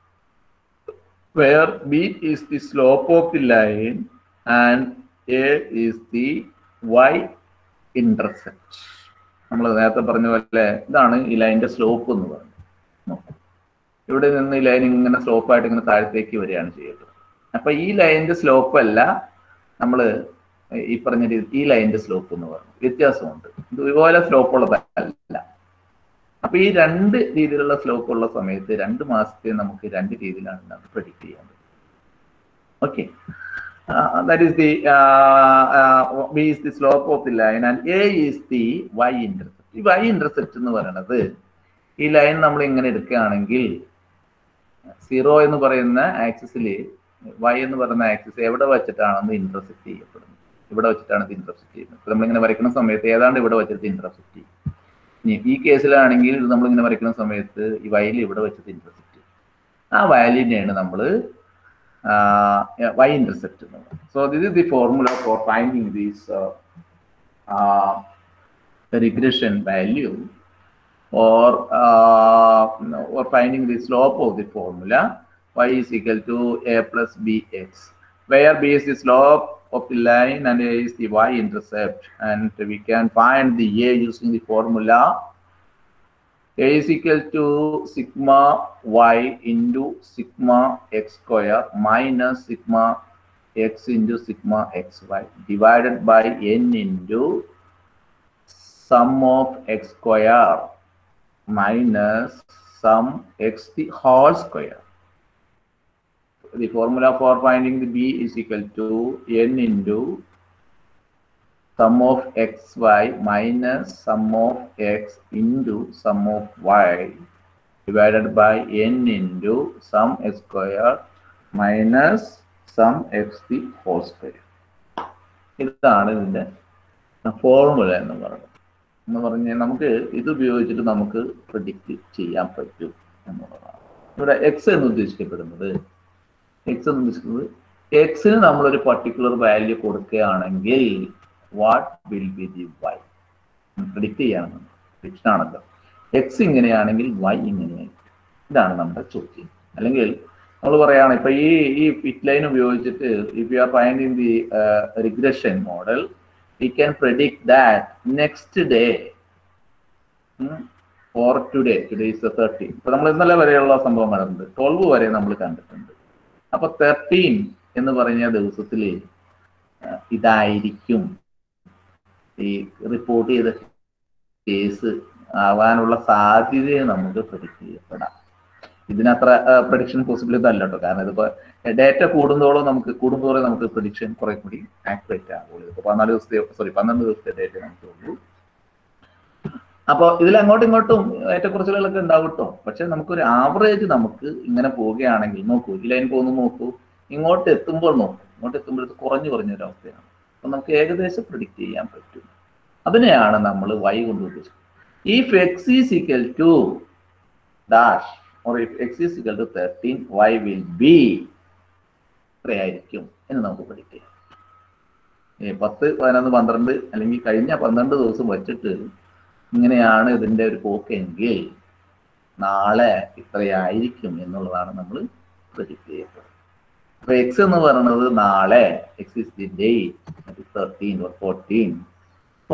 where b is the slope of the line and a is the y intercept നമ്മൾ നേരത്തെ പറഞ്ഞ പോലെ ഇതാണ് ഈ ലൈനിന്റെ slope എന്ന് പറയുന്നത് ഇവിടെ നിന്ന് ഈ ലൈൻ ഇങ്ങനെ സ്ലോപ്പായിട്ട് ഇങ്ങനെ താഴത്തേക്ക് വരികയാണ് ചെയ്യുന്നത് അപ്പൊ ഈ ലൈനിന്റെ സ്ലോപ്പ് അല്ല നമ്മൾ ഈ പറഞ്ഞ രീതി ഈ ലൈനിന്റെ സ്ലോപ്പ് എന്ന് പറഞ്ഞു വ്യത്യാസമുണ്ട് ഇത് ഇതുപോലെ സ്ലോപ്പ് ഉള്ളതല്ല അപ്പൊ ഈ രണ്ട് രീതിയിലുള്ള സ്ലോപ്പ് ഉള്ള സമയത്ത് രണ്ട് മാസത്തെ നമുക്ക് രണ്ട് രീതിയിലാണ് നമുക്ക് പ്രഡിക്റ്റ് ചെയ്യാൻ പറ്റും okay that is the B is the slope of the line and A is the Y intercept ഈ വൈ ഇന്റർസെപ്റ്റ് എന്ന് പറയുന്നത് ഈ ലൈൻ നമ്മൾ ഇങ്ങനെ എടുക്കുകയാണെങ്കിൽ സീറോ എന്ന് പറയുന്ന ആക്സിസിൽ വൈ എന്ന് പറയുന്ന ആക്സിസ് എവിടെ വെച്ചിട്ടാണ് ഇന്റർസെപ്റ്റ് ചെയ്യപ്പെടുന്നത് ഇവിടെ വെച്ചിട്ടാണ് ഇത് ഇന്റർസെപ്റ്റ് ചെയ്യുന്നത് ഇപ്പൊ നമ്മളിങ്ങനെ വരയ്ക്കുന്ന സമയത്ത് ഏതാണ്ട് ഇവിടെ വെച്ചിട്ട് ഇന്റർസെപ്റ്റ് ചെയ്യും ഇനി ഈ കേസിലാണെങ്കിൽ ഇത് നമ്മളിങ്ങനെ വരയ്ക്കുന്ന സമയത്ത് ഈ വയൽ ഇവിടെ വെച്ചിട്ട് ഇന്റർസെപ്റ്റ് ചെയ്യും ആ വാല്യൂനെയാണ് നമ്മൾ വൈ ഇന്റർസെപ്റ്റ് എന്ന് പറയുന്നത് so this is the formula for finding these regression value or uh, or finding the slope of the formula y is equal to a plus bx where b is the slope of the line and a is the y-intercept and we can find the a using the formula a is equal to sigma y into sigma x square minus sigma x into sigma xy divided by n into sum of x square minus sum x the whole square the formula for finding the b is equal to n into sum of xy minus sum of x into sum of y divided by n into sum x square minus sum x the whole square. ഇതാണ് ഇതിന്റെ formula എന്ന് പറയുന്നത് എന്ന് പറഞ്ഞാൽ നമുക്ക് ഇത് ഉപയോഗിച്ചിട്ട് നമുക്ക് പ്രഡിക്റ്റ് ചെയ്യാൻ പറ്റും എന്നുള്ളതാണ് ഇവിടെ എക്സ് എന്ന് ഉദ്ദേശിക്കപ്പെടുന്നത് എക്സ് എന്ന് ഉദ്ദേശിക്കുന്നത് എക്സിന് നമ്മളൊരു പർട്ടിക്കുലർ വാല്യൂ കൊടുക്കുകയാണെങ്കിൽ what will be the Y predict ചെയ്യണം പ്രഡിക്ഷൻ ആണല്ലോ എക്സ് ഇങ്ങനെയാണെങ്കിൽ വൈ ഇങ്ങനെയായിരിക്കും ഇതാണ് നമ്മുടെ ചോദ്യം അല്ലെങ്കിൽ നമ്മൾ പറയുകയാണ് ഇപ്പൊ ഈ ഈ ഫിറ്റ് ലൈൻ ഉപയോഗിച്ചിട്ട് if you are finding the regression model we can predict that next day or today today is thirteen ഇപ്പൊ നമ്മൾ ഇന്നലെ വരെയുള്ള സംഭവം നടന്നത് ട്വൽവ് വരെ നമ്മൾ കണ്ടിട്ടുണ്ട് അപ്പൊ തേർട്ടീൻ എന്ന് പറഞ്ഞ ദിവസത്തിൽ ഇതായിരിക്കും ഈ റിപ്പോർട്ട് ചെയ്ത കേസ് ആവാനുള്ള സാധ്യതയെ നമുക്ക് പ്രഡിക്റ്റ് ചെയ്യപ്പെടാം ഇതിനത്ര പ്രഡിക്ഷൻ പോസിബിലിറ്റി അല്ല കേട്ടോ കാരണം ഇതിപ്പോ ഡേറ്റ കൂടുന്നതോളം നമുക്ക് കൂടുന്നതോളം നമുക്ക് പ്രഡിക്ഷൻ കുറെ കൂടി ആക്യുറേറ്റ് ആകുള്ളൂ ഇപ്പൊ പതിനാല് ദിവസത്തെ സോറി പന്ത്രണ്ട് ദിവസത്തെ ഡേറ്റ നമുക്ക് ഉള്ളൂ അപ്പൊ ഇതിൽ അങ്ങോട്ടും ഇങ്ങോട്ടും ഏറ്റക്കുറച്ചിലുകളൊക്കെ ഉണ്ടാവും കേട്ടോ പക്ഷെ നമുക്കൊരു ആവറേജ് നമുക്ക് ഇങ്ങനെ പോവുകയാണെങ്കിൽ നോക്കൂ ഈ ലൈൻ പോകുന്നു നോക്കൂ ഇങ്ങോട്ട് എത്തുമ്പോൾ നോക്കൂ ഇങ്ങോട്ട് എത്തുമ്പോഴത്തെ കുറഞ്ഞു കുറഞ്ഞ ഒരു അവസ്ഥയാണ് അപ്പൊ നമുക്ക് ഏകദേശം പ്രിഡിക്റ്റ് ചെയ്യാൻ പറ്റും അതിനെയാണ് നമ്മൾ വൈ കൊണ്ട് ഉദ്ദേശിക്കുന്നത് if X is equal to dash or if X is equal to thirteen Y will be എത്രയായിരിക്കും എന്ന് നമുക്ക് predict ചെയ്യാം ഏ, പത്ത് പതിനൊന്ന് പന്ത്രണ്ട് അല്ലെങ്കിൽ കഴിഞ്ഞ പന്ത്രണ്ട് ദിവസം വച്ചിട്ട് ഇങ്ങനെയാണ് ഇതിന്റെ ഒരു പോക്കെങ്കിൽ നാളെ ഇത്രയായിരിക്കും എന്നുള്ളതാണ് നമ്മൾ predict ചെയ്യപ്പെടുന്നത് അപ്പൊ എക്സ് എന്ന് പറയുന്നത് നാളെ X is the date thirteen or fourteen so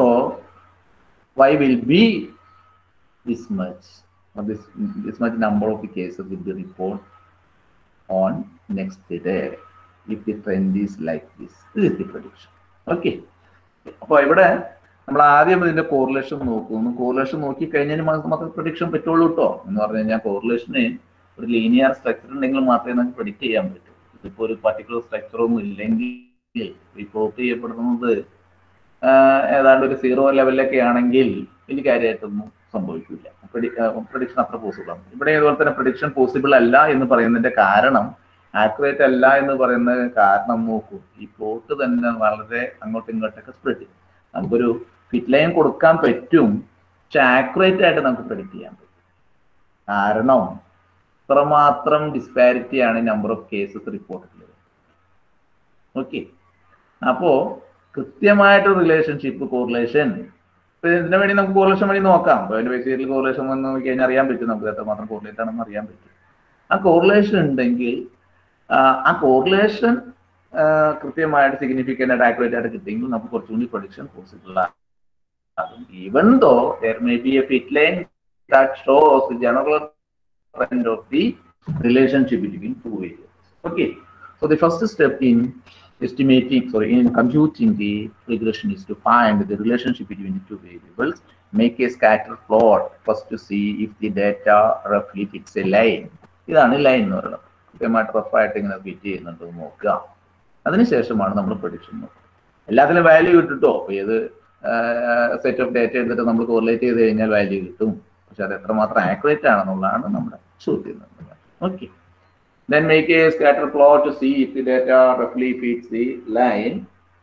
Y will be this much this this much number of the cases will be report on next day if the trend is like this this is the prediction okay അപ്പൊ ഇവിടെ നമ്മൾ ആദ്യം ഇതിന്റെ correlation നോക്കുന്നു correlation നോക്കി കഴിഞ്ഞാൽ നമുക്ക് prediction പറ്റുള്ളൂ കേട്ടോ എന്ന് പറഞ്ഞു കഴിഞ്ഞാൽ കോറിലേഷന് ഒരു ലീനിയർ സ്ട്രക്ചർ ഉണ്ടെങ്കിൽ മാത്രമേ നമുക്ക് പ്രഡിക്റ്റ് ചെയ്യാൻ പറ്റൂ ഇതിപ്പോ ഒരു പർട്ടിക്കുലർ സ്ട്രക്ചർ ഒന്നും ഇല്ലെങ്കിൽ റിപ്പോർട്ട് ചെയ്യപ്പെടുന്നത് ആഹ് ഏതാണ്ട് ഒരു സീറോ ലെവലിലൊക്കെ ആണെങ്കിൽ വലിയ കാര്യമായിട്ടൊന്നും സംഭവിക്കില്ല പ്രഡിക്ഷൻ അത്ര പോസിബിൾ ആണ് ഇവിടെ അതുപോലെ തന്നെ പ്രഡിക്ഷൻ പോസിബിൾ അല്ല എന്ന് പറയുന്നതിന്റെ കാരണം ആക്യുറേറ്റ് അല്ല എന്ന് പറയുന്ന കാരണം നോക്കൂ ഈ പ്ലോട്ട് തന്നെ വളരെ അങ്ങോട്ടും ഇങ്ങോട്ടൊക്കെ സ്പ്രെഡ് ചെയ്യും നമുക്കൊരു ഫിറ്റ് ലൈൻ കൊടുക്കാൻ പറ്റും പക്ഷെ ആക്യുറേറ്റ് ആയിട്ട് നമുക്ക് പ്രഡിക്റ്റ് ചെയ്യാൻ പറ്റും കാരണം ഇത്രമാത്രം ഡിസ്പാരിറ്റി ആണ് നമ്പർ ഓഫ് കേസസ് റിപ്പോർട്ടിലുള്ളത് ഓക്കെ അപ്പോ കൃത്യമായിട്ട് റിലേഷൻഷിപ്പ് കോറിലേഷൻ ഇപ്പൊ ഇതിനു വേണ്ടി നമുക്ക് കോറിലേഷൻ വഴി നോക്കാം അപ്പൊ അതിന്റെ ബേസിക്കലി കോറിലേഷൻ വന്ന് നോക്കി കഴിഞ്ഞാൽ അറിയാൻ പറ്റും നമുക്ക് എത്രമാത്രം കോറിലേറ്റ് ആണെന്ന് അറിയാൻ പറ്റും ആ കോറിലേഷൻ ഉണ്ടെങ്കിൽ ആ, ആ കോറിലേഷൻ കൃത്യമായിട്ട് സിഗ്നിഫിക്കൻ്റ് ആയിട്ട് ആക്യുറേറ്റ് ആയിട്ട് കിട്ടിയെങ്കിൽ നമുക്ക് കുറച്ചുകൂടി പ്രൊഡിക്ഷൻ പോസിബിൾ ആകും even though there may be a fit line that shows general trend of the relationship between two variables. Okay, so the first step in estimating, sorry, in computing the regression is to find the relationship between the two variables, make a scatter plot first to see if the data roughly fits a line. ഇതാണ് line എന്ന് പറയുന്നത് കൃത്യമായിട്ട് റഫായിട്ട് ഇങ്ങനെ fit ചെയ്യുന്നുണ്ട് എന്ന് നോക്കുക അതിനുശേഷമാണ് നമ്മൾ പ്രൊഡിക്ഷൻ നോക്കുക എല്ലാത്തിനും വാല്യൂ കിട്ടുട്ടോ ഏത് സെറ്റ് ഓഫ് ഡേറ്റ എടുത്തിട്ട് നമ്മൾ കോറിലേറ്റ് ചെയ്ത് കഴിഞ്ഞാൽ വാല്യൂ കിട്ടും പക്ഷെ അത് എത്രമാത്രം ആക്യുറേറ്റ് ആണെന്നുള്ളതാണ് നമ്മുടെ ചോദ്യം okay then make a scatter plot to see if the data roughly fits the line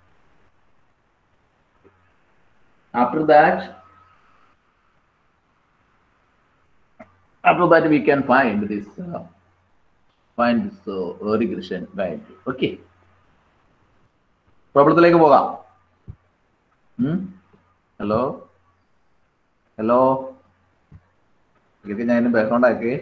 after that after that we can find this uh, find this uh, regression value okay പ്രോബ്ലത്തിലേക്ക് പോകാം hello hello ഇത് ഞാൻ background ആക്കി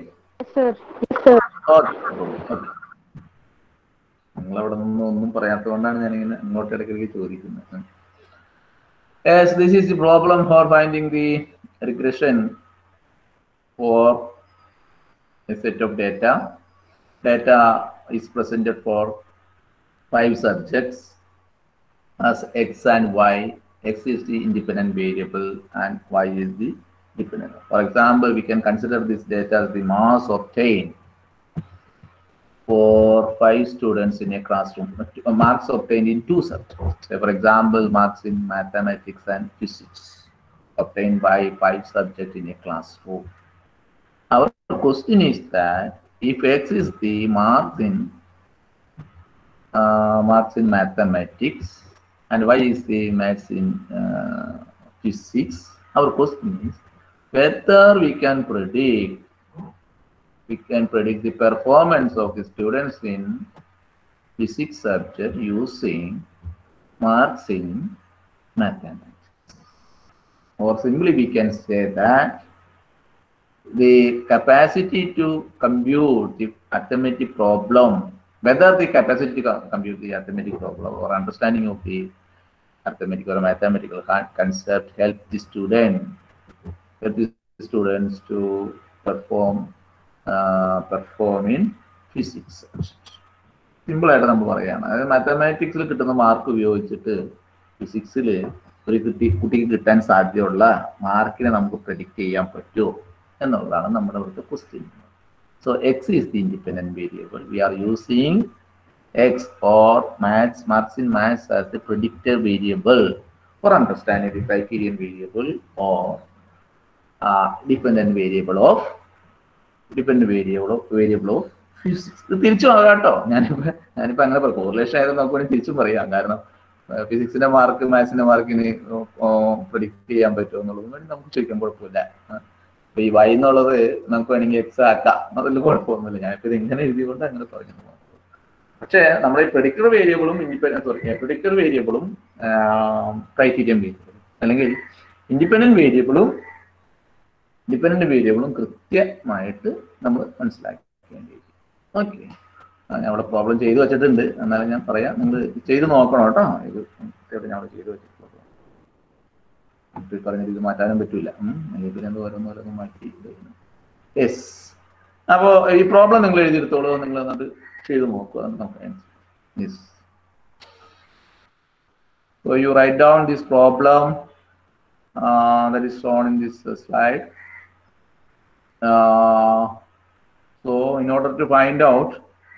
നിങ്ങൾ അവിടെ നിന്ന് ഒന്നും പറയാത്തതുകൊണ്ടാണ് ഞാൻ ഇങ്ങനെ അങ്ങോട്ട് ഇടയ്ക്കിടയ്ക്ക് ചോദിക്കുന്നത് As this is the problem for finding the regression for a set of data. Data is presented for five subjects as x and y. X is the independent variable and y is the dependent. For example, we can consider this data as the mass obtained for five students in a classroom. Uh, Marks obtained in two subjects. Say, for example, marks in mathematics and physics obtained by five subjects in a classroom. Our question is that if X is the marks in uh, marks in mathematics and Y is the maths in uh, physics, our question is whether we can predict we can predict the performance of the students in physics subject using marks in mathematics. Or simply we can say that the capacity to compute the arithmetic problem, whether the capacity to compute the arithmetic problem or understanding of the arithmetic or mathematical concept help the student, help the students to perform perform in physics simple ആയിട്ട് നമ്മൾ പറയാണ് അതായത് മാത്തമാറ്റിക്സിൽ കിട്ടുന്ന mark ഉപയോഗിച്ചിട്ട് ഫിസിക്സിൽ ഒരു കുട്ടി കുട്ടിക്ക് കിട്ടാൻ സാധ്യതയുള്ള മാർക്കിനെ നമുക്ക് പ്രഡിക്റ്റ് ചെയ്യാൻ പറ്റുമോ എന്നുള്ളതാണ് നമ്മുടെ ഇവിടുത്തെ question so X is the independent variable we are using X or maths marks in maths as the predictor variable for understanding the criterion variable or dependent variable of depend variable variable of physics ഇത് തിരിച്ചു പോകാം കേട്ടോ ഞാനിപ്പോ ഞാനിപ്പോ അങ്ങനെ പറയാം correlation ആയത് നമുക്ക് വേണമെങ്കിൽ തിരിച്ചും പറയാം കാരണം ഫിസിക്സിന്റെ മാർക്ക് മാത്സിന്റെ മാർക്കിന് പ്രൊഡിക്ട് ചെയ്യാൻ പറ്റുമോ എന്നുള്ളത് വേണ്ടി നമുക്ക് ചോദിക്കാൻ കുഴപ്പമില്ല അപ്പൊ ഈ വൈ എന്നുള്ളത് നമുക്ക് വേണമെങ്കിൽ എക്സ് ആക്കാം അതിൽ കുഴപ്പമൊന്നുമില്ല ഞാനിപ്പോ ഇത് ഇങ്ങനെ എഴുതിയതുകൊണ്ട് അങ്ങനെ പറഞ്ഞു പക്ഷേ നമ്മുടെ ഈ പ്രൊഡിക്ടർ വേരിയബിളും ഇൻഡിപെൻഡന്റ് സോറി പ്രൊഡിക്ടർ വേരിയബിളും ക്രൈറ്റീരിയൻ വേരിയബിളും അല്ലെങ്കിൽ ഇൻഡിപെൻഡന്റ് വേരിയബിളും ഡിപെൻഡന്റ് വേരിയബിളും കൃത്യമായിട്ട് നമ്മൾ മനസ്സിലാക്കേണ്ടിയിരിക്കും ഓക്കെ ഞാൻ അവിടെ പ്രോബ്ലം ചെയ്തു വെച്ചിട്ടുണ്ട് എന്നാലും ഞാൻ പറയാം നിങ്ങൾ ചെയ്ത് നോക്കണം കേട്ടോ ഇത് കൃത്യമായിട്ട് ഞാൻ അവിടെ ചെയ്തു വെച്ചിട്ടുള്ളത് പറഞ്ഞത് ഇത് മാറ്റാനും പറ്റൂല ഇതിലെന്ത് ഓരോന്ന് ഓരോന്ന് മാറ്റി യെസ് അപ്പോൾ ഈ പ്രോബ്ലം നിങ്ങൾ എഴുതിയെടുത്തോളൂ നിങ്ങൾ അത് ചെയ്ത് നോക്കുക നമുക്ക് yes So you write down this problem uh, that is shown in this uh, slide. Uh, so in order to find out,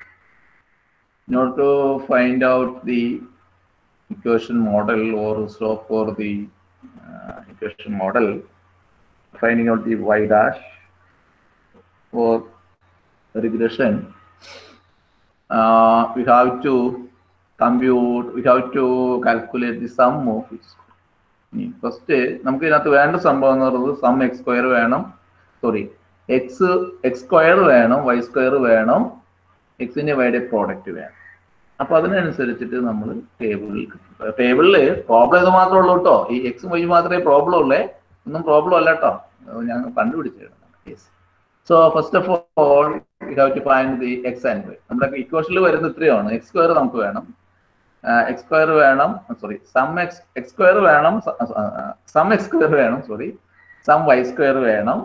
in order to find out the equation model or slope for the uh, equation model, finding out the y dash for regression, uh, we have to compute, we have to calculate the sum of its first നമുക്ക് ഇതിനകത്ത് വേണ്ട സംഭവം എന്ന് പറയുന്നത് sum X square വേണം sorry X X square വേണം Y square വേണം എക്സിന്റെ വൈയുടെ പ്രോഡക്റ്റ് വേണം അപ്പൊ അതിനനുസരിച്ചിട്ട് നമ്മൾ ടേബിളിൽ ടേബിളിൽ പ്രോബ്ലം ഇത് മാത്രമേ ഉള്ളൂ കേട്ടോ ഈ എക്സും വൈ മാത്രമേ പ്രോബ്ലം ഉള്ളേ ഒന്നും പ്രോബ്ലം അല്ല കേട്ടോ ഞാൻ കണ്ടുപിടിച്ചിരുന്നു yes so first of all you have to find the X and Y നമ്മുടെ ഇക്വേഷനിൽ വരുന്ന ഇത്രയാണ് എക്സ് സ്ക്വയർ നമുക്ക് വേണം എക്സ് സ്ക്വയർ വേണം sorry sum X X square വേണം സം എക്സ് സ്ക്വയർ വേണം സോറി സം വൈ സ്ക്വയർ വേണം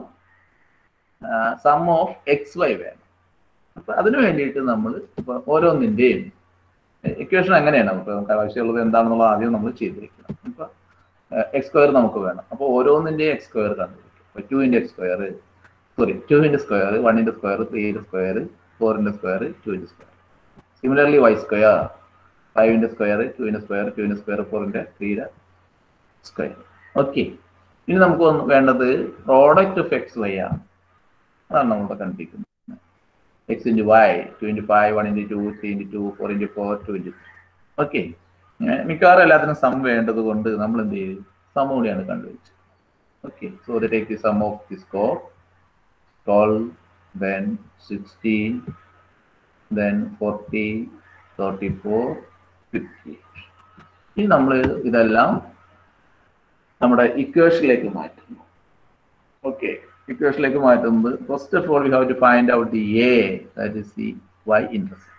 സം ഓഫ് എക്സ് വൈ വേണം അപ്പൊ അതിനു വേണ്ടിയിട്ട് നമ്മൾ ഇപ്പൊ ഓരോന്നിന്റെയും ഇക്വേഷൻ എങ്ങനെയാണ് നമുക്ക് നമുക്ക് ആവശ്യമുള്ളത് എന്താണെന്നുള്ളത് ആദ്യം നമ്മൾ ചെയ്തിരിക്കണം ഇപ്പൊ എക്സ് സ്ക്വയർ നമുക്ക് വേണം അപ്പൊ ഓരോന്നിന്റെയും എക്സ് സ്ക്വയർ കണ്ടുപിടിക്കും ഇപ്പൊ ടുവിന്റെ എക്സ് സ്ക്വയർ സോറി ടുവിന്റെ സ്ക്വയർ വണ്ണിന്റെ സ്ക്വയർ ത്രീയുടെ സ്ക്വയർ ഫോറിന്റെ സ്ക്വയർ ടുവിന്റെ സ്ക്വയർ സിമിലർലി വൈ സ്ക്വയർ ഫൈവിന്റെ സ്ക്വയർ ടുവിന്റെ സ്ക്വയർ ടുവിന്റെ സ്ക്വയർ ഫോറിന്റെ ത്രീയുടെ സ്ക്വയർ ഓക്കെ ഇനി നമുക്ക് വേണ്ടത് പ്രോഡക്റ്റ് ഓഫ് എക്സ് വൈ ആണ് അതാണ് നമ്മളിവിടെ കണ്ടിരിക്കുന്നത് X into Y two into five one into two three into two four into four two into okay മിക്കവാറും എല്ലാത്തിനും സം വേണ്ടത് കൊണ്ട് നമ്മൾ എന്ത് ചെയ്തു സം കൂടിയാണ് കണ്ടുപിടിച്ചത് okay so take the sum of the score twelve then sixteen then forty thirty four fifty ഇനി നമ്മൾ ഇതെല്ലാം നമ്മുടെ ഇക്വേഷനിലേക്ക് മാറ്റുന്നു ഓക്കെ ഇക്വേഷനിലേക്ക് മാറ്റുന്നത് first of all we have to find out the A that is the Y intercept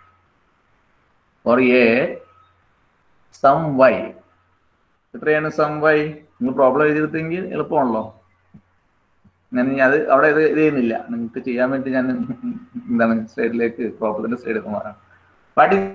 for A sum Y എത്രയാണ് sum Y നിങ്ങൾ പ്രോബ്ലം എഴുതിയെടുത്തെങ്കിൽ എളുപ്പമാണല്ലോ ഞാൻ ഇനി അത് അവിടെ ഇത് ഇത് ചെയ്യുന്നില്ല നിങ്ങൾക്ക് ചെയ്യാൻ വേണ്ടി ഞാൻ എന്താണ് സൈഡിലേക്ക് പ്രോബ്ലത്തിന്റെ സൈഡിലേക്ക് മാറാം what is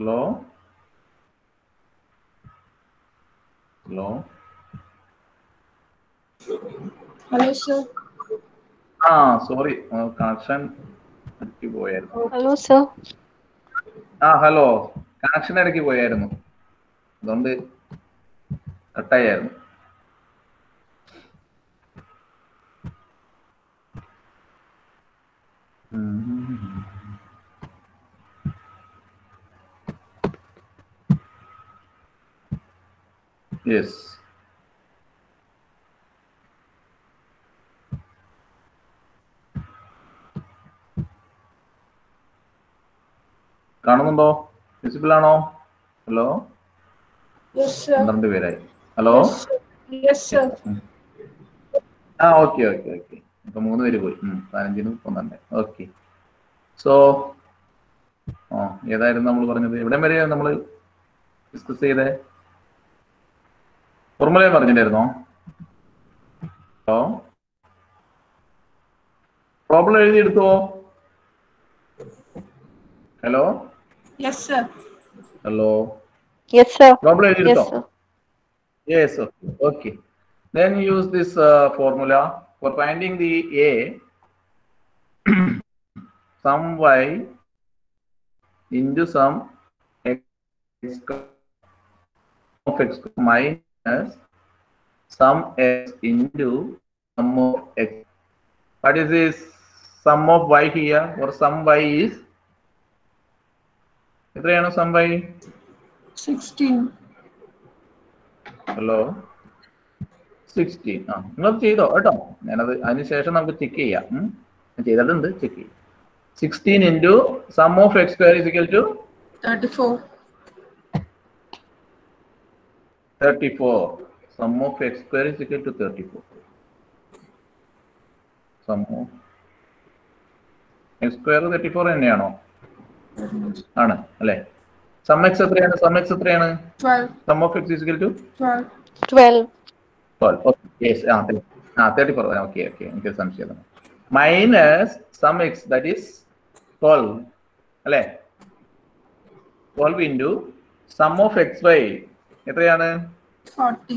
hello hello Hello, sir. ആ സോറി കണക്ഷൻ പോയായിരുന്നു Hello, sir. ആ ഹലോ കണക്ഷൻ ഇടയ്ക്ക് പോയായിരുന്നു അതുകൊണ്ട് കട്ടായിരുന്നു യെസ് കാണുന്നുണ്ടോ വിസിബിൾ ആണോ ഹലോ Yes, sir. പന്ത്രണ്ട് പേരായി ഹലോ Yes, sir. ആ ഓക്കെ ഓക്കെ ഓക്കെ ഇപ്പൊ മൂന്ന് പേര് പോയി ഉം, പതിനഞ്ചിന് പന്ത്രണ്ട് ഓക്കെ സോ ആ ഏതായിരുന്നു നമ്മൾ പറഞ്ഞത് എവിടെ വരെ നമ്മൾ ഡിസ്കസ് ചെയ്തേ ഫോർമുല പറഞ്ഞിട്ടായിരുന്നോ ഹലോ പ്രോബ്ലം എഴുതിയെടുത്തോ hello Yes, sir. Hello Yes, sir. Problem Yes, എഴുതിയെടുത്തോ sir. Yes, okay. okay. Then use this uh, formula for finding the A, some Y into some X of X minus some X into sum of X. What is this sum of Y here? Or sum Y is? എത്രയാണ് sum Y 16. Hello sixteen ആ നിങ്ങൾ ചെയ്തോ കേട്ടോ ഞാനത് അതിനുശേഷം നമുക്ക് check ചെയ്യാം ഉം. ഞാൻ ചെയ്തിട്ടുണ്ട് ചെക്ക് ചെയ്യാം sixteen into sum of X square is equal to 34. Thirty four sum of X square is equal to thirty four sum of X square thirty four തന്നെയാണോ ആണ് അല്ലേ സം എക്സ് എത്രയാണ് സം എക്സ് എത്രയാണ് 12. Sum of X is equal to 12. 12. Twelve okay yes ആ തെ- ആ thirty four okay okay എനിക്ക് സംശയം minus sum X that is twelve അല്ലേ twelve into sum of X Y എത്രയാണ് 40.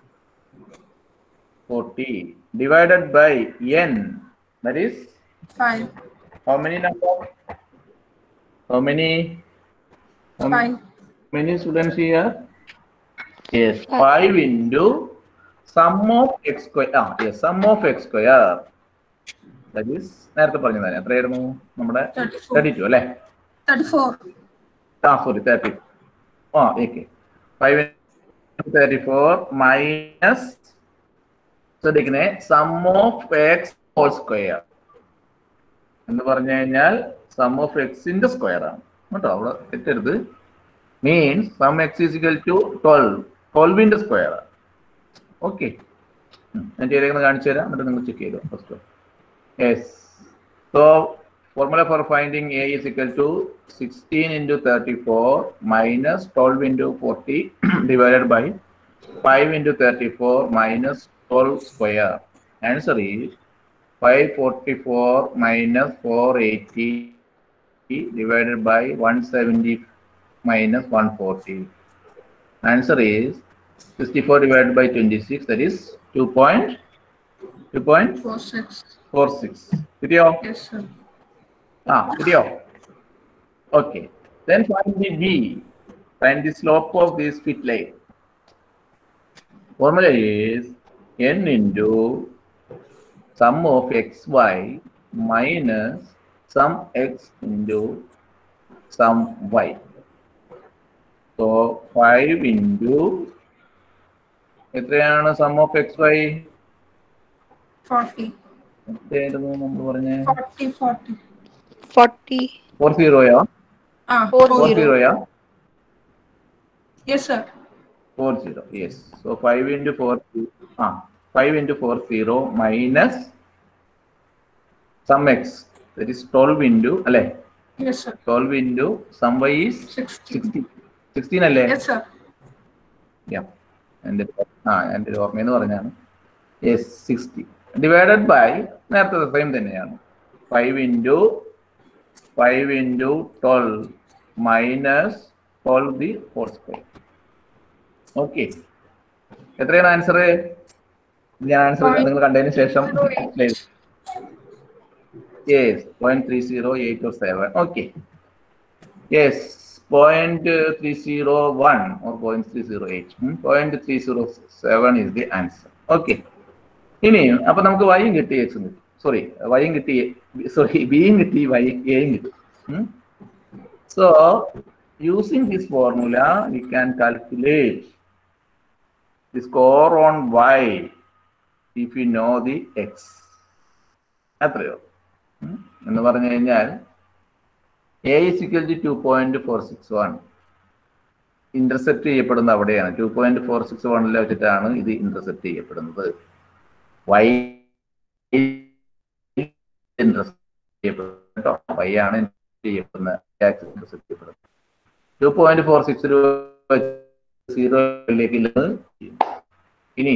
Forty divided by N that is 5. How many number how many 5. many students here? Yes, 5 into sum of x square. Ah, yes, sum of x square. That is, നേരത്തെ പറഞ്ഞതാണ് എത്രയായിരുന്നു നമ്മുടെ 34. Thirty two അല്ലേ 34. ആ sorry thirty ആ okay five thirty four minus ശ്രദ്ധിക്കണേ sum of X whole square എന്ന് പറഞ്ഞു കഴിഞ്ഞാൽ സം ഓഫ് എക്സിന്റെ സ്ക്വയർ ആണ് കേട്ടോ അവിടെ തെറ്റരുത് means sum X is equal to twelve ട്വൽവിന്റെ സ്ക്വയർ ഓക്കെ ഞാൻ ചെയ്തേക്കുന്നത് കാണിച്ചു തരാം എന്നിട്ട് നിങ്ങൾ ചെക്ക് ചെയ്തോ first yes so formula for finding A is equal to 16 into 34 minus 12 into 40 divided by 5 into 34 minus 12 square. Answer is 544 minus 480 divided by 170 minus 140. Answer is 64 divided by 26 that is 2 point 2.46. 46. Video. Yes, sir. Ah, video. Okay. Then find the B. Find the slope of this fit line. Formula is n into sum of xy minus sum x into sum y. So 5 into എത്രയാണ് sum of X Y 40. എത്രയായിരുന്നു നമ്മൾ പറഞ്ഞ 40, 40. 40. Four സീറോയാ Ah, Four four zero. സീറോയാ Yes, sir. Four zero yes so five into four ആ five into four zero minus sum X that is twelve into അല്ലേ Yes, sir. Twelve into sum Y is 16. Sixty sixteen അല്ലേ Yes, sir. Yeah. എൻ്റെ ആ എൻ്റെ ഒരു ഓർമ്മയെന്ന് പറഞ്ഞാണ് yes sixty divided by നേരത്തെ സെയിം തന്നെയാണ് five into five into twelve minus solve the four square okay എത്രയാണ് ആൻസർ ഞാൻ ആൻസർ നിങ്ങൾ കണ്ടതിന് ശേഷം yes point three zero eight or seven okay yes point three zero one or point three zero eight point three zero seven is the answer okay ഇനി അപ്പൊ നമുക്ക് വൈയും കിട്ടി എക്സും കിട്ടി സോറി വൈയും കിട്ടി സോറി ബിയും കിട്ടി വൈ എയും കിട്ടി so using this formula we can calculate the score on Y if you know the X അത്രയോ ഉം. എന്ന് പറഞ്ഞു കഴിഞ്ഞാൽ A is equal to two point four six one intercept ചെയ്യപ്പെടുന്നത് അവിടെയാണ് ടു പോയിന്റ് ഫോർ സിക്സ് വണ്ണിൽ വെച്ചിട്ടാണ് ഇത് ഇന്റർസെപ്റ്റ് ചെയ്യപ്പെടുന്നത് വൈ ഇന്റർസെപ്റ്റ് ചെയ്യപ്പെടുന്നത് കേട്ടോ വൈ ആണ് ചെയ്യപ്പെടുന്നത് ഇന്റർസെപ്റ്റ് ചെയ്യപ്പെടുന്നത് ടു പോയിന്റ് ഫോർ സിക്സ് സീറോയിലേക്ക് ഇനി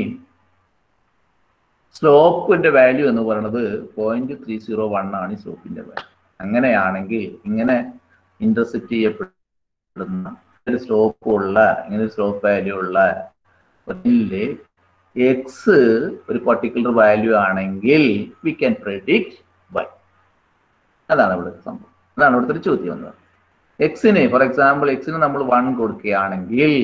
സ്ലോപ്പിന്റെ വാല്യൂ എന്ന് പറയുന്നത് പോയിന്റ് ത്രീ സീറോ വൺ ആണ് ഈ സ്ലോപ്പിന്റെ വാല്യൂ അങ്ങനെയാണെങ്കിൽ ഇങ്ങനെ ഇന്റർസെപ്റ്റ് ചെയ്യപ്പെടുന്ന ഒരു സ്ലോപ്പ് ഉള്ള ഇങ്ങനെ ഒരു സ്ലോപ്പ് വാല്യൂ ഉള്ള ഒന്നില് എക്സ് ഒരു പർട്ടിക്കുലർ വാല്യൂ ആണെങ്കിൽ വി ക്യാൻ പ്രെഡിക്റ്റ് വൈ അതാണ് ഇവിടുത്തെ സംഭവം അതാണ് ഇവിടുത്തെ ഒരു ചോദ്യം വന്നത് എക്സിന് ഫോർ എക്സാമ്പിൾ എക്സിന് നമ്മൾ വൺ കൊടുക്കുകയാണെങ്കിൽ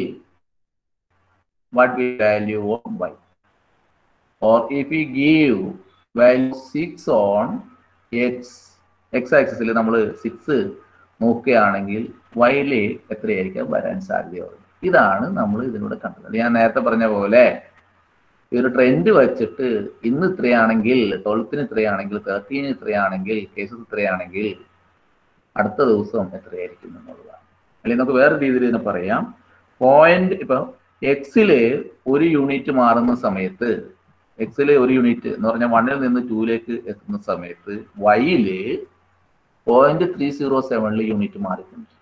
what we value of Y or if we give value 6 on x x ആക്സിസിൽ നമ്മൾ സിക്സ് നോക്കുകയാണെങ്കിൽ വൈയില് എത്രയായിരിക്കാം വരാൻ സാധ്യതയുള്ളത് ഇതാണ് നമ്മൾ ഇതിലൂടെ കണ്ടത് ഞാൻ നേരത്തെ പറഞ്ഞ പോലെ ഈ ഒരു ട്രെൻഡ് വെച്ചിട്ട് ഇന്ന് ഇത്രയാണെങ്കിൽ ട്വൽത്തിന് ഇത്രയാണെങ്കിൽ തേർട്ടീന് ഇത്രയാണെങ്കിൽ കേസസ് ഇത്രയാണെങ്കിൽ അടുത്ത ദിവസം എത്രയായിരിക്കും എന്നുള്ളതാണ് അല്ലെങ്കിൽ നമുക്ക് വേറെ രീതിയിൽ ഇതിനെ പറയാം പോയിന്റ് ഇപ്പൊ എക്സില് ഒരു യൂണിറ്റ് മാറുന്ന സമയത്ത് എക്സില് ഒരു യൂണിറ്റ് എന്ന് പറഞ്ഞാൽ വണ്ണിൽ നിന്ന് ടൂയിലേക്ക് എത്തുന്ന സമയത്ത് വൈയില് പോയിന്റ് ത്രീ സീറോ സെവനിൽ യൂണിറ്റ് മാറിയിട്ടുണ്ട്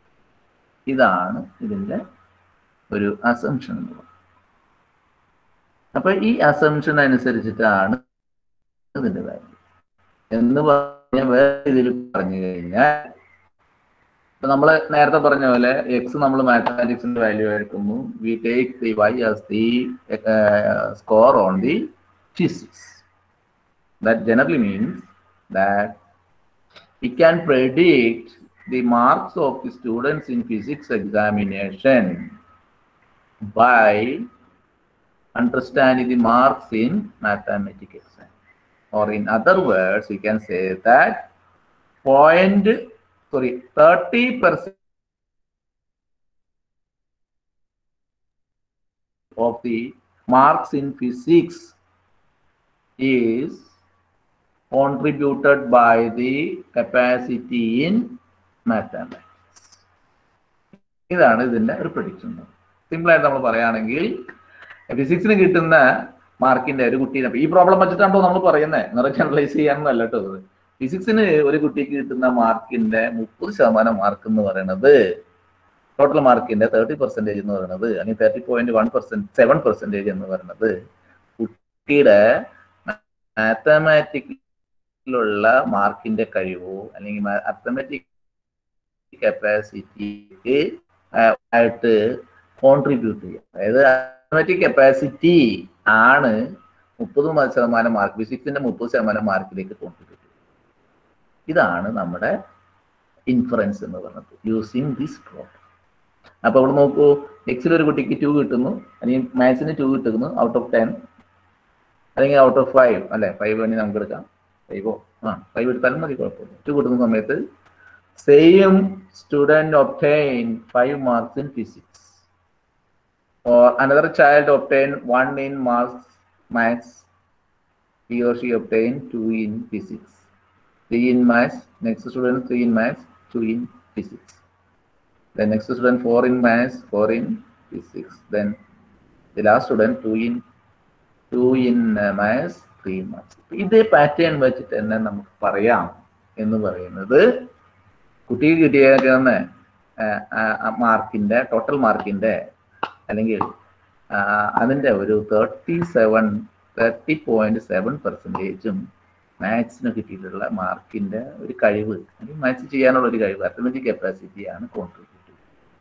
ഇതാണ് ഇതിന്റെ ഒരു അസംഷൻ എന്ന് പറയുന്നത് അപ്പൊ ഈ അസംഷൻ അനുസരിച്ചിട്ടാണ് ഇതിന്റെ വാല്യൂ എന്ന് പറഞ്ഞ വേറെ രീതിയിൽ പറഞ്ഞു കഴിഞ്ഞാൽ ഇപ്പൊ നമ്മൾ നേരത്തെ പറഞ്ഞ പോലെ എക്സ് നമ്മൾ മാത്തമാറ്റിക്സിന്റെ വാല്യൂ എടുക്കുന്നു we take the Y as the score on the physics that generally means that we can predict the marks of the students in physics examination by understanding the marks in mathematics exam. Or in other words, we can say that point sorry, 30% of the marks in physics is contributed by the capacity in mathematics. ഇതാണ് ഇതിന്റെ ഒരു prediction simple ആയിട്ട് നമ്മൾ പറയുകയാണെങ്കിൽ ഫിസിക്സിന് കിട്ടുന്ന മാർക്കിന്റെ ഒരു കുട്ടീനെ ഈ പ്രോബ്ലം വെച്ചിട്ടാണോ നമ്മൾ പറയുന്നത് നിറ ജനറലൈസ് ചെയ്യാനൊന്നല്ല കേട്ടോ ഇത് ഫിസിക്സിന് ഒരു കുട്ടിക്ക് കിട്ടുന്ന മാർക്കിന്റെ മുപ്പത് ശതമാനം മാർക്ക് എന്ന് പറയുന്നത് ടോട്ടൽ മാർക്കിന്റെ തേർട്ടി പെർസെന്റേജ് എന്ന് പറയുന്നത് അല്ലെങ്കിൽ thirty point one percent seven percentage എന്ന് പറയുന്നത് കുട്ടിയുടെ മാത്തമാറ്റിക്സിലുള്ള മാർക്കിന്റെ കഴിവോ അല്ലെങ്കിൽ മാത്തമാറ്റിക് കപ്പാസിറ്റിക്ക് ആയിട്ട് കോൺട്രിബ്യൂട്ട് ചെയ്യാം അതായത് മാത്തമാറ്റിക് കപ്പാസിറ്റി ആണ് മുപ്പത് ശതമാനം മാർക്ക് ഫിസിക്സിന്റെ മുപ്പത് ശതമാനം മാർക്കിലേക്ക് കോൺട്രിബ്യൂട്ട് ചെയ്യുന്നത് ഇതാണ് നമ്മുടെ ഇൻഫറൻസ് എന്ന് പറയുന്നത് യൂസിങ് ദിസ് പ്രോബ്ലം അപ്പൊ ഇവിടെ നോക്കൂ എക്സിൽ ഒരു കുട്ടിക്ക് ടു കിട്ടുന്നു അല്ലെങ്കിൽ മാത്സിന് ടു കിട്ടുന്നു ഔട്ട് ഓഫ് ടെൻ അല്ലെങ്കിൽ ഔട്ട് ഓഫ് ഫൈവ് അല്ലെ ഫൈവ് വേണമെങ്കിൽ നമുക്ക് എടുക്കാം ഫൈവോ ആ ഫൈവ് എടുത്താലും മതി കുഴപ്പമില്ല ടു കിട്ടുന്ന സമയത്ത് same student obtain five marks in physics or another child obtain one in maths maths he or she obtain two in physics three in maths next student three in maths two in physics then next student four in maths four in physics then the last student two in two in uh, maths three in maths ഇതേ pattern വെച്ചിട്ട് തന്നെ നമുക്ക് പറയാം എന്ന് പറയുന്നത് കുട്ടിക്ക് കിട്ടിയേക്കുന്ന മാർക്കിന്റെ total മാർക്കിന്റെ അല്ലെങ്കിൽ അതിന്റെ ഒരു thirty seven thirty point seven പെർസെൻറ്റേജും മാത്സിന് കിട്ടിയിട്ടുള്ള മാർക്കിന്റെ ഒരു കഴിവ് അല്ലെങ്കിൽ മാത്സ് ചെയ്യാനുള്ള ഒരു കഴിവ് അത്തമെറ്റിക് കപ്പാസിറ്റിയാണ് കോൺട്രിബ്യൂട്ട്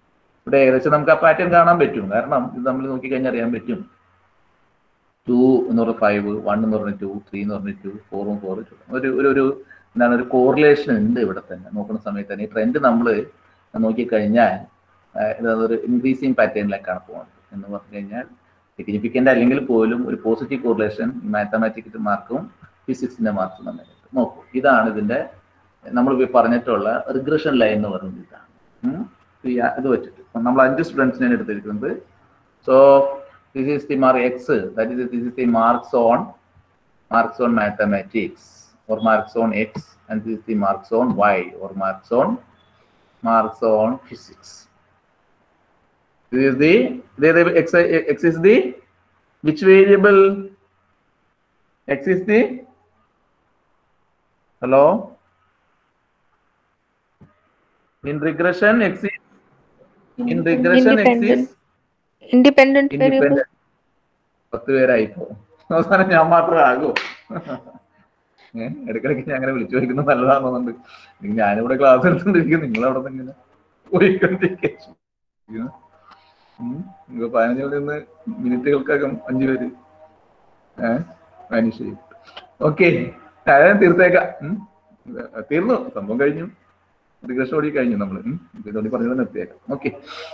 ഇവിടെ ഏകദേശം നമുക്ക് ആ പാറ്റേൺ കാണാൻ പറ്റും കാരണം ഇത് നമ്മൾ നോക്കിക്കഴിഞ്ഞാൽ അറിയാൻ പറ്റും ടു എന്ന് പറഞ്ഞ ഫൈവ് വൺ എന്ന് പറഞ്ഞ ടു ത്രീ എന്ന് പറഞ്ഞ ടു ഫോറും ഫോർ ഒരു ഒരു ഒരു എന്താണ് ഒരു കോറിലേഷൻ ഉണ്ട് ഇവിടെ തന്നെ നോക്കുന്ന സമയത്ത് തന്നെ ഈ ട്രെൻഡ് നമ്മൾ നോക്കിക്കഴിഞ്ഞാൽ ആ, ഇത് ഒരു ഇൻക്രീസിങ് പാറ്റേണിലേക്കാണ് പോകുന്നത് എന്ന് പറഞ്ഞു കഴിഞ്ഞാൽ സിഗ്നിഫിക്കൻ്റ് അല്ലെങ്കിൽ പോലും ഒരു പോസിറ്റീവ് കോറിലേഷൻ മാത്തമാറ്റിക്സ് മാർക്കും ഫിസിക്സിന്റെ മാർക്കും തമ്മിൽ നോക്കൂ ഇതാണ് ഇതിന്റെ നമ്മൾ പറഞ്ഞിട്ടുള്ള റിഗ്രഷൻ ലൈൻ എന്ന് പറയുന്നത് ഇതാണ് ഉം. ഈ ആ- ഇത് വെച്ചിട്ട് നമ്മൾ അഞ്ച് സ്റ്റുഡൻസിനാണ് എടുത്തിരിക്കുന്നത് so this is the mark X that is this is the marks on marks on mathematics or marks on x and this is the marks on y or marks on marks on physics this is the the, the x, x is the which variable x is the hello in regression x is in regression x is Independent variable. independent പത്ത് പേരായി പോകും അവസാനം ഞാൻ മാത്രമേ ആകൂ ഏഹ് ഇടയ്ക്കിടയ്ക്ക് ഞാൻ അങ്ങനെ വിളിച്ചു ചോദിക്കുന്നത് നല്ലതാണെന്നുണ്ട് ഞാനിവിടെ ക്ലാസ് എടുത്തോണ്ടിരിക്കും നിങ്ങൾ അവിടെ നിന്ന് ഇങ്ങനെ പോയിക്കൊണ്ടിരിക്കും നിങ്ങൾ പതിനഞ്ചിൽ നിന്ന് മിനിറ്റുകൾക്കകം അഞ്ചു പേര് ഏഹ് മാനിഷ് ചെയ്യും ഓക്കെ ഞാൻ തീർത്തേക്കാം ഉം. തീർന്നു സംഭവം കഴിഞ്ഞു റിഗ്രഷൻ ഓടി കഴിഞ്ഞു നമ്മൾ ഇതോടി പറഞ്ഞത് നിർത്തിയേക്കാം ഓക്കെ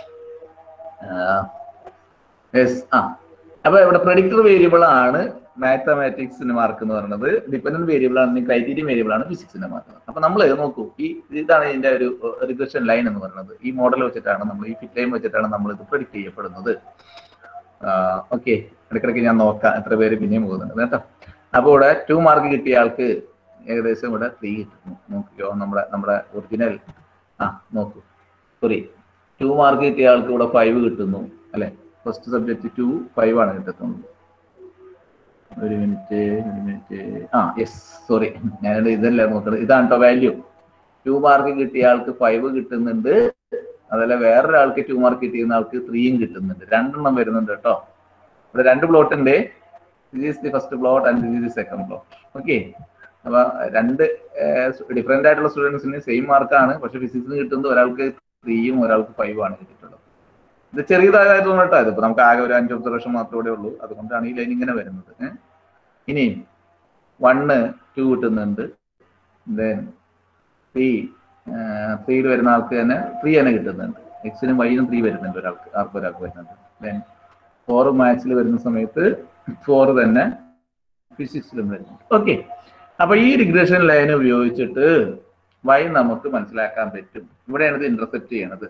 യെസ് ആ അപ്പൊ ഇവിടെ പ്രഡിക്ടർ വേരിയബിൾ ആണ് മാത്തമാറ്റിക്സിന് മാർക്ക് എന്ന് പറയുന്നത് ഡിപെൻഡന്റ് വേരിയബിൾ ആണ് ക്രൈറ്റീരിയൻ വേരിയബിൾ ആണ് ഫിസിക്സിന്റെ മാർക്ക് അപ്പൊ നമ്മൾ നോക്കൂ ഈ ഇതാണ് ഇതിന്റെ ഒരു റിഗ്രഷൻ ലൈൻ എന്ന് പറയുന്നത് ഈ മോഡൽ വെച്ചിട്ടാണ് നമ്മൾ ഈ ഫിറ്റ് ലൈൻ വെച്ചിട്ടാണ് നമ്മൾ ഇത് പ്രഡിക്ട് ചെയ്യപ്പെടുന്നത് ഓക്കെ ഇടയ്ക്കിടയ്ക്ക് ഞാൻ നോക്കാം എത്ര പേര് പിന്നെയും പോകുന്നുണ്ട് കേട്ടോ അപ്പൊ ഇവിടെ ടു മാർക്ക് കിട്ടിയ ആൾക്ക് ഏകദേശം ഇവിടെ ത്രീ കിട്ടുന്നു നോക്കിയോ നമ്മുടെ നമ്മുടെ ഒറിജിനൽ ആ നോക്കൂ സോറി ടു മാർക്ക് കിട്ടിയ ആൾക്ക് ഇവിടെ ഫൈവ് കിട്ടുന്നു അല്ലെ ഫസ്റ്റ് സബ്ജക്ട് ടു ഫൈവ് ആണ് കിട്ടുന്നത് ഒരു മിനിറ്റ് ഒരു മിനിറ്റ് ആ യെസ് സോറി ഞാനിവിടെ ഇതല്ല നോക്കുന്നത് ഇതാണ് കേട്ടോ വാല്യൂ ടു മാർക്ക് കിട്ടിയ ആൾക്ക് ഫൈവ് കിട്ടുന്നുണ്ട് അതല്ല വേറൊരാൾക്ക് ടു മാർക്ക് കിട്ടിയിരുന്ന ആൾക്ക് ത്രീയും കിട്ടുന്നുണ്ട് രണ്ടെണ്ണം വരുന്നുണ്ട് കേട്ടോ ഇവിടെ രണ്ട് പ്ലോട്ട് ഉണ്ട് this is the first plot and this is the second plot okay അപ്പൊ രണ്ട് ഡിഫറെന്റ് ആയിട്ടുള്ള സ്റ്റുഡൻസിന് സെയിം മാർക്കാണ് പക്ഷെ ഫിസിക്സിന് കിട്ടുന്നത് ഒരാൾക്ക് ത്രീയും ഒരാൾക്ക് ഫൈവ് ആണ് കിട്ടിയിട്ടുള്ളത് ഇത് ചെറിയതായത് തോന്നട്ടോ ഇതിപ്പോ നമുക്ക് ആകെ ഒരു അഞ്ച് ഒബ്സർവേഷൻ മാത്രമേ ഉള്ളൂ അതുകൊണ്ടാണ് ഈ ലൈൻ ഇങ്ങനെ വരുന്നത് ഏ? ഇനി വണ്ണ് ടു കിട്ടുന്നുണ്ട് ദെൻ ത്രീ ത്രീയിൽ വരുന്ന ആൾക്ക് തന്നെ ത്രീ തന്നെ കിട്ടുന്നുണ്ട് എക്സിനും വൈനും ത്രീ വരുന്നുണ്ട് ഒരാൾക്ക് ആർക്ക് ഒരാൾക്ക് വരുന്നുണ്ട് ദെൻ ഫോർ മാത്സിൽ വരുന്ന സമയത്ത് ഫോർ തന്നെ ഫിസിക്സിലും വരുന്നുണ്ട് ഓക്കെ അപ്പൊ ഈ റിഗ്രഷൻ ലൈൻ ഉപയോഗിച്ചിട്ട് വൈ നമുക്ക് മനസ്സിലാക്കാൻ പറ്റും ഇവിടെയാണ് ഇത് ഇന്റർസെപ്റ്റ് ചെയ്യണത്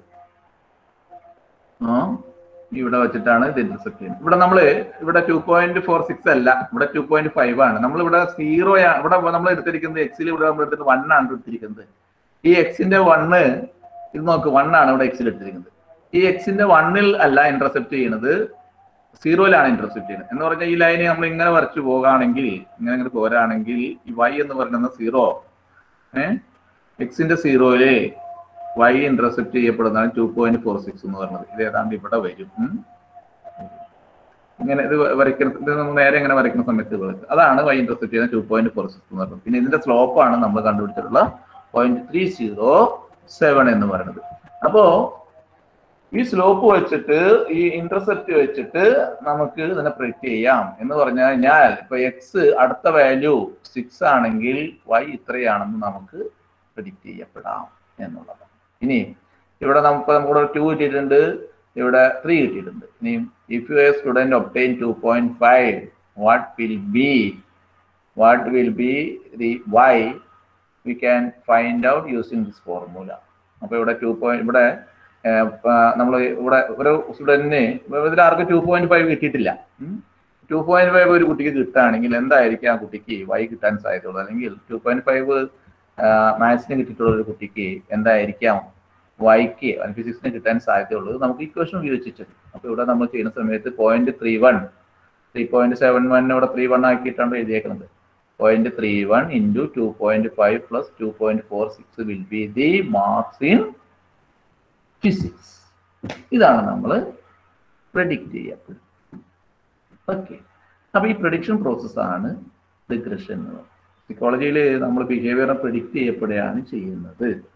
ആ ഇവിടെ വെച്ചിട്ടാണ് ഇത് ഇന്റർസെപ്റ്റ് ചെയ്യുന്നത് ഇവിടെ നമ്മൾ ഇവിടെ ടു പോയിന്റ് ഫോർ സിക്സ് അല്ല ഇവിടെ ടു പോയിന്റ് ഫൈവ് ആണ് നമ്മൾ ഇവിടെ സീറോ ഇവിടെ നമ്മൾ എടുത്തിരിക്കുന്നത് എക്സിൽ ഇവിടെ നമ്മൾ എടുത്തിട്ട് വൺ ആണ് എടുത്തിരിക്കുന്നത് ഈ എക്സിന്റെ വണ്ണ് ഇത് നോക്ക് വൺ ആണ് ഇവിടെ എക്സിൽ എടുത്തിരിക്കുന്നത് ഈ എക്സിന്റെ വണ്ണിൽ അല്ല ഇന്റർസെപ്റ്റ് ചെയ്യുന്നത് സീറോയിലാണ് ഇന്റർസെപ്റ്റ് ചെയ്യുന്നത് എന്ന് പറഞ്ഞാൽ ഈ ലൈന് നമ്മൾ ഇങ്ങനെ വരച്ചു പോകുകയാണെങ്കിൽ ഇങ്ങനെ ഇങ്ങനെ പോരാണെങ്കിൽ ഈ വൈ എന്ന് പറയുന്നത് സീറോ ഏഹ് എക്സിന്റെ സീറോയില് വൈ ഇന്റർസെപ്റ്റ് ചെയ്യപ്പെടുന്നതാണ് ടു പോയിന്റ് ഫോർ സിക്സ് എന്ന് പറയുന്നത് ഇത് ഏതാണ്ട് ഇവിടെ വരും ഉം. ഇങ്ങനെ ഇത് വരയ്ക്കുന്ന ഇത് നമ്മൾ നേരെ ഇങ്ങനെ വരയ്ക്കുന്ന സമയത്ത് ഇത് വരും. അതാണ് വൈ ഇന്റർസെപ്റ്റ് ചെയ്യുന്ന ടു പോയിന്റ് ഫോർ സിക്സ് എന്ന് പറയുന്നത് പിന്നെ ഇതിന്റെ സ്ലോപ്പാണ് നമ്മൾ കണ്ടുപിടിച്ചിട്ടുള്ള പോയിന്റ് ത്രീ സീറോ സെവൻ എന്ന് പറയുന്നത് അപ്പോ ഈ സ്ലോപ്പ് വെച്ചിട്ട് ഈ ഇന്റർസെപ്റ്റ് വെച്ചിട്ട് നമുക്ക് ഇതിനെ പ്രിഡിക്റ്റ് ചെയ്യാം എന്ന് പറഞ്ഞു കഴിഞ്ഞാൽ ഇപ്പൊ എക്സ് അടുത്ത വാല്യൂ സിക്സ് ആണെങ്കിൽ വൈ ഇത്രയാണെന്ന് നമുക്ക് പ്രിഡിക്റ്റ് ചെയ്യപ്പെടാം എന്നുള്ളതാണ് ഇനി ഇവിടെ നമുക്ക് നമുക്കിവിടെ ടു കിട്ടിയിട്ടുണ്ട് ഇവിടെ ത്രീ കിട്ടിയിട്ടുണ്ട് ഇനി if you a student obtain two point five what will be what will be the Y we can find out using this formula അപ്പൊ ഇവിടെ ടു പോയിന്റ് ഇവിടെ നമ്മൾ ഇവിടെ ഒരു സ്റ്റുഡന്റിന് ഇതിൽ ആർക്കും ടു പോയിന്റ് ഫൈവ് കിട്ടിയിട്ടില്ല ടു പോയിന്റ് ഫൈവ് ഒരു കുട്ടിക്ക് കിട്ടുകയാണെങ്കിൽ എന്തായിരിക്കും ആ കുട്ടിക്ക് വൈ കിട്ടാൻ സാധ്യതയുള്ളൂ അല്ലെങ്കിൽ ടു പോയിന്റ് ഫൈവ് മാത്സിന് കിട്ടിയിട്ടുള്ള ഒരു കുട്ടിക്ക് എന്തായിരിക്കാം വൈക്ക് ഫിസിക്സിന് കിട്ടാൻ സാധ്യതയുള്ളത് നമുക്ക് ഇക്വേഷൻ ഉപയോഗിച്ചിട്ട് അപ്പൊ ഇവിടെ നമ്മൾ ചെയ്യുന്ന സമയത്ത് point three one three point seven one ഇവിടെ ത്രീ വൺ ആക്കിയിട്ടാണ് എഴുതിയേക്കുന്നത് point three one into two point five plus two point four six will be the marks in physics ഇതാണ് നമ്മൾ പ്രഡിക്റ്റ് ചെയ്യപ്പെടുന്നത് ഓക്കെ അപ്പൊ ഈ പ്രഡിക്ഷൻ പ്രോസസ്സാണ് റിഗ്രഷൻ എന്ന് പറയുന്നത് സൈക്കോളജിയിൽ നമ്മൾ ബിഹേവിയറെ പ്രിഡിക്റ്റ് ചെയ്യപ്പെടുകയാണ് ചെയ്യുന്നത്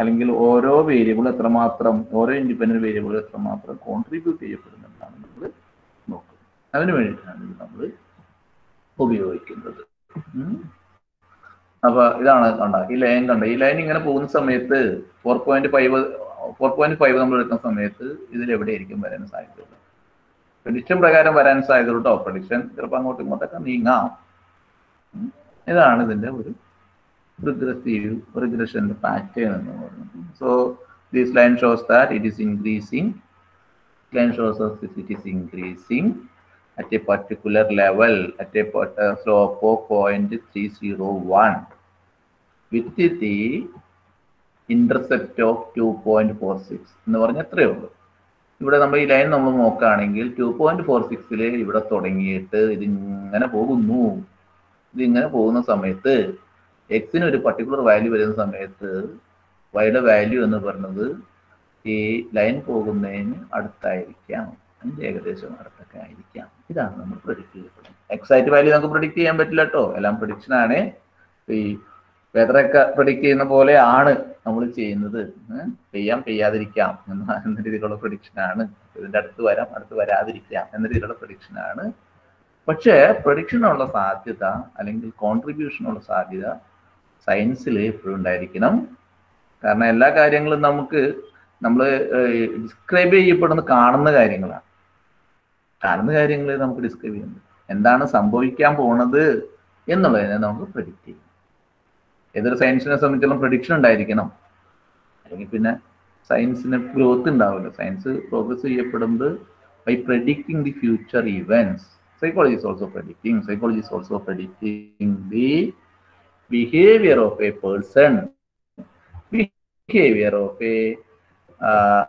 അല്ലെങ്കിൽ ഓരോ വേരിയബിൾ എത്രമാത്രം ഓരോ ഇൻഡിപെൻഡന്റ് വേരിയബിൾ എത്രമാത്രം കോൺട്രിബ്യൂട്ട് ചെയ്യപ്പെടുന്നുണ്ടാണ് നമ്മൾ നോക്കുന്നത് അതിന് വേണ്ടിയിട്ടാണ് ഇത് നമ്മൾ ഉപയോഗിക്കുന്നത് ഉം. അപ്പൊ ഇതാണ് കണ്ട ഈ ലൈൻ കണ്ട ഈ ലൈൻ ഇങ്ങനെ പോകുന്ന സമയത്ത് four point five four point five നമ്മൾ എടുക്കുന്ന സമയത്ത് ഇതിൽ എവിടെയായിരിക്കും വരാൻ സാധ്യതയുള്ളത് പ്രഡിക്ഷൻ പ്രകാരം വരാൻ സാധ്യത കേട്ടോ പ്രഡിക്ഷൻ ചിലപ്പോൾ അങ്ങോട്ടും ഇങ്ങോട്ടൊക്കെ നീങ്ങാം ഉം. ഇതാണ് ഇതിന്റെ ഒരു റിഗ്രസീവ് റിഗ്രഷന്റെ പാറ്റേൺ എന്ന് പറയുന്നത് so this line shows that it is increasing line shows us that it is increasing at a particular level at a part- uh, slope of 0.301 with the intercept of 2.46 എന്ന് പറഞ്ഞ എത്രയേ ഉള്ളൂ ഇവിടെ നമ്മൾ ഈ line നമ്മൾ നോക്കുകയാണെങ്കിൽ ടു പോയിന്റ് ഫോർ സിക്സില് ഇവിടെ തുടങ്ങിയിട്ട് ഇതിങ്ങനെ പോകുന്നു ഇതിങ്ങനെ പോകുന്ന സമയത്ത് എക്സിന് ഒരു പർട്ടിക്കുലർ വാല്യൂ വരുന്ന സമയത്ത് വൈയുടെ വാല്യൂ എന്ന് പറയുന്നത് ഈ ലൈൻ പോകുന്നതിന് അടുത്തായിരിക്കാം അതിന്റെ ഏകദേശം അടുത്തൊക്കെ ആയിരിക്കാം ഇതാണ് നമ്മൾ പ്രൊഡിക്ട് ചെയ്യപ്പെടുന്നത് എക്സാക്ട് വാല്യൂ നമുക്ക് പ്രൊഡിക്ട് ചെയ്യാൻ പറ്റില്ല കേട്ടോ എല്ലാം പ്രൊഡിക്ഷൻ ആണ് ഈ വെതറൊക്കെ പ്രൊഡിക്ട് ചെയ്യുന്ന പോലെ ആണ് നമ്മൾ ചെയ്യുന്നത് ഏഹ് പെയ്യാം പെയ്യാതിരിക്കാം എന്ന എന്ന രീതിയിലുള്ള പ്രൊഡിക്ഷൻ ആണ് ഇതിന്റെ അടുത്ത് വരാം അടുത്ത് വരാതിരിക്കാം എന്ന രീതിയിലുള്ള പ്രൊഡിക്ഷൻ ആണ് പക്ഷേ പ്രൊഡിക്ഷനുള്ള സാധ്യത അല്ലെങ്കിൽ കോൺട്രിബ്യൂഷനുള്ള സാധ്യത സയൻസിൽ എപ്പോഴും ഉണ്ടായിരിക്കണം കാരണം എല്ലാ കാര്യങ്ങളും നമുക്ക് നമ്മൾ ഡിസ്ക്രൈബ് ചെയ്യപ്പെടുന്ന കാണുന്ന കാര്യങ്ങളാണ് കാണുന്ന കാര്യങ്ങൾ നമുക്ക് ഡിസ്ക്രൈബ് ചെയ്യുന്നത് എന്താണ് സംഭവിക്കാൻ പോണത് എന്നുള്ളതിനെ നമുക്ക് പ്രഡിക്റ്റ് ചെയ്യും ഏതൊരു സയൻസിനെ സംബന്ധിച്ചുള്ള പ്രഡിക്ഷൻ ഉണ്ടായിരിക്കണം അല്ലെങ്കിൽ പിന്നെ സയൻസിന് ഗ്രോത്ത് ഉണ്ടാവില്ല സയൻസ് പ്രോഗ്രസ് ചെയ്യപ്പെടുന്നത് by predicting the future events psychology is also predicting psychology is also predicting the behavior of a person behavior of a uh,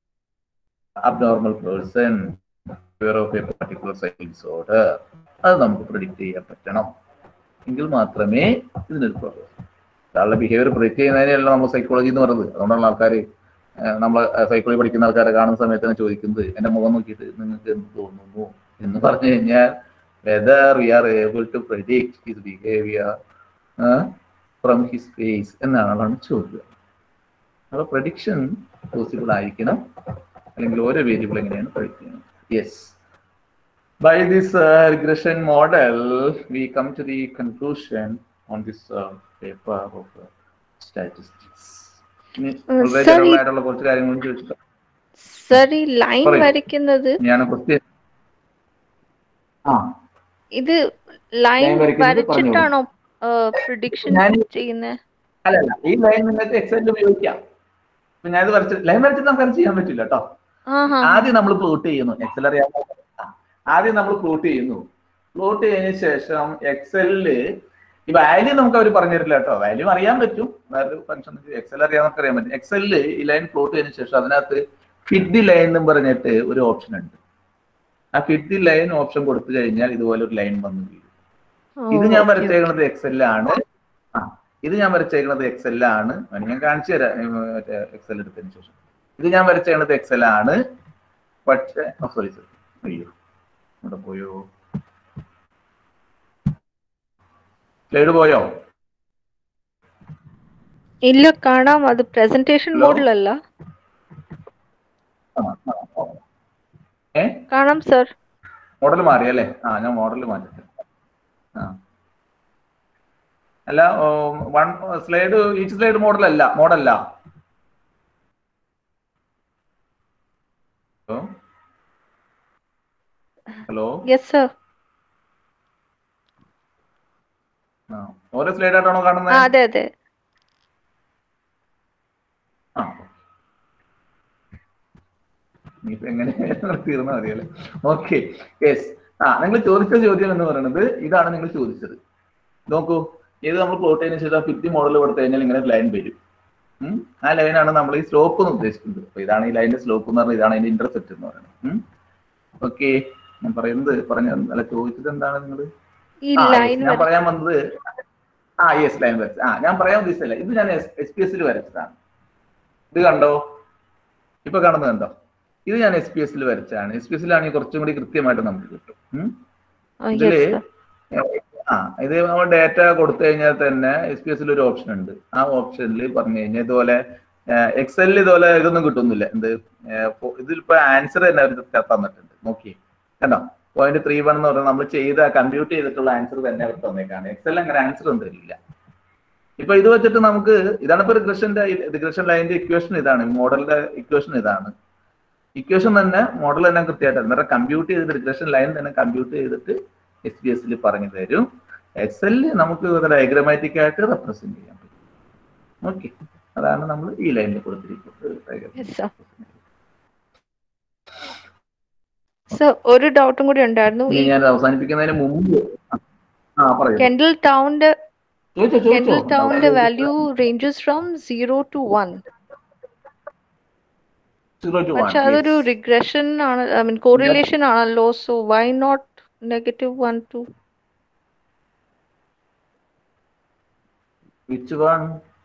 abnormal person behavior of a particular psychic disorder അത് നമുക്ക് predict ചെയ്യാൻ പറ്റണം എങ്കിൽ മാത്രമേ ഇതിനൊരു progress ഒരാളുടെ behaviour predict ചെയ്യുന്നതിനല്ല നമ്മൾ psychology എന്ന് പറയുന്നത് അതുകൊണ്ടാണ് ആൾക്കാർ നമ്മൾ സൈക്കോളജി പഠിക്കുന്ന ആൾക്കാരെ കാണുന്ന സമയത്ത് തന്നെ ചോദിക്കുന്നത് എന്റെ മുഖം നോക്കിയിട്ട് നിങ്ങൾക്ക് എന്ത് തോന്നുന്നു എന്ന് പറഞ്ഞു കഴിഞ്ഞാൽ whether we are able to predict his behaviour from his face എന്നാണ് ചോദ്യം അപ്പോൾ പ്രഡിക്ഷൻ പോസിബിൾ ആയിരിക്കണം അല്ലെങ്കിൽ ഓരോ വേരിയബിൾ എങ്ങനെയാണ് പ്രഡിക്ട് ചെയ്യുന്നത് yes By this uh, regression model, we come to the conclusion on this uh, paper of uh, statistics. ഇനി Uh, വളരെ sir, ഈ- general കുറച്ച് കാര്യങ്ങളും ചോദിച്ചിട്ട് സർ ഈ ലൈൻ പറയൂ. വരയ്ക്കുന്നത് ഞാൻ ക്വസ്റ്റ്യൻ ആ ഇത് ലൈൻ Line വരയ്ക്കുന്നത് വരച്ചിട്ടാണോ പ്രിഡിക്ഷൻ ഞാൻ- ചെയ്യുന്നത് അല്ലല്ല ഈ ലൈൻ നിങ്ങൾക്ക് എക്സലിൽ ഉപയോഗിക്കാം ഇപ്പൊ ഞാനിത് വരച്ച് ലൈൻ വരച്ചിട്ട് നമുക്ക് അത് ചെയ്യാൻ പറ്റില്ല കേട്ടോ ആഹാ ആദ്യം നമ്മൾ പ്ലോട്ട് ചെയ്യുന്നു എക്സൽ അറിയാൻ ആദ്യം നമ്മൾ പ്ലോട്ട് ചെയ്യുന്നു പ്ലോട്ട് ചെയ്തതിന് ശേഷം എക്സലില് ഈ വാല്യൂ നമുക്ക് അവർ പറഞ്ഞു തരില്ല കേട്ടോ വാല്യൂ അറിയാൻ പറ്റും വേറൊരു ഫംഗ്ഷൻ എക്സൽ അറിയാൻ നമുക്ക് അറിയാൻ പറ്റും എക്സലില് ഈ ലൈൻ പ്ലോട്ട് ചെയ്തതിന് ശേഷം അതിനകത്ത് ഫിറ്റ് ദി ലൈൻ എന്ന് പറഞ്ഞിട്ട് ഒരു ഓപ്ഷൻ ഉണ്ട് ആ ഫിറ്റ് ദി ലൈൻ ഓപ്ഷൻ കൊടുത്തു കഴിഞ്ഞാൽ ഇതുപോലെ ഒരു ലൈൻ വന്നു വീഴും ഇത് ഞാൻ വരച്ചേക്കുന്നത് എക്സലിലാണ് ആ ഇത് ഞാൻ വരച്ചേക്കുന്നത് എക്സലിലാണ് ഞാൻ കാണിച്ചു തരാം എക്സൽ എടുത്തതിന് ശേഷം ഇത് ഞാൻ വരച്ചേക്കുന്നത് എക്സലാണ് പക്ഷേ സോറി സോറി അയ്യോ ഇവിടെ പോയോ സ്ലൈഡ് പോയോ ഇല്ല കാണാം അത് പ്രസന്റേഷൻ Hello? മോഡിലല്ല ആ, ആ, ആ. ഏ കാണാം സർ മോഡൽ മാറി അല്ലേ ആ ഞാൻ മോഡൽ മാറ്റിട്ട് ആ അല്ല one slide each slide model അല്ല മോഡല്ല ഹലോ ഹലോ യെസ് സർ ആ ഓരോ സ്ലൈഡ് ആയിട്ടാണോ ആ കാണുന്നത് അതെ അതെ ആ ഇനിയിപ്പോ എങ്ങനെ തീർന്നാൽ മതിയല്ലേ ഓക്കെ യെസ് ആ നിങ്ങൾ ചോദിച്ച ചോദ്യം എന്ന് പറയുന്നത് ഇതാണ് നിങ്ങൾ ചോദിച്ചത് നോക്കൂ ഇത് നമ്മൾ പ്ലോട്ട് ചെയ്തതിനു ശേഷം ഫിഫ്റ്റി മോഡൽ കൊടുത്തു കഴിഞ്ഞാൽ ഇങ്ങനെ ലൈൻ വരും ഉം. ആ ലൈനാണ് നമ്മൾ ഈ സ്ലോപ്പ് എന്ന് ഉദ്ദേശിക്കുന്നത് അപ്പൊ ഇതാണ് ഈ ലൈനിന്റെ സ്ലോപ്പ് എന്ന് പറഞ്ഞാൽ ഇതാണ് അതിന്റെ ഇന്റർസെപ്റ്റ് എന്ന് പറയുന്നത് ഓക്കെ ഞാൻ പറയുന്നത് പറഞ്ഞ അല്ല ചോദിച്ചത് എന്താണ് നിങ്ങൾ ഈ ആ, yes, ലൈൻ ഞാൻ പറയാൻ വന്നത് ആ യെസ് ലൈൻ വരച്ച ആ ഞാൻ പറയാൻ ഉദ്ദേശിച്ചല്ല ഇത് ഞാൻ എസ് പി എസിൽ വരച്ചതാണ് ഇത് കണ്ടോ ഇപ്പൊ കാണുന്നത് കണ്ടോ ഇത് ഞാൻ എസ് പി എസിൽ വരച്ചതാണ് എസ് പി എസിലാണെങ്കിൽ കുറച്ചും കൂടി കൃത്യമായിട്ട് നമുക്ക് കിട്ടും ഉം. ഇതില് യെസ് സർ ആ ഇത് നമ്മൾ ഡേറ്റ കൊടുത്തു കഴിഞ്ഞാൽ തന്നെ എസ് പി എസിൽ ഒരു ഓപ്ഷൻ ഉണ്ട് ആ ഓപ്ഷനിൽ പറഞ്ഞു കഴിഞ്ഞാൽ ഇതുപോലെ എക്സലിൽ ഇതുപോലെ ഇതൊന്നും കിട്ടുന്നില്ല എന്ത് ഇതിലിപ്പോ ആൻസർ തന്നെ അവർ തന്നിട്ടുണ്ട് നോക്കി കണ്ടോ പോയിന്റ് ത്രീ വൺ എന്ന് പറഞ്ഞാൽ നമ്മൾ ചെയ്ത കമ്പ്യൂട്ട് ചെയ്തിട്ടുള്ള ആൻസർ തന്നെ അവർ തന്നേക്കാണ് എക്സലിൽ അങ്ങനെ ആൻസർ ഒന്നും തരില്ല ഇപ്പൊ ഇത് വെച്ചിട്ട് നമുക്ക് ഇതാണ് ഇപ്പൊ റിഗ്രഷന്റെ റിഗ്രഷൻ ലൈനിന്റെ ഇക്വേഷൻ ഇതാണ് മോഡലിന്റെ ഇക്വേഷൻ ഇതാണ് ഇക്വേഷൻ തന്നെ മോഡൽ തന്നെ കൃത്യമായിട്ട് അന്നേരം കമ്പ്യൂട്ട് ചെയ്തിട്ട് റിഗ്രഷൻ ലൈൻ തന്നെ കമ്പ്യൂട്ട് ചെയ്തിട്ട് എസ് ബി എസിൽ പറഞ്ഞു തരും എക്സലിൽ നമുക്ക് ഡയഗ്രമാറ്റിക് ആയിട്ട് റെപ്രസെന്റ് ചെയ്യാൻ പറ്റും ഓക്കെ അതാണ് നമ്മൾ ഈ ലൈനിൽ കൊടുത്തിരിക്കുന്നത് സർ ഒരു ഡൗട്ടും കൂടി ഉണ്ടായിരുന്നു ഇനി ഞാൻ അവസാനിപ്പിക്കുന്നതിന് മുമ്പ് ആ പറയൂ കെൻഡൽ ടൗണിന്റെ ചോദിച്ചോ കെൻഡൽ ചോദിച്ചോ ടൗണിന്റെ value ranges from zero to one zero to പക്ഷെ അതൊരു റിഗ്രഷൻ ആണ് ഐ മീൻ കോറിലേഷൻ ആണല്ലോ so why not negative one to which one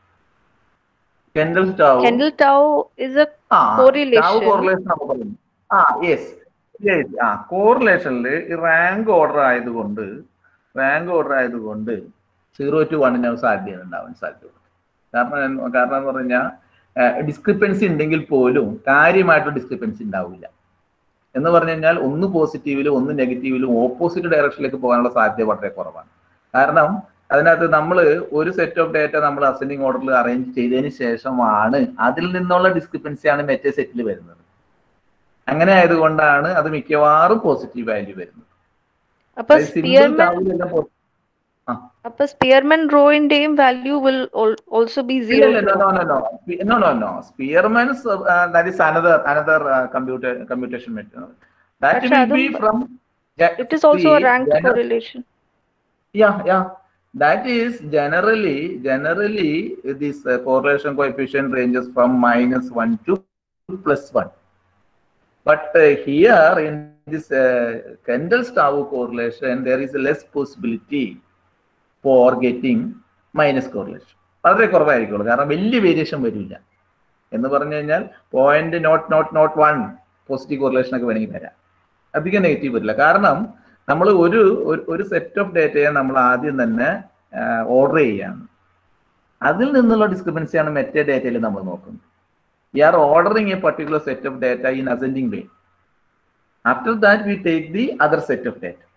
Kendall സ്റ്റാവ് കെൻഡൽ ടൗ ഇസ് എ ആ correlation. കോറിലേഷൻ നമ്മൾ പറയുന്നു ആ യെസ് യെസ് ആ കോറിലേഷനിൽ റാങ്ക് ഓർഡർ ആയതുകൊണ്ട് റാങ്ക് ഓർഡർ ആയതുകൊണ്ട് സീറോ ടു വണ്ണിന് സാധ്യത ഉണ്ടാവാൻ സാധ്യതയുണ്ട് കാരണം എന്ന് കാരണം എന്ന് പറഞ്ഞാൽ ഡിസ്ക്രിപ്പൻസി ഉണ്ടെങ്കിൽ പോലും കാര്യമായിട്ട് ഡിസ്ക്രിപ്പൻസി ഉണ്ടാവില്ല എന്ന് പറഞ്ഞു കഴിഞ്ഞാൽ ഒന്ന് പോസിറ്റീവിലും ഒന്ന് നെഗറ്റീവിലും ഓപ്പോസിറ്റ് ഡയറക്ഷനിലേക്ക് പോകാനുള്ള സാധ്യത വളരെ കുറവാണ് കാരണം അതിനകത്ത് നമ്മൾ ഒരു സെറ്റ് ഓഫ് ഡേറ്റ നമ്മൾ അസെൻഡിങ് ഓർഡറിൽ അറേഞ്ച് ചെയ്തതിന് ശേഷമാണ് അതിൽ നിന്നുള്ള ഡിസ്ക്രിപ്പൻസിയാണ് മറ്റേ സെറ്റിൽ വരുന്നത് അങ്ങനെ ആയതുകൊണ്ടാണ് അത് മിക്കവാറും പോസിറ്റീവ് വാല്യൂ വരുന്നത് അപ്പൊ സിമ്പിൾ സ്പിയർമാൻ അപ്പൊ സ്പിയർമാൻ റോയിന്റെയും value will also be zero no no no spearman's uh, that is another another uh, computer computation method that പക്ഷെ will be അതും- from yeah, it is also see, rank gener- correlation yeah yeah that is generally generally this uh, correlation coefficient ranges from minus 1 to plus 1 but uh, here in this uh, kendall-stau correlation there is less possibility for getting minus correlation വളരെ കുറവായിരിക്കുള്ളൂ കാരണം വലിയ variation വരില്ല എന്ന് പറഞ്ഞു കഴിഞ്ഞാൽ point not not not one positive correlation ഒക്കെ വേണമെങ്കിൽ വരാം അധികം നെഗറ്റീവ് വരില്ല കാരണം നമ്മൾ ഒരു ഒരു- ഒരു സെറ്റ് ഓഫ് ഡേറ്റയെ നമ്മൾ ആദ്യം തന്നെ ഓർഡർ ചെയ്യാണ് അതിൽ നിന്നുള്ള ഡിസ്ക്രിപ്പൻസിയാണ് മറ്റേ ഡേറ്റയിൽ നമ്മൾ നോക്കുന്നത് we are ordering a particular set of data in ascending way after that we take the other set of data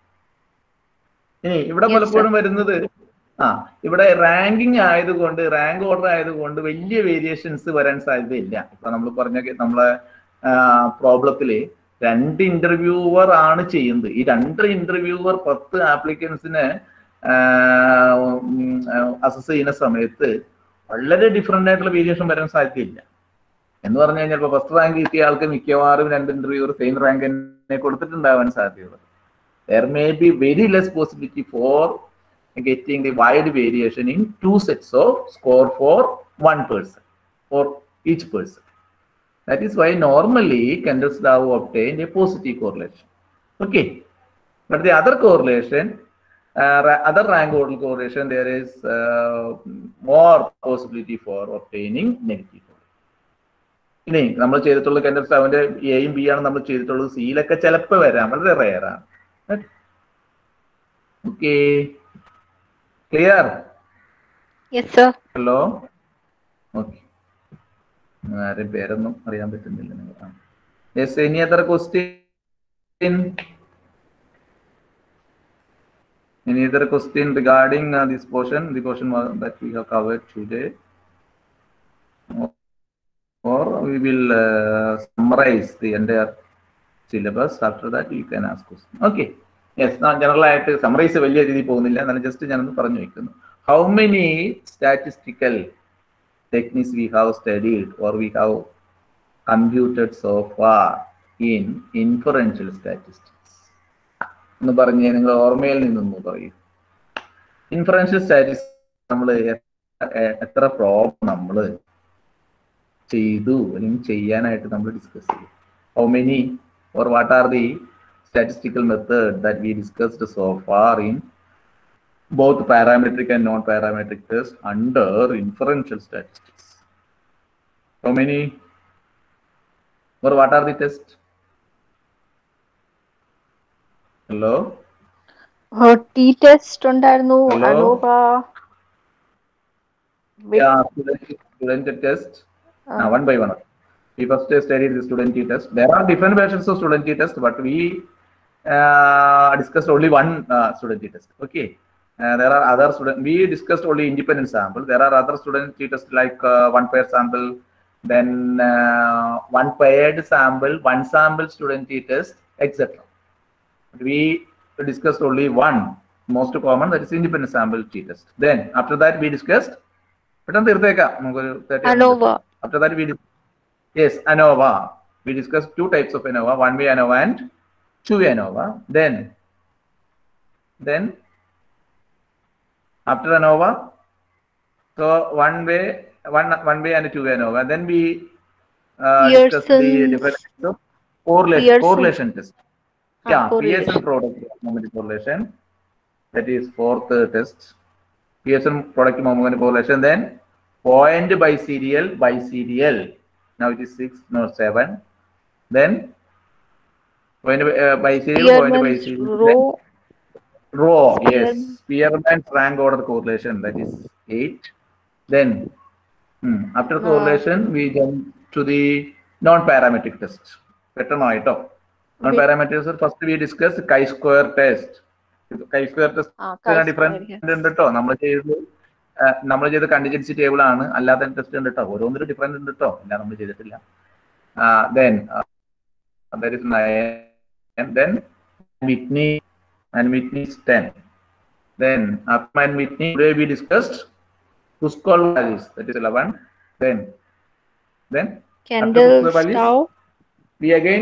ഇനി ഇവിടെ Yes, sir. പലപ്പോഴും വരുന്നത് ആ ഇവിടെ റാങ്കിങ് ആയതുകൊണ്ട് റാങ്ക് ഓർഡർ ആയതുകൊണ്ട് വലിയ വേരിയേഷൻസ് വരാൻ സാധ്യതയില്ല ഇപ്പൊ നമ്മൾ പറഞ്ഞ നമ്മളെ പ്രോബ്ലത്തില് രണ്ട് ഇന്റർവ്യൂവർ ആണ് ചെയ്യുന്നത് ഈ രണ്ട് ഇന്റർവ്യൂവർ പത്ത് ആപ്ലിക്കൻസിനെ അസസ് ചെയ്യുന്ന സമയത്ത് വളരെ ഡിഫറെന്റ് ആയിട്ടുള്ള വേരിയേഷൻ വരാൻ സാധ്യതയില്ല എന്ന് പറഞ്ഞു കഴിഞ്ഞാൽ ഇപ്പൊ ഫസ്റ്റ് റാങ്ക് കിട്ടിയ ആൾക്ക് മിക്കവാറും രണ്ട് ഇന്റർവ്യൂവർ സെയിം റാങ്ക് തന്നെ കൊടുത്തിട്ടുണ്ടാവാൻ സാധ്യതയുള്ളത് there may be very less possibility for getting the wide variation in two sets of score for one person for each person. That is why normally Kendall's law obtained a positive correlation. Okay. But the other correlation, uh, ra- other rank order correlation, there is uh, more possibility for obtaining negative. ഇനി നമ്മൾ ചെയ്തിട്ടുള്ള Kendall സ്റ്റാവിന്റെ എയും B ആണ് നമ്മൾ ചെയ്തിട്ടുള്ളത് സിയിലൊക്കെ ചിലപ്പോൾ വരാം വളരെ റയർ ആണ് okay clear yes sir hello okay ആരും പേരൊന്നും അറിയാൻ പറ്റുന്നില്ല നിങ്ങൾ yes any other question Any other question regarding uh, this portion, the portion wa- that we have covered today? Or- Or we will uh, summarize the entire syllabus. After that, you can ask question. Okay. Yes, now general ആയിട്ട് summarise വലിയ രീതിയിൽ പോകുന്നില്ല എന്നാലും just ഞാനൊന്ന് പറഞ്ഞു വെക്കുന്നു how many statistical techniques we have studied or we have computed so far in inferential statistics എന്ന് പറഞ്ഞ് നിങ്ങൾ ഓർമ്മയിൽ നിന്നൊന്ന് പറയൂ ഇൻഫറൻഷ്യൽ സ്റ്റാറ്റിസ്റ്റിക്സ് നമ്മൾ എത്ര പ്രോബ്ലം നമ്മൾ ചെയ്തു അല്ലെങ്കിൽ ചെയ്യാനായിട്ട് നമ്മൾ ഡിസ്കസ് ചെയ്യും how many or what are the statistical method that we discussed so far in both parametric and non-parametric tests under inferential statistics. How many or what are the tests? Hello? T test ഉണ്ടായിരുന്നു Hello? ANOVA Yeah, student, student test. Now, one by one. We first studied the student T test. There are different versions of student T test, but we uh, discussed only one uh, student T test. Okay. Uh, there are other student. We discussed only independent sample. There are other student T test like uh, one pair sample, then uh, one paired sample, one sample student T test, etc. We discussed only one most common that is independent sample T test. Then after that we discussed. പെട്ടെന്ന് തീർത്തേക്കാം നമുക്കൊരു 30 minutes. ANOVA. After that, we dis- yes, ANOVA. We discussed two types of ANOVA, one way ANOVA and two way ANOVA. Then, then after ANOVA, so one way, one one way and two way ANOVA. Then we uh, discussed the Pearson's- different types of correlation, Pearson. correlation test. Ah, Yeah, correlation. Pearson product moment correlation. That is fourth uh, test. Pearson product moment correlation. Then point by serial by serial. Now it is six, no seven. Then point by, uh, by serial, point by Spearman's serial. Then row. row, yes. Spearman. Spearman's rank order correlation. That is eight. Then hmm, after correlation, we jump to the non-parametric test. Better know it. Non parameters first we discuss chi square test chi square ആ, test chi difference square, yes. ഉണ്ട് കേട്ടോ നമ്മൾ ചെയ്തത് നമ്മൾ ചെയ്ത contingency table ആണ് അല്ലാത്ത test ഉണ്ട് കേട്ടോ ഓരോന്നിലും ഡിഫറൻസ് ഉണ്ട് കേട്ടോ ഇല്ല നമ്മൾ ചെയ്തിട്ടില്ല then there is nine then Whitney and Whitney's ten then up and Whitney today we discussed Kuskol values that is 11 then then Kendall Kuskol Stow. we again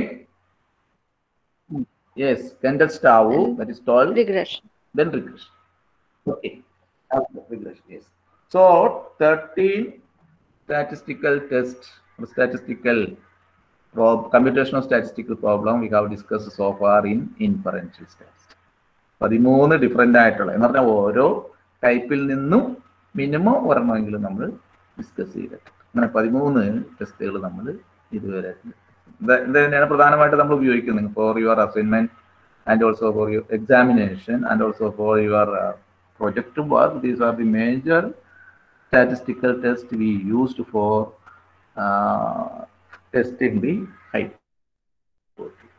yes Kendall Stow And that is 12 Regression. then regression. Okay, after regression, yes. So 13 statistical test, or statistical prob, computational statistical problem we have discussed so far in inferential statistics. പതിമൂന്ന് different ആയിട്ടുള്ള എന്ന് പറഞ്ഞാൽ ഓരോ ടൈപ്പിൽ നിന്നും minimum ഒരെണ്ണമെങ്കിലും നമ്മൾ discuss ചെയ്തിട്ടുണ്ട് അങ്ങനെ പതിമൂന്ന് ടെസ്റ്റുകൾ നമ്മൾ ഇതുവരെ ഇത് ഇത് തന്നെയാണ് പ്രധാനമായിട്ട് നമ്മൾ ഉപയോഗിക്കുന്നത് for your assignment and also for your examination and also for your uh, project work. These are the major statistical tests we used for uh, testing the hypothesis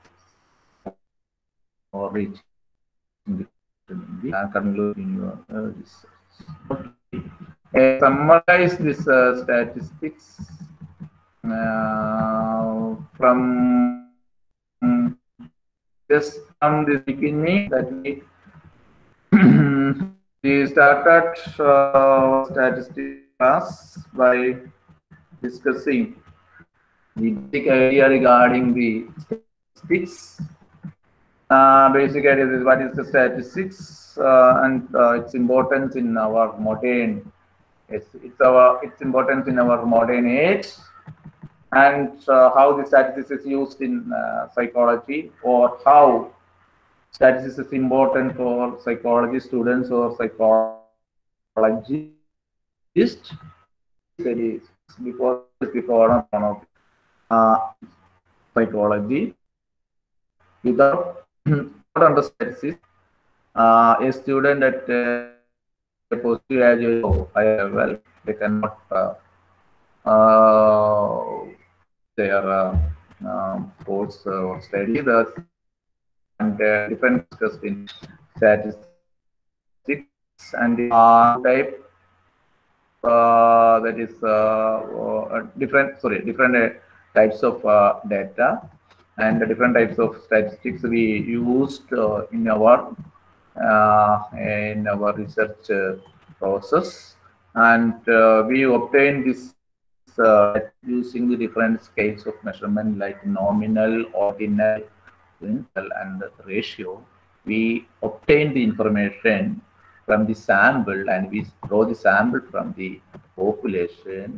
or reaching the, the uh, conclusion your uh, research. Okay. Uh, summarize this uh, statistics uh, from just from the beginning that we we started uh, statistics class by discussing the basic idea regarding the statistics. Uh, basic idea is what is the statistics uh, and uh, its importance in our modern it's, it's our its importance in our modern age and uh, how the statistics is used in uh, psychology or how statistics is important for psychology students or psychologists. That is before before one of uh, psychology without not under statistics. Uh, a student at uh, a postgraduate level they cannot uh, uh, their uh, um, course uh, or study the and uh, different discussed in statistics and the R type uh, that is uh, uh, different sorry different uh, types of uh, data and the different types of statistics we used uh, in our uh, in our research uh, process and uh, we obtained this uh, using the different scales of measurement like nominal, ordinal, quintal, and the ratio. We obtain the information from the sample and we draw the sample from the population.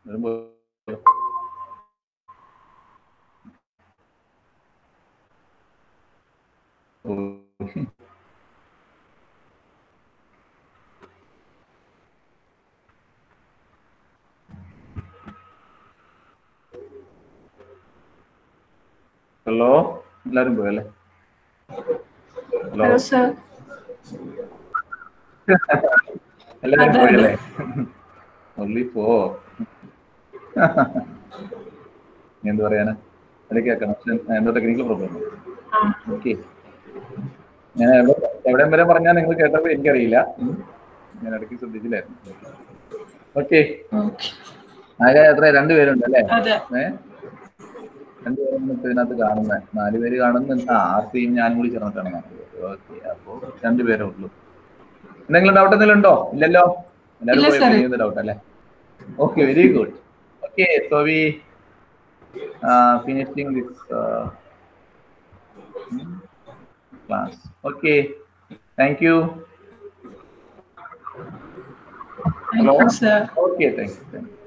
എല്ലാവരും പോയോ? ഓ. Hello എല്ലാരും പോയല്ലേ hello Hello, sir. എല്ലാരും അതെ, പോയല്ലേ only പോ നീ എന്ത് പറയാനാ ഇടയ്ക്ക് കണക്ഷൻ എന്തോ ടെക്നിക്കൽ പ്രോബ്ലം ആ. ഓക്കെ ഞാൻ എവിടെ എവിടെയും വരെ പറഞ്ഞാൽ നിങ്ങൾ കേട്ടപ്പോൾ എനിക്കറിയില്ല ഉം. ഞാൻ ഇടയ്ക്ക് ശ്രദ്ധിച്ചില്ലായിരുന്നു ഓക്കെ Okay. ആകെ എത്ര രണ്ടുപേരുണ്ട് അല്ലേ അതെ. ഏ രണ്ടുപേരും ഇപ്പൊ ഇതിനകത്ത് കാണുന്നത് നാല് പേര് കാണുന്നുണ്ട് ആ ആർസിയും ഞാനും കൂടി ചേർന്നിട്ടാണ് കാണുന്നത് ഓക്കെ അപ്പോ രണ്ടുപേരേ ഉള്ളൂ എന്തെങ്കിലും ഡൗട്ട് എന്തെങ്കിലും ഉണ്ടോ ഇല്ലല്ലോ ഇല്ല, എല്ലാവരും sir. ഡൗട്ട് അല്ലേ okay very good okay so we finishing this class okay thank you Thank you, sir. Okay thank U